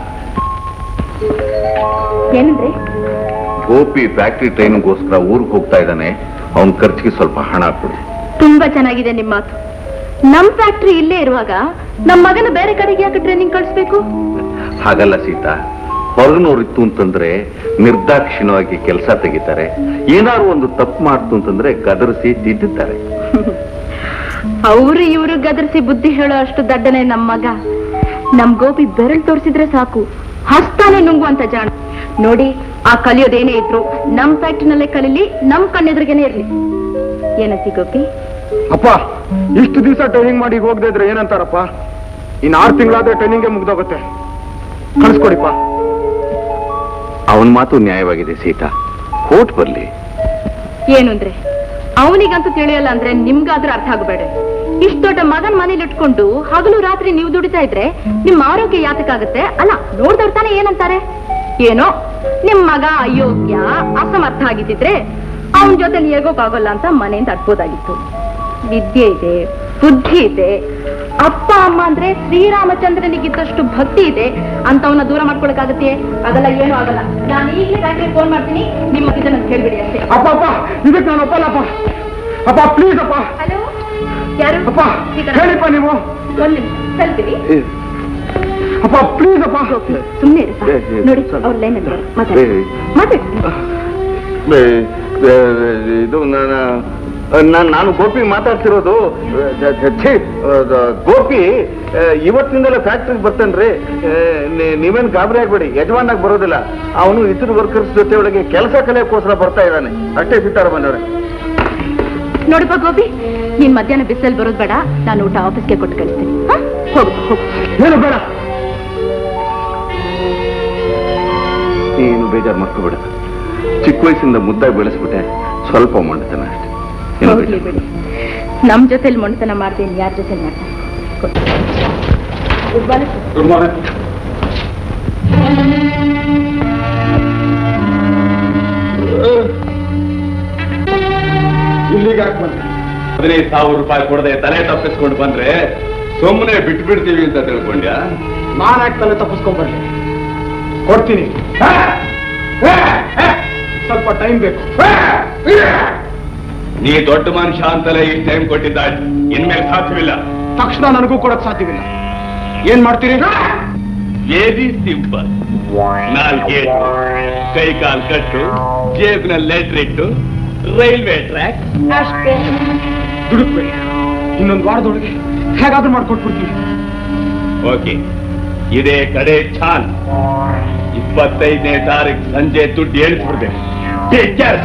ಏನಂದ್ರೆ ಗೋಪಿ ಫ್ಯಾಕ್ಟ್ರಿ ಟ್ರೈನ್ಗೋಸ್ಕರ ಊರಿಗೆ ಹೋಗ್ತಾ ಇದ್ದಾನೆ ಅವನ ಖರ್ಚಿಗೆ ಸ್ವಲ್ಪ ಹಣ ಕೊಡು ತುಂಬಾ ಚೆನ್ನಾಗಿದೆ ನಿಮ್ಮ ಮಾತು ನಮ್ ಫ್ಯಾಕ್ಟ್ರಿ ಇಲ್ಲೇ ಇರುವಾಗ ನಮ್ ಮಗನ ಬೇರೆ ಕಡೆಗೆ ಯಾಕೆ ಟ್ರೈನಿಂಗ್ ಕಳಿಸ್ಬೇಕು ಹಾಗಲ್ಲ ಸೀತಾ ಹೊರಗಿನವ್ರಿತ್ತು ಅಂತಂದ್ರೆ ನಿರ್ದಾಕ್ಷಿಣ್ಯವಾಗಿ ಕೆಲಸ ತೆಗಿತಾರೆ ಏನಾದ್ರು ಒಂದು ತಪ್ಪು ಮಾಡ್ತು ಅಂತಂದ್ರೆ ಗದರಿಸಿ ತಿದ್ದುತ್ತಾರೆ ಅವ್ರು ಇವ್ರು ಗದರಿಸಿ ಬುದ್ಧಿ ಹೇಳೋ ಅಷ್ಟು ದಡ್ಡನೆ ನಮ್ ಮಗ ನಮ್ ಗೋಪಿ ಬೆರಳು ತೋರಿಸಿದ್ರೆ ಸಾಕು ಹಸ್ತಾನೆ ನುಂಗುವಂತ ಜಾಣ ನೋಡಿ ಆ ಕಲಿಯೋದೇನೇ ಇದ್ರು ನಮ್ ಫ್ಯಾಕ್ಟ್ರಿನಲ್ಲೇ ಕಲೀಲಿ ನಮ್ ಕಣ್ಣೆದ್ರಿಗೇನೆ ಇರ್ಲಿ ಏನಂತಿ ಗೋಪಿ ಅಪ್ಪ ಇಷ್ಟು ದಿವಸ ಟ್ರೈನಿಂಗ್ ಮಾಡಿ ಈಗ ಹೋಗದೆ ಇದ್ರೆ ಏನಂತಾರಪ್ಪ ಇನ್ ಆರು ತಿಂಗಳಾದ್ರೆ ಟ್ರೈನಿಂಗ್ಗೆ ಮುಗ್ದೋಗುತ್ತೆ ಕಳಿಸ್ಕೊಡಿಪ್ಪ ಅವನ ಮಾತು ನ್ಯಾಯವಾಗಿದೆ ಸೀತಾ ಕೋರ್ಟ್ ಬರ್ಲಿ ಏನು ಅಂದ್ರೆ ಅವನಿಗಂತೂ ತಿಳಿಯಲ್ಲ ಅಂದ್ರೆ ನಿಮ್ಗಾದ್ರೂ ಅರ್ಥ ಆಗಬೇಡ ಇಷ್ಟ ದೊಡ್ಡ ಮಗನ್ ಮನೇಲಿ ಇಟ್ಕೊಂಡು ಹಗಲು ರಾತ್ರಿ ನೀವು ದುಡಿತಾ ಇದ್ರೆ ನಿಮ್ ಆರೋಗ್ಯ ಯಾತಕ್ಕಾಗತ್ತೆ ಅಲ್ಲ ನೋಡ್ದವ್ರ ತಾನೇ ಏನಂತಾರೆ ಏನೋ ನಿಮ್ ಮಗ ಅಯೋಗ್ಯ ಅಸಮರ್ಥ ಆಗಿದ್ದಿದ್ರೆ ಅವನ ಜೊತೆ ಹೇಗೋಕ್ಕಾಗಲ್ಲ ಅಂತ ಮನೆಯಿಂದ ಅಟ್ಬೋದಾಗಿತ್ತು ವಿದ್ಯೆ ಇದೆ ಬುದ್ಧಿ ಇದೆ ಅಪ್ಪ ಅಮ್ಮ ಅಂದ್ರೆ ಶ್ರೀರಾಮಚಂದ್ರನಿಗಿದ್ದಷ್ಟು ಭಕ್ತಿ ಇದೆ ಅಂತವನ್ನ ದೂರ ಮಾಡ್ಕೊಳಕ್ಕಾಗತ್ತೆ ಅದೆಲ್ಲ ಏನೂ ಆಗಲ್ಲ ನಾನು ಈಗಲೇ ಡಾಕ್ಟ್ರಿಗೆ ಫೋನ್ ಮಾಡ್ತೀನಿ ನಿಮ್ಮ ಇದನ್ನ ಕೇಳ್ಬಿಡಿ ಅಷ್ಟೇ ಅಪ್ಪ ಅಪ್ಪ ಇದಕ್ಕೆ ನಾನು ಒಪ್ಪಲ್ಲಪ್ಪ ಅಪ್ಪ ಪ್ಲೀಸ್ ಅಪ್ಪ ಹಲೋ ಯಾರು ಅಪ್ಪ ಹೇಳಿಪ್ಪ ನೀವು ಒಂದ್ ನಿಮಿಷ ತಲ್ಪಿರಿ ಅಪ್ಪ ಪ್ಲೀಸ್ ಅಪ್ಪ ಸುಮ್ಮನೆ ಇರಪ್ಪ ಏ, ಏ, ನೋಡಿ ಸ್ವಲ್ಪ. ಅವ್ರ ಲೈನ್ ಅಲ್ಲಿ ಮಾತಾಡಿ ಏ, ಮಾತಾಡಿ ಇದು ನಾನು ನಾನು ಗೋಪಿ ಮಾತಾಡ್ತಿರೋದು ಛೆ, ಛೆ, ಛೆ, ಅದು ಗೋಪಿ ಆ, ಇವತ್ತಿಂದಲೇ ಫ್ಯಾಕ್ಟ್ರಿಗೆ ಬರ್ತೇನ್ರಿ ಆ, ನೀ- ನೀವೇನ್ ಗಾಬರಿ ಆಗ್ಬೇಡಿ ಯಜಮಾನಾಗಿ ಬರೋದಿಲ್ಲ ಅವನು ಇತರ ವರ್ಕರ್ಸ್ ಜೊತೆ ಒಳಗೆ ಕೆಲಸ ಕಲಿಯಕ್ಕೋಸ್ಕರ ಬರ್ತಾ ಇದ್ದಾನೆ ಅಷ್ಟೇ ಸಿತಾರ ಬಂದವ್ರೆ ನೋಡಪ್ಪ ಗೋಪಿ ನೀನ್ ಮಧ್ಯಾಹ್ನ ಬಿಸಿಲಲ್ಲಿ ಬರೋದ್ ಬೇಡ ನಾನು ಊಟ ಆಫೀಸ್ಗೆ ಕೊಟ್ಟು ಕಳಿಸ್ತೀನಿ ಹ? ಹೋಗು ಹೋಗು ಏನು ಬೇಡ ನೀನು ಬೇಜಾರು ಮಾಡ್ಕೋಬೇಡ ಚಿಕ್ಕ ವಯಸ್ಸಿಂದ ಮುದ್ದಾಗಿ ಬೆಳೆಸ್ಬಿಟ್ಟೆ ಸ್ವಲ್ಪ ಮಂಡತನ ಅಷ್ಟೇ ಏನು ಹೋಗ್ಲಿ ಬೇಜಾರು ಬಿಡಿ ನಮ್ ಜೊತೆಲಿ ಮೊಣತನ ಮಾಡ್ತೀನಿ ಯಾರ ಜೊತೆ ಮಾಡ್ತೀನಿ ಕೊಡು. Good morning. ಇಲ್ಲಿಗೆ ಯಾಕೆ ಬಂದೆ ಹದಿನೈದು ಸಾವಿರ ರೂಪಾಯಿ ಕೊಡದೆ ತಲೆ ತಪ್ಪಿಸ್ಕೊಂಡು ಬಂದ್ರೆ ಸುಮ್ಮನೆ ಬಿಟ್ಬಿಡ್ತೀವಿ ಅಂತ ತಿಳ್ಕೊಂಡ್ಯಾ ನಾನು ಯಾಕೆ ತಲೆ ತಪ್ಪಿಸ್ಕೊಂಡ್ ಬರ್ಲಿ ಕೊಡ್ತೀನಿ ಹಾ? ಹಾ? ಹಾ? ಸ್ವಲ್ಪ ಟೈಮ್ ಬೇಕು ಹಾ? ನೀ ದೊಡ್ಡ ಮನುಷ್ಯ ಅಂತಲೇ ಈ ಟೈಮ್ ಕೊಟ್ಟಿದ್ದ ಇನ್ಮೇಲೆ ಸಾಧ್ಯವಿಲ್ಲ ತಕ್ಷಣ ನನಗೂ ಕೊಡಕ್ ಸಾಧ್ಯವಿಲ್ಲ ಏನ್ ಮಾಡ್ತೀರಿ ವೆರಿ ಸಿಂಪಲ್ ನಾಲ್ಗೆ ಕೈ ಕಾಲ್ ಕಟ್ಟು ಜೇಬಿನಲ್ಲಿ ಲೆಟರ್ ಇಟ್ಟು ರೈಲ್ವೆ ಟ್ರ್ಯಾಕ್ ಅಷ್ಟೇ ದುಡುಕ್ಬೇಡಿ ಇನ್ನೊಂದು ವಾರದೊಳಗೆ ಹೇಗಾದ್ರೂ ಮಾಡ್ಕೊಟ್ಬಿಡ್ತೀವಿ ಓಕೆ ಇದೇ ಕಡೆ ಚಾನ್ ಇಪ್ಪತ್ತೈದನೇ ತಾರೀಕು ಸಂಜೆ ದುಡ್ಡು ಹೇಳಿಸ್ಬಿಡ್ಬೇಕು ಟೇಕ್ ಕೇರ್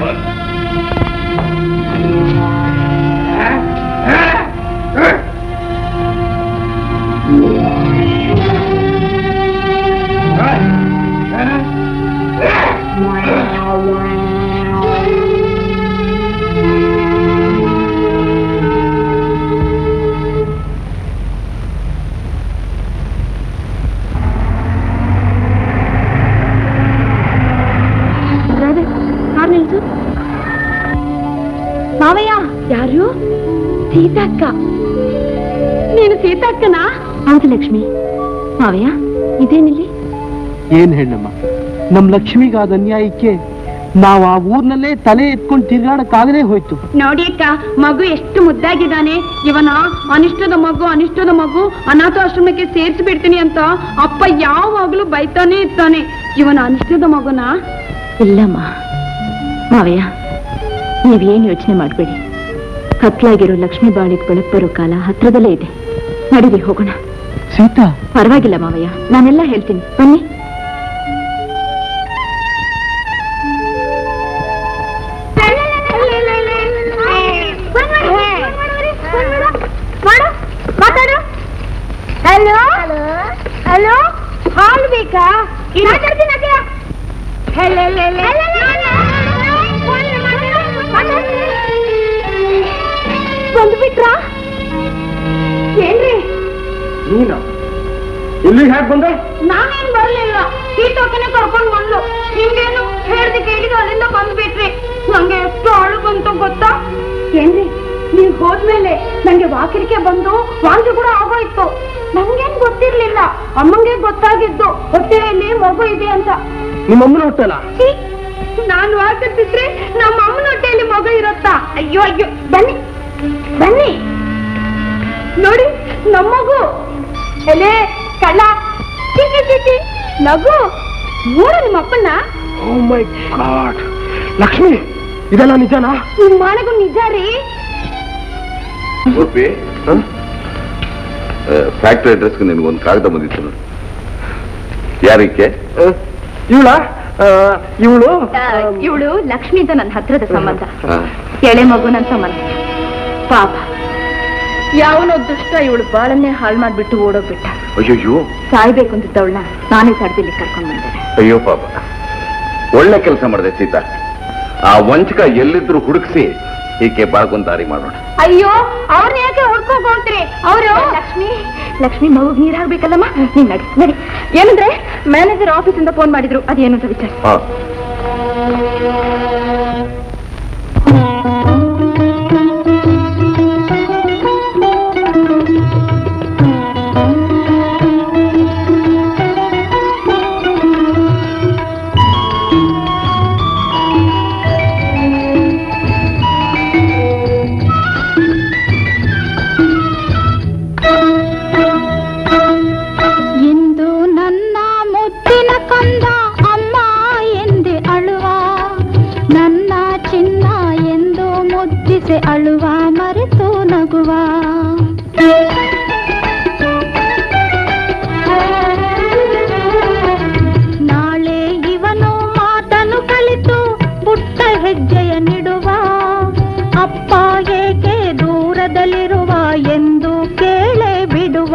ಕಾರ್ ನಿಲ್ಸು ಮಾವಯ್ಯ ಯಾರು ಸೀತಕ್ಕ ನೀನು ಸೀತಕ್ಕನಾ ಹೌದು ಲಕ್ಷ್ಮಿ ಮಾವಯ್ಯ ಇದೇನಿಲ್ಲಿ ಏನ್ ಹೆಣ್ಣಮ್ಮ ನಮ್ ಲಕ್ಷ್ಮಿಗಾದ ಅನ್ಯಾಯಕ್ಕೆ ನಾವು ಆ ಊರ್ನಲ್ಲೇ ತಲೆ ಎತ್ಕೊಂಡು ತಿರ್ಗಾಡಕ್ಕಾಗದೇ ಹೋಯ್ತು ನೋಡಿ ಅಕ್ಕ ಮಗು ಎಷ್ಟು ಮುದ್ದಾಗಿದ್ದಾನೆ ಇವನ ಅನಿಷ್ಟದ ಮಗು ಅನಿಷ್ಟದ ಮಗು ಅನಾಥಾಶ್ರಮಕ್ಕೆ ಸೇರ್ಸಿ ಬಿಡ್ತೀನಿ ಅಂತ ಅಪ್ಪ ಯಾವಾಗ್ಲೂ ಬೈತಾನೆ ಇರ್ತಾನೆ ಇವನ ಅನಿಷ್ಟದ ಮಗುನ ಇಲ್ಲಮ್ಮ ಮಾವಯ್ಯ ನೀವೇನು ಯೋಚನೆ ಮಾಡಬೇಡಿ ಕತ್ಲಾಗಿರೋ ಲಕ್ಷ್ಮಿ ಬಾಳಿಗೆ ಬೆಳಕು ಬರೋ ಕಾಲ ಹತ್ರದಲ್ಲೇ ಇದೆ ನಡೀರಿ ಹೋಗೋಣ ಸೀತಾ ಪರವಾಗಿಲ್ಲ ಮಾವಯ್ಯ ನಾನೆಲ್ಲ ಹೇಳ್ತೀನಿ ಬನ್ನಿ ಹಲೋ ಹಲೋ ಹಾಲು ಬೇಕಾ ಮಾತಾಡ್ತೀನಿ ಬಂದ್ಬಿಟ್ರಾ ಏನ್ರಿ ನೀನು ಇಲ್ಲಿಗೆ ಹೇಗೆ ಬಂದೆ ನಾನೇನ್ ಬರ್ಲಿಲ್ಲ ಸೀತೋಕನೆ ಕರ್ಕೊಂಡ್ ಬಂದ್ಲು ನಿಮ್ಗೇನು ಹೇಳ್ದೆ ಕೇಳಿದ ಅಲ್ಲಿಂದ ಬಂದ್ಬಿಟ್ರಿ ನಂಗೆ ಎಷ್ಟು ಅಳು ಬಂತು ಗೊತ್ತಾ ಏನ್ರಿ ನೀವ್ ಹೋದ್ಮೇಲೆ ನಂಗೆ ವಾಕರಿಕೆ ಬಂದು ವಾಂತಿ ಕೂಡ ಆಗೋಯ್ತು ನಂಗೇನ್ ಗೊತ್ತಿರ್ಲಿಲ್ಲ ಅಮ್ಮಂಗೆ ಗೊತ್ತಾಗಿದ್ದು ಹೊಟ್ಟೆಯಲ್ಲಿ ಮಗು ಇದೆ ಅಂತ ನಿಮ್ಮ ಅಮ್ಮನ ಹುಟ್ಟಲ್ಲ ಛೀ, ನಾನ್ ವಾಕರ್ತಿದ್ರೆ ನಮ್ಮ ಅಮ್ಮನ ಹೊಟ್ಟೆಯಲ್ಲಿ ಮಗು ಇರುತ್ತಾ ಅಯ್ಯೋ ಅಯ್ಯೋ ಬನ್ನಿ ಬನ್ನಿ ನೋಡಿ ನಮ್ಮ ಮಗು ಎಲೆ ಕಳ್ಳ ಛೀ, ಛೀ, ಛೀ, ಛೀ. ನಗು ನೋಡು ನಿಮ್ಮ ಅಪ್ಪನ್ನ ಓ ಮೈ ಗಾಡ್ ಲಕ್ಷ್ಮಿ ಇದೆಲ್ಲ ನಿಜನಾ ನಿಮ್ ಮಾನಗು ನಿಜ ರೀ ಗೋಪಿ ಫ್ಯಾಕ್ಟ್ರಿ ಅಡ್ರೆಸ್ಗೆ ನಿನಗೊಂದು ಕಾಗದ ಬಂದಿತ್ತು ನೋಡಿ ಯಾರಿಕೆ ಇವಳ ಇವಳು ಇವಳು ಲಕ್ಷ್ಮಿ ಅಂತ ನನ್ನ ಹತ್ರದ ಸಂಬಂಧ ಹಾ. ಎಳೆ ಮಗು ನನ್ನ ಸಂಬಂಧ ಪಾಪ ಯಾವನೋ ದುಷ್ಟ ಇವಳು ಬಾಳನ್ನೇ ಹಾಳು ಮಾಡ್ಬಿಟ್ಟು ಓಡೋಗ್ಬಿಟ್ಟ ಅಯ್ಯಯ್ಯೋ ಸಾಯ್ಬೇಕು ಅಂತಿದ್ದವಳನ್ನ ನಾನೇ ತಡೆದಿಲ್ಲಿ ಕರ್ಕೊಂಡ್ ಬಂದೆ ಅಯ್ಯೋ ಪಾಪ ಒಳ್ಳೆ ಕೆಲಸ ಮಾಡಿದೆ ಸೀತಾ ಆ ವಂಚಕ ಎಲ್ಲಿದ್ರು ಹುಡುಕಿಸಿ ಹೀಗೆ ಬಾಳ್ಕೊಂಡ್ ದಾರಿ ಮಾಡೋಣ ಅಯ್ಯೋ ಅವ್ರನ್ನ ಯಾಕೆ ಹುಡ್ಕೋಕ್ ಹೋಗ್ತೀರಿ ಅವರು ಲಕ್ಷ್ಮಿ ಲಕ್ಷ್ಮಿ ಮಗು ನೀರ್ ಹಾಕ್ಬೇಕಲ್ಲಮ್ಮ ನೀನ್ ನಡಿ ನಡಿ ಏನಂದ್ರೆ ಮ್ಯಾನೇಜರ್ ಆಫೀಸಿಂದ ಫೋನ್ ಮಾಡಿದ್ರು ಅದೇನು ಅಂತ ವಿಚಾರ ಹಾ ಇಂದು ನನ್ನ ಮುದ್ದಿನ ಕಂದ ಅಮ್ಮ ಎಂದೆ ಅಳುವ ನನ್ನ ಚಿನ್ನ ಎಂದು ಮುದ್ದಿಸೆ ಅಳುವ ಮರೆತು ನಗುವ ನಾಳೆ ಇವನು ಮಾತನು ಕಲಿತು ಪುಟ್ಟ ಹೆಜ್ಜೆಯ ನಿಡುವ ಅಪ್ಪ ಏಕೆ ದೂರದಲ್ಲಿರುವ ಎಂದು ಕೇಳೇ ಬಿಡುವ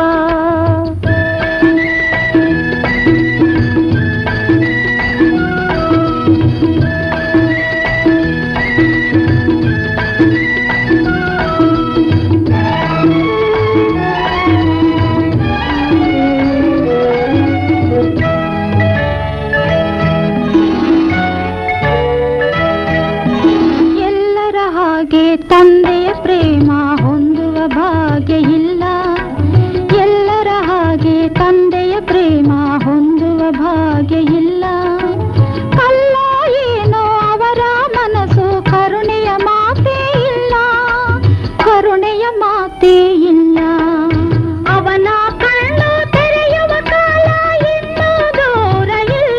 ಎಲ್ಲರ ಹಾಗೆ ತಂದೆಯ ಪ್ರೇಮ ಹೊಂದುವ ಭಾಗ್ಯ ಇಲ್ಲ ಎಲ್ಲರ ಹಾಗೆ ತಂದೆಯ ಪ್ರೇಮ ಹೊಂದುವ ಭಾಗ್ಯ ಇಲ್ಲ ಕಲ್ಲ ಏನೋ ಅವರ ಮನಸ್ಸು ಕರುಣೆಯ ಮಾತೇ ಇಲ್ಲ ಕರುಣೆಯ ಮಾತೇ ಇಲ್ಲ ಅವನ ಕಣ್ಣು ತೆರೆಯುವ ಕಾಲ ಇನ್ನೂ ದೂರ ಇಲ್ಲ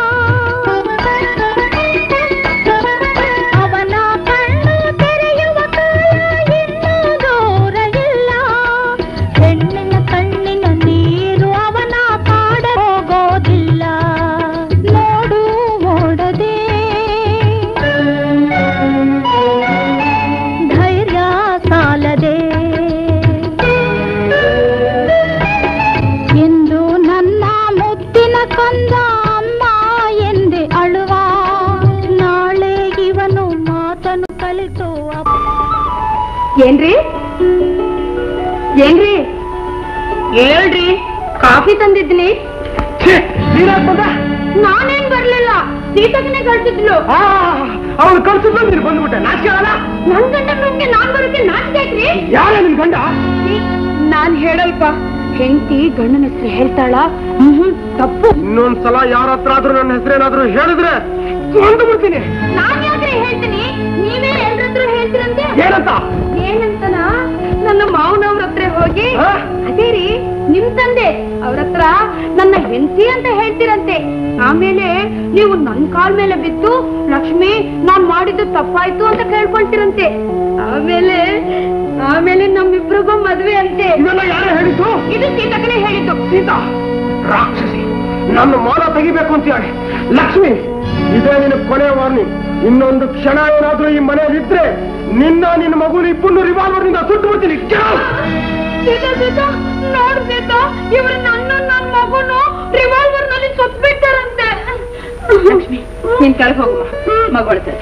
ಅವನ ಕಣ್ಣು ತೆರೆಯುವ ಕಾಲ ಇನ್ನೂ ದೂರ ಇಲ್ಲ ಹೆಣ್ಣಿನ ಕಣ್ಣಿನ ನೀರು ಅವನ ಕಾಡ ಹೋಗೋದಿಲ್ಲ ನೋಡು ಓಡದೆ ಧೈರ್ಯ ಸಾಲದೆ ಎಂದು ನನ್ನ ಮುದ್ದಿನ ಕಂದ ಅಮ್ಮ ಎಂದೆ ಅಳುವ ನಾಳೆ ಇವನು ಮಾತನು ಕಲಿತು ಅಪ್ಪ ಏನ್ರಿ ಏನ್ರಿ ಹೇಳ್ರಿ ಕಾಫಿ ತಂದಿದ್ದೀನಿ ನಾನೇನ್ ಬರ್ಲಿಲ್ಲ ಸೀತಕ್ಕನೆ ಕಳ್ಸಿದ್ಲು ಅವಳು ಕಳ್ಸಿದ್ಲು ನೀನು ಬಂದ್ಬಿಟ್ಟೆ ನಾಚಿಕೆ ಆಗಲ್ಲ ನನ್ ಗಂಡ ನುಂಗೆ ನಾನ್ ಬರೋಕೆ ನಾಚಿಕೆ ಐತ್ರಿ ಯಾರೇ ನಿನ್ ಗಂಡ ನಾನ್ ಹೇಳಲ್ಪ ಹೆಂಡತಿ ಗಂಡನ ಹೆಸರು ಹೇಳ್ತಾಳ ಹ್ಮ್ ತಪ್ಪು ಇನ್ನೊಂದ್ಸಲ ಯಾರ ಹತ್ರ ಆದ್ರೂ ನನ್ನ ಹೆಸರೇನಾದ್ರೂ ಹೇಳಿದ್ರೆ ಕೊಂದು ಬಿಡ್ತೀನಿ ನಾನ್ ಯಾಕ್ರಿ ಹೇಳ್ತೀನಿ ನೀವೇ ಎಲ್ರತ್ರ ಹೇಳ್ತೀರಂತೆ ಏನಂತ ಏನಂತನ ನನ್ನ ಮಾವನವ್ರ ಹತ್ರ ಹೋಗಿ ಆ? ಅದೇ ರೀ ನಿಮ್ ತಂದೆ ಅವ್ರ ಹತ್ರ ನನ್ನ ಹೆಂಡತಿ ಅಂತ ಹೇಳ್ತೀರಂತೆ ಆಮೇಲೆ ನೀವು ನನ್ ಕಾಲ್ ಮೇಲೆ ಬಿದ್ದು ಲಕ್ಷ್ಮಿ ನಾನ್ ಮಾಡಿದ್ದು ತಪ್ಪಾಯ್ತು ಅಂತ ಕೇಳ್ಕೊಳ್ತೀರಂತೆ ಆಮೇಲೆ ಆಮೇಲೆ ನಮ್ಮಿಬ್ರಿಗೂ ಮದ್ವೆ ಅಂತೆ ಇದೆಲ್ಲ ಯಾರೇ ಹೇಳಿದ್ದು ಇದು ಸೀತಕ್ಕನೇ ಹೇಳಿದ್ದು ಸೀತಾ ರಾಕ್ಷಸಿ ನನ್ನ ಮಾನ ತೆಗಿಬೇಕು ಅಂತ ಹೇಳಿ ಲಕ್ಷ್ಮಿ ಇದೇ ನಿನ್ನ ಕೊನೆ ವಾರ್ನಿಂಗ್ ಇನ್ನೊಂದು ಕ್ಷಣ ಏನಾದ್ರೂ ಈ ಮನೆಯಲ್ಲಿ ಇದ್ರೆ ನಿನ್ನ ನಿನ್ನ ಮಗುನ ಇಬ್ಬರು ರಿವಾಲ್ವರ್ ನಿಂದ ಸುಟ್ಟು ಬಿಡ್ತೀನಿ ಸೀತಾ ಸೀತಾ ನೋಡ್ ಸೀತಾ ಇವ್ರು ನನ್ನ ನನ್ ಮಗುನು ರಿವಾಲ್ವರ್ ನಲ್ಲಿ ಸೊತ್ಬಿಟ್ಟಾರಂತೆ ಲಕ್ಷ್ಮಿ ನೀನ್ ಕೆಳಗೆ ಹೋಗಮ್ಮ ಮಗೊಳ್ತಾರೆ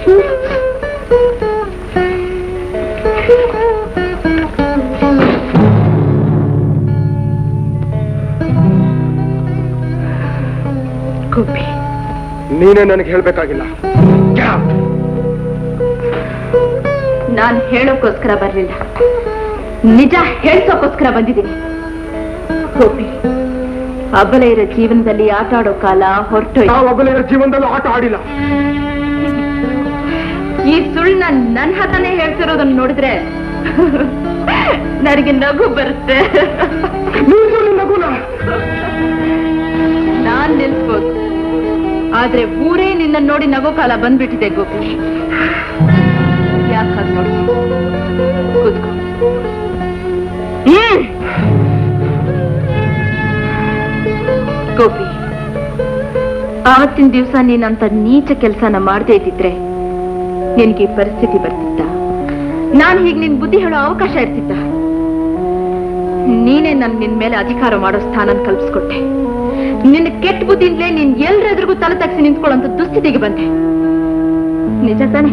ಗೋಪಿ ನೀನೇ ನನಗೆ ಹೇಳ್ಬೇಕಾಗಿಲ್ಲ ನಾನ್ ಹೇಳೋಕ್ಕೋಸ್ಕರ ಬರ್ಲಿಲ್ಲ ನಿಜ ಹೇಳ್ಸೋಕ್ಕೋಸ್ಕರ ಬಂದಿದ್ದೀನಿ ಗೋಪಿ ಅಬಲ ಇರೋ ಜೀವನದಲ್ಲಿ ಆಟ ಆಡೋ ಕಾಲ ಹೊರಟೋಯ್ತು ನಾವು ಒಬ್ಬಲ ಜೀವನದಲ್ಲೂ ಆಟ ಆಡಿಲ್ಲ ಈ ಸುಳ್ಳ ನನ್ ಹತ್ರನೇ ಹೇಳ್ತಿರೋದನ್ನ ನೋಡಿದ್ರೆ ನನಗೆ ನಗು ಬರುತ್ತೆ ನೀನು ನಿನ್ನ ಮಗುನ ನಾನ್ ನಿಲ್ಸ್ಬೋದು ಆದ್ರೆ ಊರೇ ನಿನ್ನ ನೋಡಿ ನಗೋ ಕಾಲ ಬಂದ್ಬಿಟ್ಟಿದೆ ಗೋಪಿ ಯಾಕೆ ಹಾಗೆ ನೋಡಿ ಕೂತ್ಕೋ ಹ್ಮ್. ಗೋಪಿ ಆವತ್ತಿನ ದಿವಸ ನೀನಂತ ನೀಚ ಕೆಲಸನ ಮಾಡದೇ ಇದ್ದಿದ್ರೆ ನಿನ್ಗೆ ಈ ಪರಿಸ್ಥಿತಿ ಬರ್ತಿತ್ತ ನಾನು ಹೀಗೆ ನಿನ್ ಬುದ್ಧಿ ಹೇಳೋ ಅವಕಾಶ ಇರ್ತಿತ್ತ ನೀನೇ ನನ್ ನಿನ್ ಮೇಲೆ ಅಧಿಕಾರ ಮಾಡೋ ಸ್ಥಾನ ಕಲ್ಪಿಸ್ಕೊಟ್ಟೆ ನಿನ್ನ ಕೆಟ್ಟ ಬುದ್ಧಿಯಿಂದಲೇ ನೀನ್ ಎಲ್ರೆದ್ರಿಗೂ ತಲೆ ತಗ್ಸಿ ನಿಂತ್ಕೊಳ್ಳೋಂತ ದುಸ್ಥಿತಿಗೆ ಬಂದೆ ನಿಜ ತಾನೆ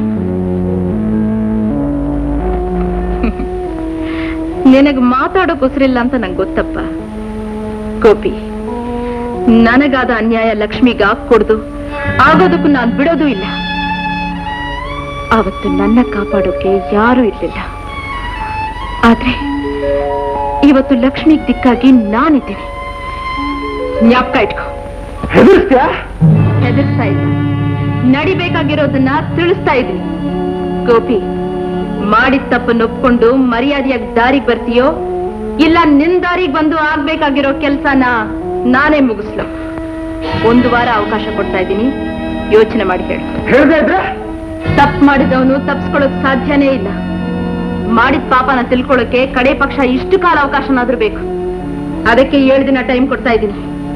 ನಿನಗ್ ಮಾತಾಡೋಕ್ ಉಸಿರಿಲ್ಲ ಅಂತ ನಂಗೆ ಗೊತ್ತಪ್ಪ ಗೋಪಿ ನನಗಾದ ಅನ್ಯಾಯ ಲಕ್ಷ್ಮಿಗೆ ಕೊಡ್ದು ಆಗೋದಕ್ಕೂ ನಾನು ಬಿಡೋದೂ ಇಲ್ಲ ಆವತ್ತು ನನ್ನ ಕಾಪಾಡೋಕೆ ಯಾರೂ ಇರ್ಲಿಲ್ಲ ಆದ್ರೆ ಇವತ್ತು ಲಕ್ಷ್ಮಿಗ್ ದಿಕ್ಕಾಗಿ ನಾನಿದ್ದೀನಿ ಜ್ಞಾಪಕ ಇಟ್ಕೋ ಹೆದರ್ಸ್ತ್ಯಾ ಹೆದರ್ಸ್ತಾ ಇಲ್ಲ ನಡಿಬೇಕಾಗಿರೋದನ್ನ ತಿಳಿಸ್ತಾ ಇದ್ದೀನಿ ಗೋಪಿ ಮಾಡಿದ ತಪ್ಪನ್ನು ಒಪ್ಕೊಂಡು ಮರ್ಯಾದೆಯಾಗಿ ದಾರಿಗೆ ಬರ್ತೀಯೋ ಇಲ್ಲ ನಿನ್ ದಾರಿಗೆ ಬಂದು ಆಗ್ಬೇಕಾಗಿರೋ ಕೆಲ್ಸನ ನಾನೇ ಮುಗಿಸ್ಲು ಒಂದು ವಾರ ಅವಕಾಶ ಕೊಡ್ತಾ ಇದ್ದೀನಿ ಯೋಚನೆ ಮಾಡಿ ಹೇಳು ಹೇಳ್ದೆ ಇದ್ರೆ ತಪ್ಪು ಮಾಡಿದವನು ತಪ್ಪಿಸ್ಕೊಳ್ಳೋಕ್ ಸಾಧ್ಯನೇ ಇಲ್ಲ ಮಾಡಿದ ಪಾಪನ ತಿಳ್ಕೊಳ್ಳೋಕೆ ಕಡೆ ಪಕ್ಷ ಇಷ್ಟು ಕಾಲ ಅವಕಾಶನಾದ್ರೂ ಬೇಕು ಅದಕ್ಕೆ ಏಳು ದಿನ ಟೈಮ್ ಕೊಡ್ತಾ ಇದ್ದೀನಿ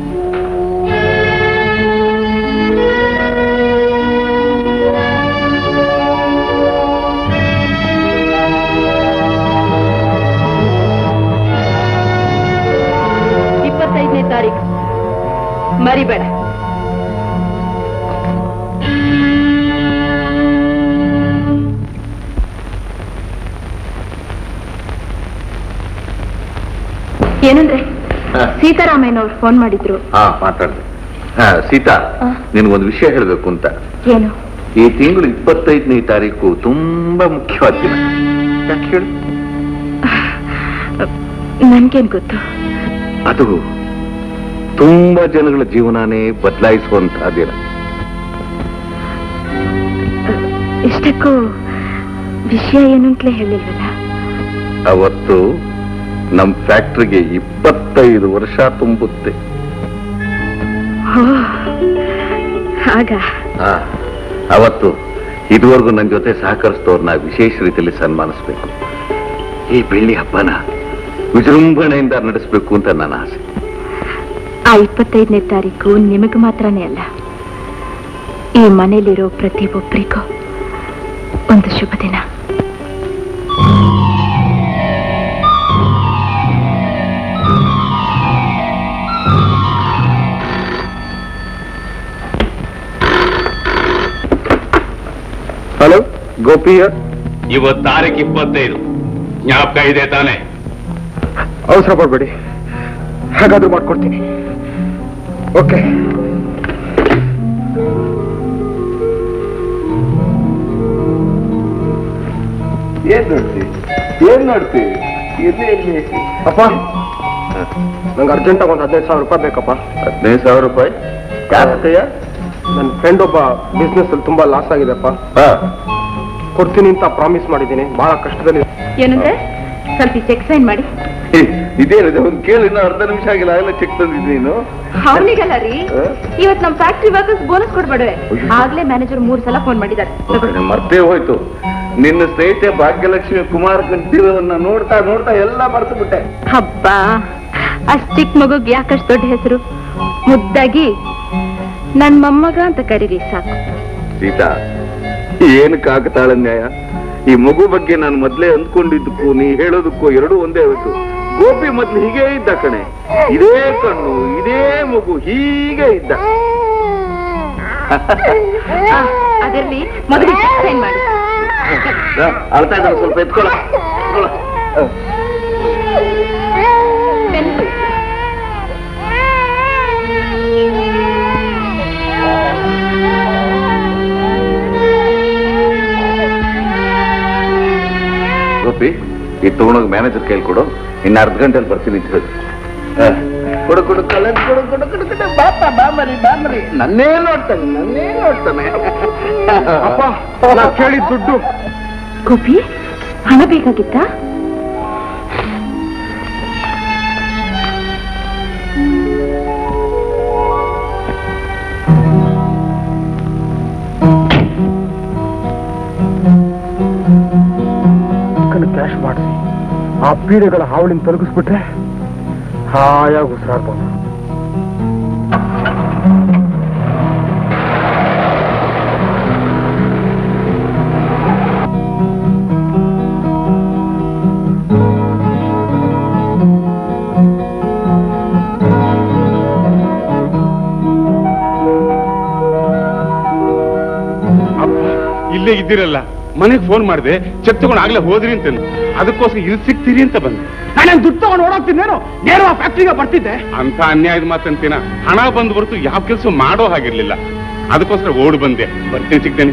ಇಪ್ಪತ್ತೈದನೇ ತಾರೀಕು ಮರಿಬೇಡ ಏನಂದ್ರೆ ಸೀತಾರಾಮಯ್ಯನವ್ರು ಫೋನ್ ಮಾಡಿದ್ರು ಹಾ ಮಾತಾಡ್ದೆ ಹಾ ಸೀತಾ ಆ. ನಿನ್ಗೊಂದು ವಿಷಯ ಹೇಳ್ಬೇಕು ಅಂತ ಏನು ಈ ತಿಂಗಳು ಇಪ್ಪತ್ತೈದನೇ ತಾರೀಕು ತುಂಬಾ ಮುಖ್ಯವಾದ ದಿನ ಯಾಕೆ ಹೇಳು ನನ್ಗೇನ್ ಗೊತ್ತು ಅದು ತುಂಬಾ ಜನಗಳ ಜೀವನನೇ ಬದಲಾಯಿಸುವಂತಹ ದಿನ ಇಷ್ಟಕ್ಕೂ ವಿಷಯ ಏನು ಅಂತಲೇ ಹೇಳಿಲ್ವಲ್ಲ ಅವತ್ತು ನಮ್ ಫ್ಯಾಕ್ಟ್ರಿಗೆ ಇಪ್ಪತ್ತೈದು ವರ್ಷ ತುಂಬುತ್ತೆ ಹೋ ಆಗ ಆ, ಅವತ್ತು ಇದುವರೆಗೂ ನನ್ನ ಜೊತೆ ಸಹಕರಿಸಿದವ್ರನ್ನ ವಿಶೇಷ ರೀತಿಯಲ್ಲಿ ಸನ್ಮಾನಿಸ್ಬೇಕು ಈ ಬೆಳ್ಳಿ ಹಬ್ಬನ ವಿಜೃಂಭಣೆಯಿಂದ ನಡೆಸಬೇಕು ಅಂತ ನನ್ನ ಆಸೆ ಆ ಇಪ್ಪತ್ತೈದನೇ ತಾರೀಕು ನಿಮಗೆ ಮಾತ್ರನೇ ಅಲ್ಲ ಈ ಮನೇಲಿರೋ ಪ್ರತಿಯೊಬ್ಬರಿಗೂ ಒಂದು ಶುಭ ದಿನ ಹಲೋ ಗೋಪಿಯ ಇವತ್ತು ತಾರೀಕು ಇಪ್ಪತ್ತೈದು ಜ್ಞಾಪಕ ಇದೆ ತಾನೆ ಅವಸರ ಪಡ್ಬೇಡಿ ಹಾಗಾದ್ರೂ ಮಾಡ್ಕೊಡ್ತೀನಿ ಓಕೆ ಏನ್ ನೋಡ್ತಿ ಏನ್ ನೋಡ್ತಿ ಇಲ್ಲಿ ಇಲ್ಲಿ ಅಪ್ಪ ನಂಗೆ ಅರ್ಜೆಂಟಾಗಿ ಒಂದು ಹದಿನೈದು ಸಾವಿರ ರೂಪಾಯಿ ಬೇಕಪ್ಪ ಹದಿನೈದು ಸಾವಿರ ರೂಪಾಯಿ ಯಾಕಯ್ಯ ನನ್ನ ಫ್ರೆಂಡ್ ಒಬ್ಬ ಬಿಸ್ನೆಸ್ ಅಲ್ಲಿ ತುಂಬಾ ಲಾಸ್ ಆಗಿದೆಪ್ಪ ಹಾ ಕೊಡ್ತೀನಿ ಅಂತ ಪ್ರಾಮಿಸ್ ಮಾಡಿದ್ದೀನಿ ಬಹಳ ಕಷ್ಟದಲ್ಲಿ ಏನಂದ್ರೆ ಸ್ವಲ್ಪ ಚೆಕ್ ಸೈನ್ ಮಾಡಿ ಇದೇನಿದೆ ಒಂದು ಕೇಳಿ ಇನ್ನು ಅರ್ಧ ನಿಮಿಷ ಆಗಿಲ್ಲ ಆಗಲೇ ಚೆಕ್ ತಂದಿದ್ದೀನಿ ನೀನು ಅವನಿಗಲ್ಲ ರೀ ಇವತ್ ನಮ್ ಫ್ಯಾಕ್ಟ್ರಿ ವರ್ಕರ್ಸ್ ಬೋನಸ್ ಕೊಡ್ಬೇಡವೆ ಆಗ್ಲೇ ಮ್ಯಾನೇಜರ್ ಮೂರ್ ಸಲ ಫೋನ್ ಮಾಡಿದ್ದಾರೆ ತಗೊಳ್ಳಿ. ಮರ್ತೇ ಹೋಯ್ತು ನಿನ್ನ ಸ್ನೇಹಿತೆ ಭಾಗ್ಯಲಕ್ಷ್ಮಿ ಕುಮಾರ್ ಕಂಠೀರವನ್ನ ನೋಡ್ತಾ ನೋಡ್ತಾ ಎಲ್ಲ ಮರ್ತು ಬಿಟ್ಟೆ ಹಬ್ಬ ಅಷ್ಟ್ ಚಿಕ್ಕ ಮಗುಗ್ ಯಾಕಷ್ಟು ದೊಡ್ಡ ಹೆಸರು ಮುದ್ದಾಗಿ ನನ್ ಮೊಮ್ಮಗ ಅಂತ ಕರೀರಿ ಸಾಕು ಸೀತಾ ಏನು ಕಾಕತಾಳ ನ್ಯಾಯ ಈ ಮಗು ಬಗ್ಗೆ ನಾನು ಮೊದ್ಲೇ ಅಂದ್ಕೊಂಡಿದ್ದಕ್ಕೂ ನೀ ಹೇಳೋದಕ್ಕೂ ಎರಡೂ ಒಂದೇ ಹೋಯ್ತು ಗೋಪಿ ಮೊದ್ಲು ಹೀಗೆ ಇದ್ದ ಕಣೆ ಇದೇ ಕಣ್ಣು ಇದೇ ಮಗು ಹೀಗೆ ಇದ್ದ ಆ, ಅದಿರ್ಲಿ ಮೊದಲು ಚೆಕ್ ಸೈನ್ ಮಾಡಿ ಅಳ್ತಾ ಇದ್ದಾನೆ ಸ್ವಲ್ಪ ಎತ್ಕೊಳ ಎತ್ಕೊಳ. ಪೆನ್ ಕೊಡಿ. ಗೋಪಿ ಈ ತಗೊಂಡೋಗಿ ಮ್ಯಾನೇಜರ್ ಕೈಲಿ ಕೊಡು ಇನ್ನು ಅರ್ಧ ಗಂಟೆಲಿ ಬರ್ತೀನಿ ಅಂತ ಹೇಳಿ ಆ, ಕೊಡು ಕೊಡು ಕಲರ್ ಕೊಡು ಕೊಡು ಕೊಡು ಕೊಡು ಬಾಪ ಬಾಮರಿ ಬಾಮರಿ ನನ್ನೇ ನೋಡ್ತಾನೆ ನನ್ನೇ ನೋಡ್ತಾನೆ ಅಪ್ಪ ನಾ ಕೇಳಿದ ದುಡ್ಡು ಗೋಪಿ ಹಣ ಬೇಕಾಗಿತ್ತಾ ಕ್ಯಾಶ್ ಮಾಡಿಸಿ ಆ ಪೀಡೆಗಳ ಹಾವಳಿನ ತೊಲಗಿಸ್ಬಿಟ್ರೆ ಹಾಯಾಗಿ ಉಸಿರಾಡ್ಬೋದು ಇಲ್ಲೇ ಇದ್ದೀರಲ್ಲ ಮನೆಗೆ ಫೋನ್ ಮಾಡಿದೆ ಚೆಕ್ ತಗೊಂಡು ಆಗ್ಲೇ ಹೋದ್ರಿ ಅಂತ ಅದಕ್ಕೋಸ್ಕರ ಇಲ್ಲಿ ಸಿಗ್ತೀರಿ ಅಂತ ಬಂದೆ ನಾನು ದುಡ್ಡು ತಗೊಂಡು ಓಡೋಗ್ತಿದ್ದೇನು ನೇರ ಫ್ಯಾಕ್ಟ್ರಿಗೆ ಬರ್ತಿದ್ದೆ ಅಂತ ಅನ್ಯಾಯದ ಮಾತಂತೀನ ಹಣ ಬಂದು ಹೊರತು ಯಾವ ಕೆಲಸ ಮಾಡೋ ಹಾಗಿರ್ಲಿಲ್ಲ ಅದಕ್ಕೋಸ್ಕರ ಓಡ್ ಬಂದೆ ಬರ್ತೀನಿ ಸಿಗ್ತೇನೆ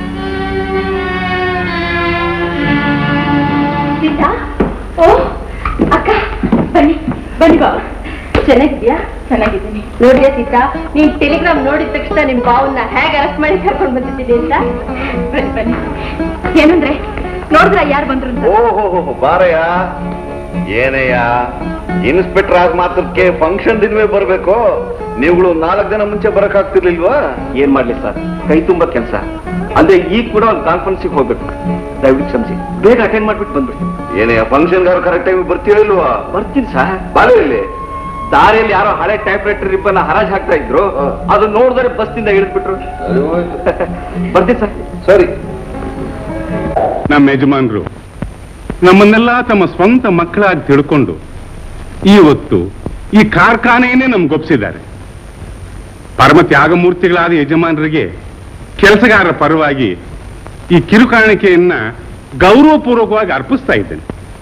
ಸೀತಾ ಓ ಅಕ್ಕ ಬನ್ನಿ ಬನ್ನಿ ಬಾವ ಚೆನ್ನಾಗಿದ್ಯಾ ಚೆನ್ನಾಗಿದ್ದೀನಿ ನೋಡಿಯಾ ಸೀತಾ ನೀನ್ ಟೆಲಿಗ್ರಾಮ್ ನೋಡಿದ ತಕ್ಷಣ ನಿಮ್ ಬಾವನ್ನ ಹೇಗೆ ಅರೆಸ್ಟ್ ಮಾಡಿ ಕರ್ಕೊಂಡು ಬಂದಿದ್ದೀನಿ ಅಂತ ಬನ್ನಿ ಬನ್ನಿ ಏನಂದ್ರೆ ನೋಡಿದ್ರ ಯಾರು ಬಂದ್ರು ಅಂತ ಓಹೋ ಬಾರಯ್ಯ ಏನಯ್ಯ ಇನ್ಸ್ಪೆಕ್ಟರ್ ಆಗ ಮಾತ್ರಕ್ಕೆ ಫಂಕ್ಷನ್ ದಿನವೇ ಬರ್ಬೇಕು ನೀವುಗಳು ನಾಲ್ಕು ದಿನ ಮುಂಚೆ ಬರಕ್ ಆಗ್ತಿರ್ಲಿಲ್ವಾ ಏನ್ ಮಾಡ್ಲಿ ಸರ್ ಕೈ ತುಂಬಾ ಕೆಲಸ ಅಂದ್ರೆ ಈಗ ಕೂಡ ಒಂದು ಕಾನ್ಫರೆನ್ಸಿಗೆ ಹೋಗ್ಬೇಕು ದಯವಿಟ್ಟು ಕ್ಷಮಿಸಿ ಬೇಗ ಅಟೆಂಡ್ ಮಾಡ್ಬಿಟ್ಟು ಬಂದ್ಬಿಡ್ತೀನಿ ಏನಯ್ಯ ಫಂಕ್ಷನ್ ಕರೆಕ್ಟ್ ಟೈಮ್ ಬರ್ತೀಯೋ ಇಲ್ವಾ ಬರ್ತೀನಿ ಸರ್ ಬಾಲು ಇಲ್ಲಿ ದಾರಿಯಲ್ಲಿ ಯಾರೋ ಹಳೆ ಟೈಪ್ ರೈಟರ್ ರಿಬ್ಬನ್ನ ಹರಾಜ್ ಹಾಕ್ತಾ ಇದ್ರು ಹಾ. ಅದು ನೋಡಿದ್ರೆ ಬಸ್ನಿಂದ ಇಳಿದ್ಬಿಟ್ರು ಬರ್ತೀನಿ ಸರ್ ಸರಿ ನಮ್ಮ ಯಜಮಾನರು ನಮ್ಮನ್ನೆಲ್ಲ ತಮ್ಮ ಸ್ವಂತ ಮಕ್ಕಳಾಗಿ ತಿಳ್ಕೊಂಡು ಇವತ್ತು ಈ ಕಾರ್ಖಾನೆಯನ್ನೇ ನಮ್ಗೊಪ್ಸಿದ್ದಾರೆ ಪರಮ ತ್ಯಾಗಮೂರ್ತಿಗಳಾದ ಯಜಮಾನರಿಗೆ ಕೆಲಸಗಾರರ ಪರವಾಗಿ ಈ ಕಿರುಕಾಣಿಕೆಯನ್ನ ಗೌರವಪೂರ್ವಕವಾಗಿ ಅರ್ಪಿಸ್ತಾ ಇದ್ದೇನೆ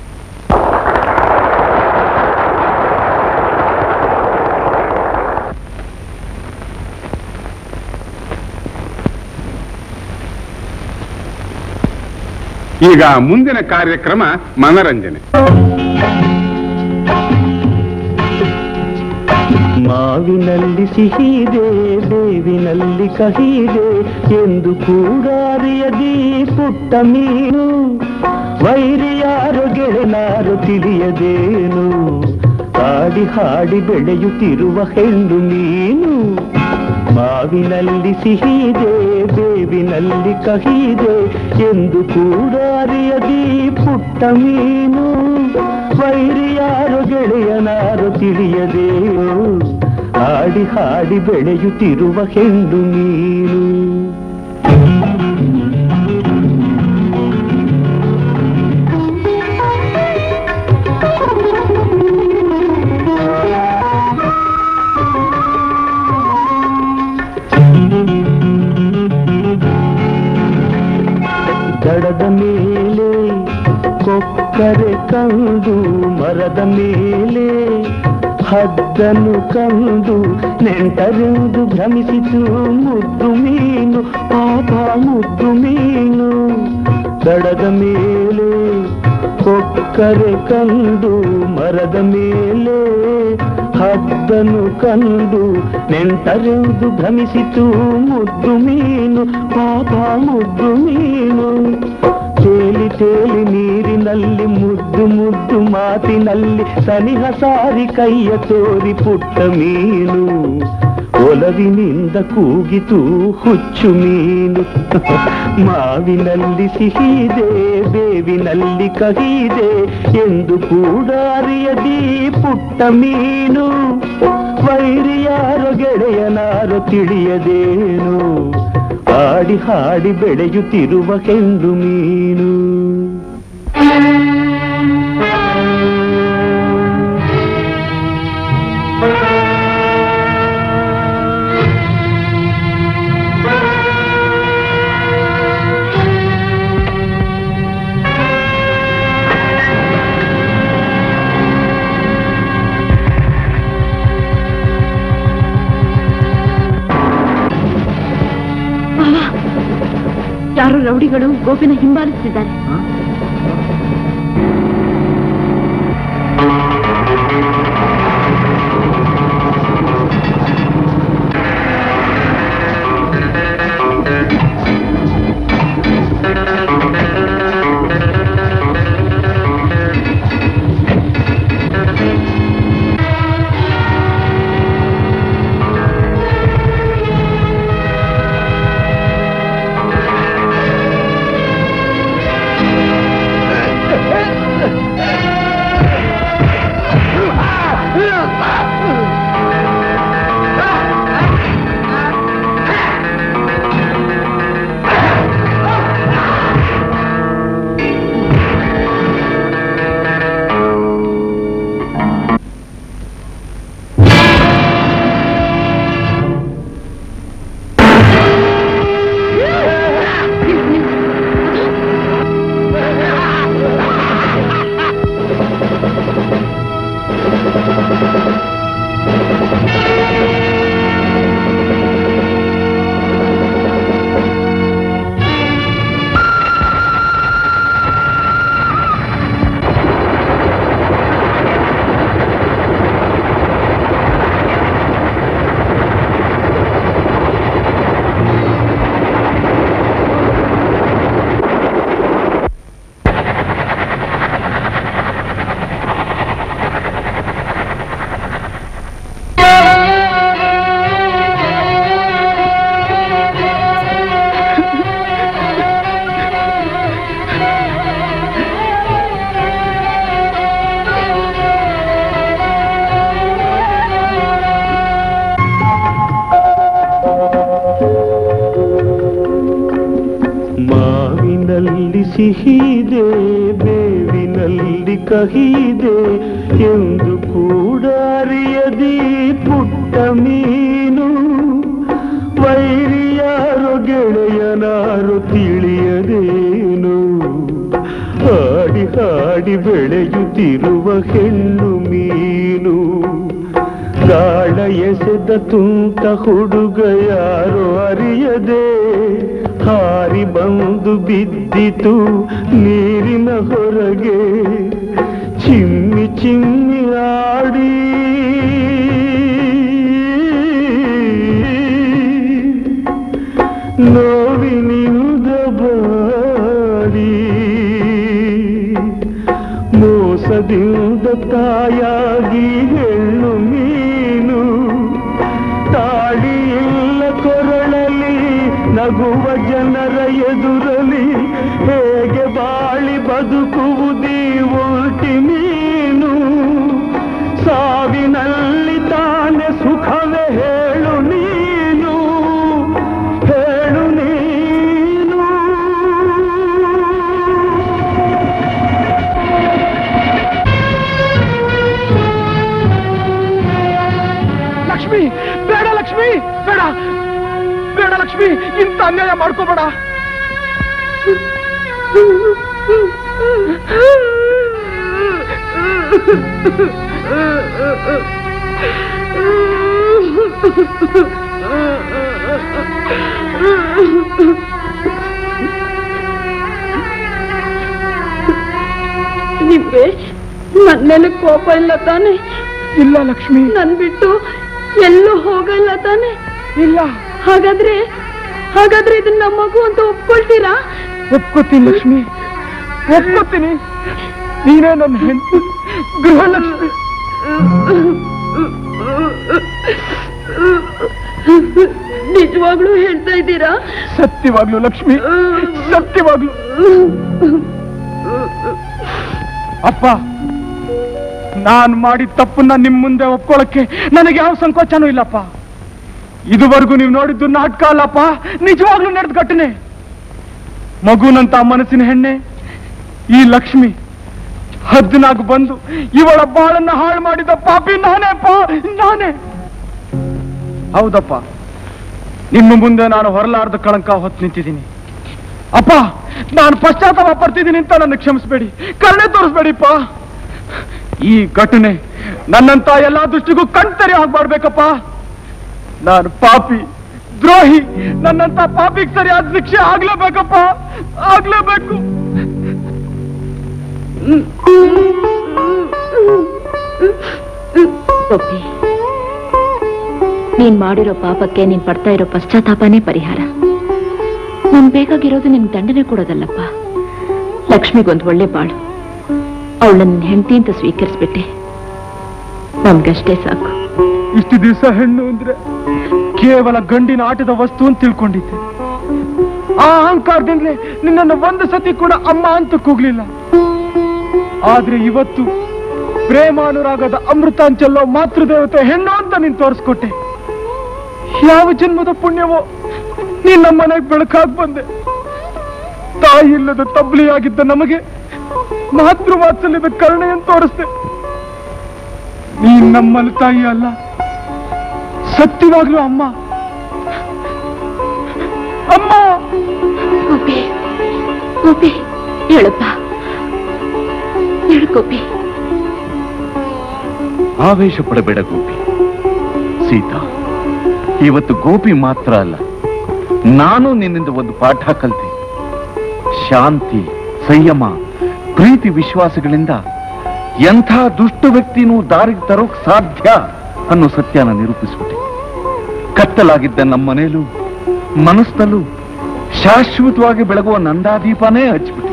ಈಗ ಮುಂದಿನ ಕಾರ್ಯಕ್ರಮ ಮನರಂಜನೆ ಮಾವಿನಲ್ಲಿ ಸಿಹಿದೆ ಬೇವಿನಲ್ಲಿ ಕಹಿದೆ ಎಂದು ಕೂಡ ಅರಿಯದಿ ಪುಟ್ಟ ಮೀನು ವೈರಿಯಾರು ಗೆಳೆನಾರು ತಿಳಿಯದೇನು ಹಾಡಿ ಹಾಡಿ ಬೆಳೆಯುತ್ತಿರುವ ಹೆಣ್ಣು ಮೀನು ಮಾವಿನಲ್ಲಿ ಸಿಹಿದೆ ಬೇವಿನಲ್ಲಿ ಕಹಿದೆ ಎಂದು ಕೂಡ ಅರಿಯದಿ ಪುಟ್ಟ ಮೀನು ವೈರಿಯಾರು ಗೆಳೆಯನಾರು ತಿಳಿಯದೇನು ಹಾಡಿ ಹಾಡಿ ಬೆಳೆಯುತ್ತಿರುವ ಹೆಣ್ಣು ಮೀನು ದಡದ ಮೇಲೆ ಕೊಕ್ಕರೆ ಕಂಡು ಮರದ ಮೇಲೆ ಹದ್ದನ್ನು ಕಂಡು ನೆಂಟರೆಂದು ಭ್ರಮಿಸಿತು ಮುದ್ದು ಮೀನು ಪಾಪ ಮುದ್ದು ಮೀನು ದಡದ ಮೇಲೆ ಕೊಕ್ಕರೆ ಕಂಡು ಮರದ ಮೇಲೆ ಹದ್ದನ್ನು ಕಂಡು ನೆಂಟರೆಂದು ಭ್ರಮಿಸಿತು ಮುದ್ದು ಮೀನು ಪಾಪ ಮುದ್ದು ಮೀನು ತೇಲಿ ತೇಲಿ ನೀರಿನಲ್ಲಿ ಮುದ್ದು ಮುದ್ದು ಮಾತಿನಲ್ಲಿ ಸನಿಹ ಸಾರಿ ಕೈಯ ತೋರಿ ಪುಟ್ಟ ಮೀನು ಒಲವಿನಿಂದ ಕೂಗಿತು ಹುಚ್ಚು ಮೀನು ಮಾವಿನಲ್ಲಿ ಸಿಹಿದೆ ಬೇವಿನಲ್ಲಿ ಕಹಿದೆ ಎಂದು ಕೂಡ ಅರಿಯದಿ ಪುಟ್ಟ ಮೀನು ವೈರಿಯಾರೋ ಗೆಳೆಯನಾರೋ ತಿಳಿಯದೇನು ಹಾಡಿ ಹಾಡಿ ಬೆಳೆಯುತ್ತಿರುವ ಕೆಂಡು ಮೀನು ಯಾರು ರೌಡಿಗಳು ಗೋಪಿನ ಹಿಂಬಾಲಿಸ್ತಿದ್ದಾರೆ ಆ ಮಾವಿನಲ್ಲಿ ಸಿಹಿದೆ ಬೇವಿನಲ್ಲಿ ಕಹಿದೆ ಎಂದು ಕೂಡ ಅರಿಯದಿ ಪುಟ್ಟ ಮೀನು ವೈರಿಯಾರು ಗೆಳೆಯನಾರು ತಿಳಿಯದೇನು ಹಾಡಿ ಹಾಡಿ ಬೆಳೆಯುತ್ತಿರುವ ಹೆಣ್ಣು ಮೀನು ಗಾಳ ಎಸೆದ ತುಂಟ ಹುಡುಗ ಯಾರು ಅರಿಯದೆ ಹಾರಿ ಬಂದು ಬಿದ್ದಿತು ನೀರಿನ ಹೊರಗೆ ಚಿಮ್ಮಿ ಚಿಮ್ಮಿ ಆಡಿ ನೋವಿನಿಂದ ಬಾಡಿ ಮೋಸದಿಂದ ತಾಯಾಗಿ ಹೆಣ್ಣು ಮೀನು ತಾಳಿ ಇಲ್ಲ ಕೊರಳಲಿ ನಗುವ ಜನರ ಎದುರಲಿ ಹೇಗೆ ಬಾಳಿ ಬದುಕುವುದೀ ಉಲ್ಟಿ ಮೀನು ಸಾವಿನಲ್ಲಿ ತಾನೆ ಸುಖವೇ ಹೇಳು ನೀನು ಹೇಳು ನೀನು ಲಕ್ಷ್ಮಿ ಬೇಡ ಲಕ್ಷ್ಮಿ ಬೇಡ ಬೇಡ ಲಕ್ಷ್ಮಿ ಇಂಥ ಅನ್ಯಾಯ ಮಾಡ್ಕೋಬೇಡ ನಿಮ್ಗೆ ನನ್ ಮೇಲೆ ಕೋಪ ಇಲ್ಲ ತಾನೆ ಇಲ್ಲ ಲಕ್ಷ್ಮಿ ನನ್ ಬಿಟ್ಟು ಎಲ್ಲೂ ಹೋಗಲ್ಲ ತಾನೆ ಇಲ್ಲ ಹಾಗಾದ್ರೆ ಹಾಗಾದ್ರೆ ಇದನ್ನ ನಮ್ಮ ಮಗು ಅಂತ ಒಪ್ಕೊಳ್ತೀರಾ ಒಪ್ಕೋತೀನಿ ಲಕ್ಷ್ಮಿ ಒಪ್ಕೋತೀನಿ ನೀನೇ ನನ್ನ ಹೆಂಡತಿ ಗೃಹಲಕ್ಷ್ಮಿ ನಿಜವಾಗ್ಲೂ ಹೇಳ್ತಾ ಇದ್ದೀರಾ ಸತ್ಯವಾಗ್ಲು ಲಕ್ಷ್ಮಿ ಸತ್ಯವಾಗ್ಲು ಅಪ್ಪ ನಾನ್ ಮಾಡಿದ ತಪ್ಪನ್ನ ನಿಮ್ ಮುಂದೆ ಒಪ್ಕೊಳಕ್ಕೆ ನನಗೆ ಯಾವ ಸಂಕೋಚನೂ ಇಲ್ಲಪ್ಪ ಇದುವರೆಗೂ ನೀವು ನೋಡಿದ್ದು ನಾಟಕ ಅಲ್ಲಪ್ಪ ನಿಜವಾಗ್ಲೂ ನಡೆದ ಘಟನೆ ಮಗುನಂತ ಮನಸ್ಸಿನ ಹೆಣ್ಣೆ ಈ ಲಕ್ಷ್ಮಿ ಹದ್ದಿನಾಗ ಬಂದು ಇವಳ ಬಾಳನ್ನ ಹಾಳು ಮಾಡಿದ ಪಾಪಿ ನಾನೇ ಅಪ್ಪ ನಾನೇ ಹೌದಪ್ಪ ನಿಮ್ಮ ಮುಂದೆ ನಾನು ಹೊರಲಾರ್ದ ಕಳಂಕ ಹೊತ್ತು ನಿಂತಿದ್ದೀನಿ ಅಪ್ಪ ನಾನು ಪಶ್ಚಾತ್ತಾಪ ಪಡ್ತಿದ್ದೀನಿ ಅಂತ ನನ್ನ ಕ್ಷಮಿಸ್ಬೇಡಿ ಕರುಣೆ ತೋರಿಸ್ಬೇಡಿಪ್ಪ ಈ ಘಟನೆ ನನ್ನಂತ ಎಲ್ಲಾ ದೃಷ್ಟಿಗೂ ಕಣ್ತರಿ ಆಗ್ಬಾರ್ಬೇಕಪ್ಪ ನಾನು ಪಾಪಿ ದ್ರೋಹಿ ನನ್ನಂತ ಪಾಪಿಗೆ ಸರಿಯಾದ ಶಿಕ್ಷೆ ಆಗ್ಲೇಬೇಕಪ್ಪ ಆಗ್ಲೇಬೇಕು ಗೋಪಿ ನೀನ್ ಮಾಡಿರೋ ಪಾಪಕ್ಕೆ ನೀನ್ ಪಡ್ತಾ ಇರೋ ಪಶ್ಚಾತ್ತಾಪನೇ ಪರಿಹಾರ ನನ್ ಬೇಕಾಗಿರೋದು ನಿನ್ ದಂಡನೆ ಕೊಡೋದಲ್ಲಪ್ಪ ಲಕ್ಷ್ಮಿಗೊಂದು ಒಳ್ಳೆ ಬಾಳು ಅವಳನ್ನ ಹೆಂಡತಿ ಅಂತ ಸ್ವೀಕರಿಸ್ಬಿಟ್ಟೆ ನಮ್ಗಷ್ಟೇ ಸಾಕು ಇಷ್ಟು ದಿವಸ ಹೆಣ್ಣು ಅಂದ್ರೆ ಕೇವಲ ಗಂಡಿನ ಆಟದ ವಸ್ತು ಅಂತ ತಿಳ್ಕೊಂಡಿದ್ದೆ ಆ ಅಹಂಕಾರದಿಂದಲೇ ನಿನ್ನನ್ನು ಒಂದು ಸತಿ ಕೂಡ ಅಮ್ಮ ಅಂತ ಕೂಗ್ಲಿಲ್ಲ ಆದ್ರೆ ಇವತ್ತು ಪ್ರೇಮಾನುರಾಗದ ಅಮೃತಾಂಚಲ್ಲೋ ಮಾತೃದೇವತೆ ಹೆಣ್ಣು ಅಂತ ನೀನ್ ತೋರಿಸ್ಕೊಟ್ಟೆ ಯಾವ ಜನ್ಮದ ಪುಣ್ಯವೋ ನೀನ್ ನಮ್ಮ ಮನೆಗೆ ಬೆಳಕಾಗ್ ಬಂದೆ ತಾಯಿ ಇಲ್ಲದ ತಬ್ಲಿಯಾಗಿದ್ದ ನಮಗೆ ಮಾತೃ ವಾತ್ಸಲ್ಯದ ಕರುಣೆಯನ್ನು ತೋರಿಸ್ದೆ ನೀನ್ ನಮ್ಮಲ್ಲಿ ತಾಯಿ ಅಲ್ಲ ಸತ್ಯವಾಗ್ಲೂ ಅಮ್ಮ ಅಮ್ಮ ಗೋಪಿ ಗೋಪಿ ಹೇಳಪ್ಪ ಹೇಳು ಗೋಪಿ ಆವೇಶ ಪಡಬೇಡ ಗೋಪಿ ಸೀತಾ ಇವತ್ತು ಗೋಪಿ ಮಾತ್ರ ಅಲ್ಲ ನಾನು ನಿನ್ನಿಂದ ಒಂದು ಪಾಠ ಕಲಿತೆ ಶಾಂತಿ ಸಂಯಮ ಪ್ರೀತಿ ವಿಶ್ವಾಸಗಳಿಂದ ಎಂಥ ದುಷ್ಟ ವ್ಯಕ್ತಿನೂ ದಾರಿಗೆ ತರೋಕ್ ಸಾಧ್ಯ ಅನ್ನೋ ಸತ್ಯನ ನಿರೂಪಿಸ್ಬಿಟ್ಟೆ ಕತ್ತಲಾಗಿದ್ದ ನಮ್ಮ ಮನೆಯಲ್ಲೂ ಮನಸ್ಸಲ್ಲೂ ಶಾಶ್ವತವಾಗಿ ಬೆಳಗುವ ನಂದಾದೀಪನೇ ಹಚ್ಬಿಟ್ಟೆ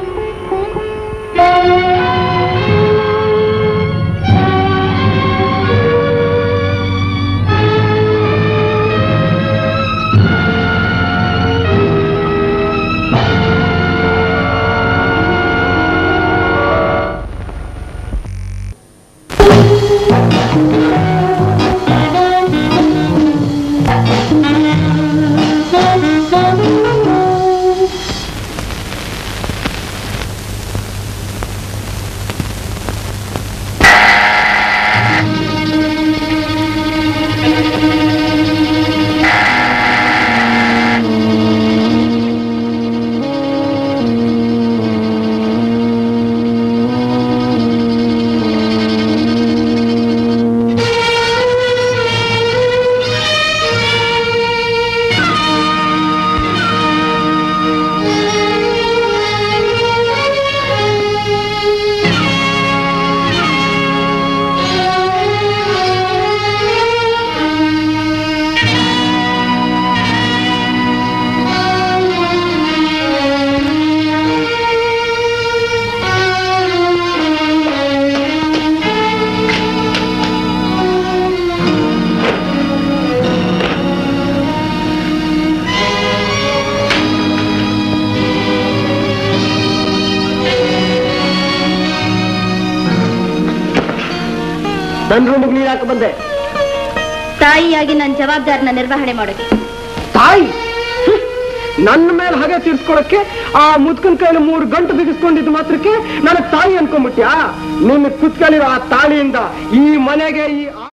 ನನ್ ರೂಮಿಗೆ ನೀರ್ ಹಾಕ ಬಂದೆ ತಾಯಿಯಾಗಿ ನನ್ನ ಜವಾಬ್ದಾರಿನ ನಿರ್ವಹಣೆ ಮಾಡೋಕೆ ತಾಯಿ ಹ್ಮ್. ನನ್ನ ಮೇಲೆ ಹಾಗೆ ತೀರ್ಸ್ಕೊಳಕ್ಕೆ ಆ ಮುದ್ಕನ್ ಕೈಯಲ್ಲಿ ಮೂರು ಗಂಟು ಬಿಗಿಸ್ಕೊಂಡಿದ್ದು ಮಾತ್ರಕ್ಕೆ ನನಗ್ ತಾಯಿ ಅನ್ಕೊಂಡ್ಬಿಟ್ಯಾ ನಿನ್ನ ಕುತ್ಕಲಿರೋ ಆ ತಾಳಿಯಿಂದ ಈ ಮನೆಗೆ ಈ ಆ-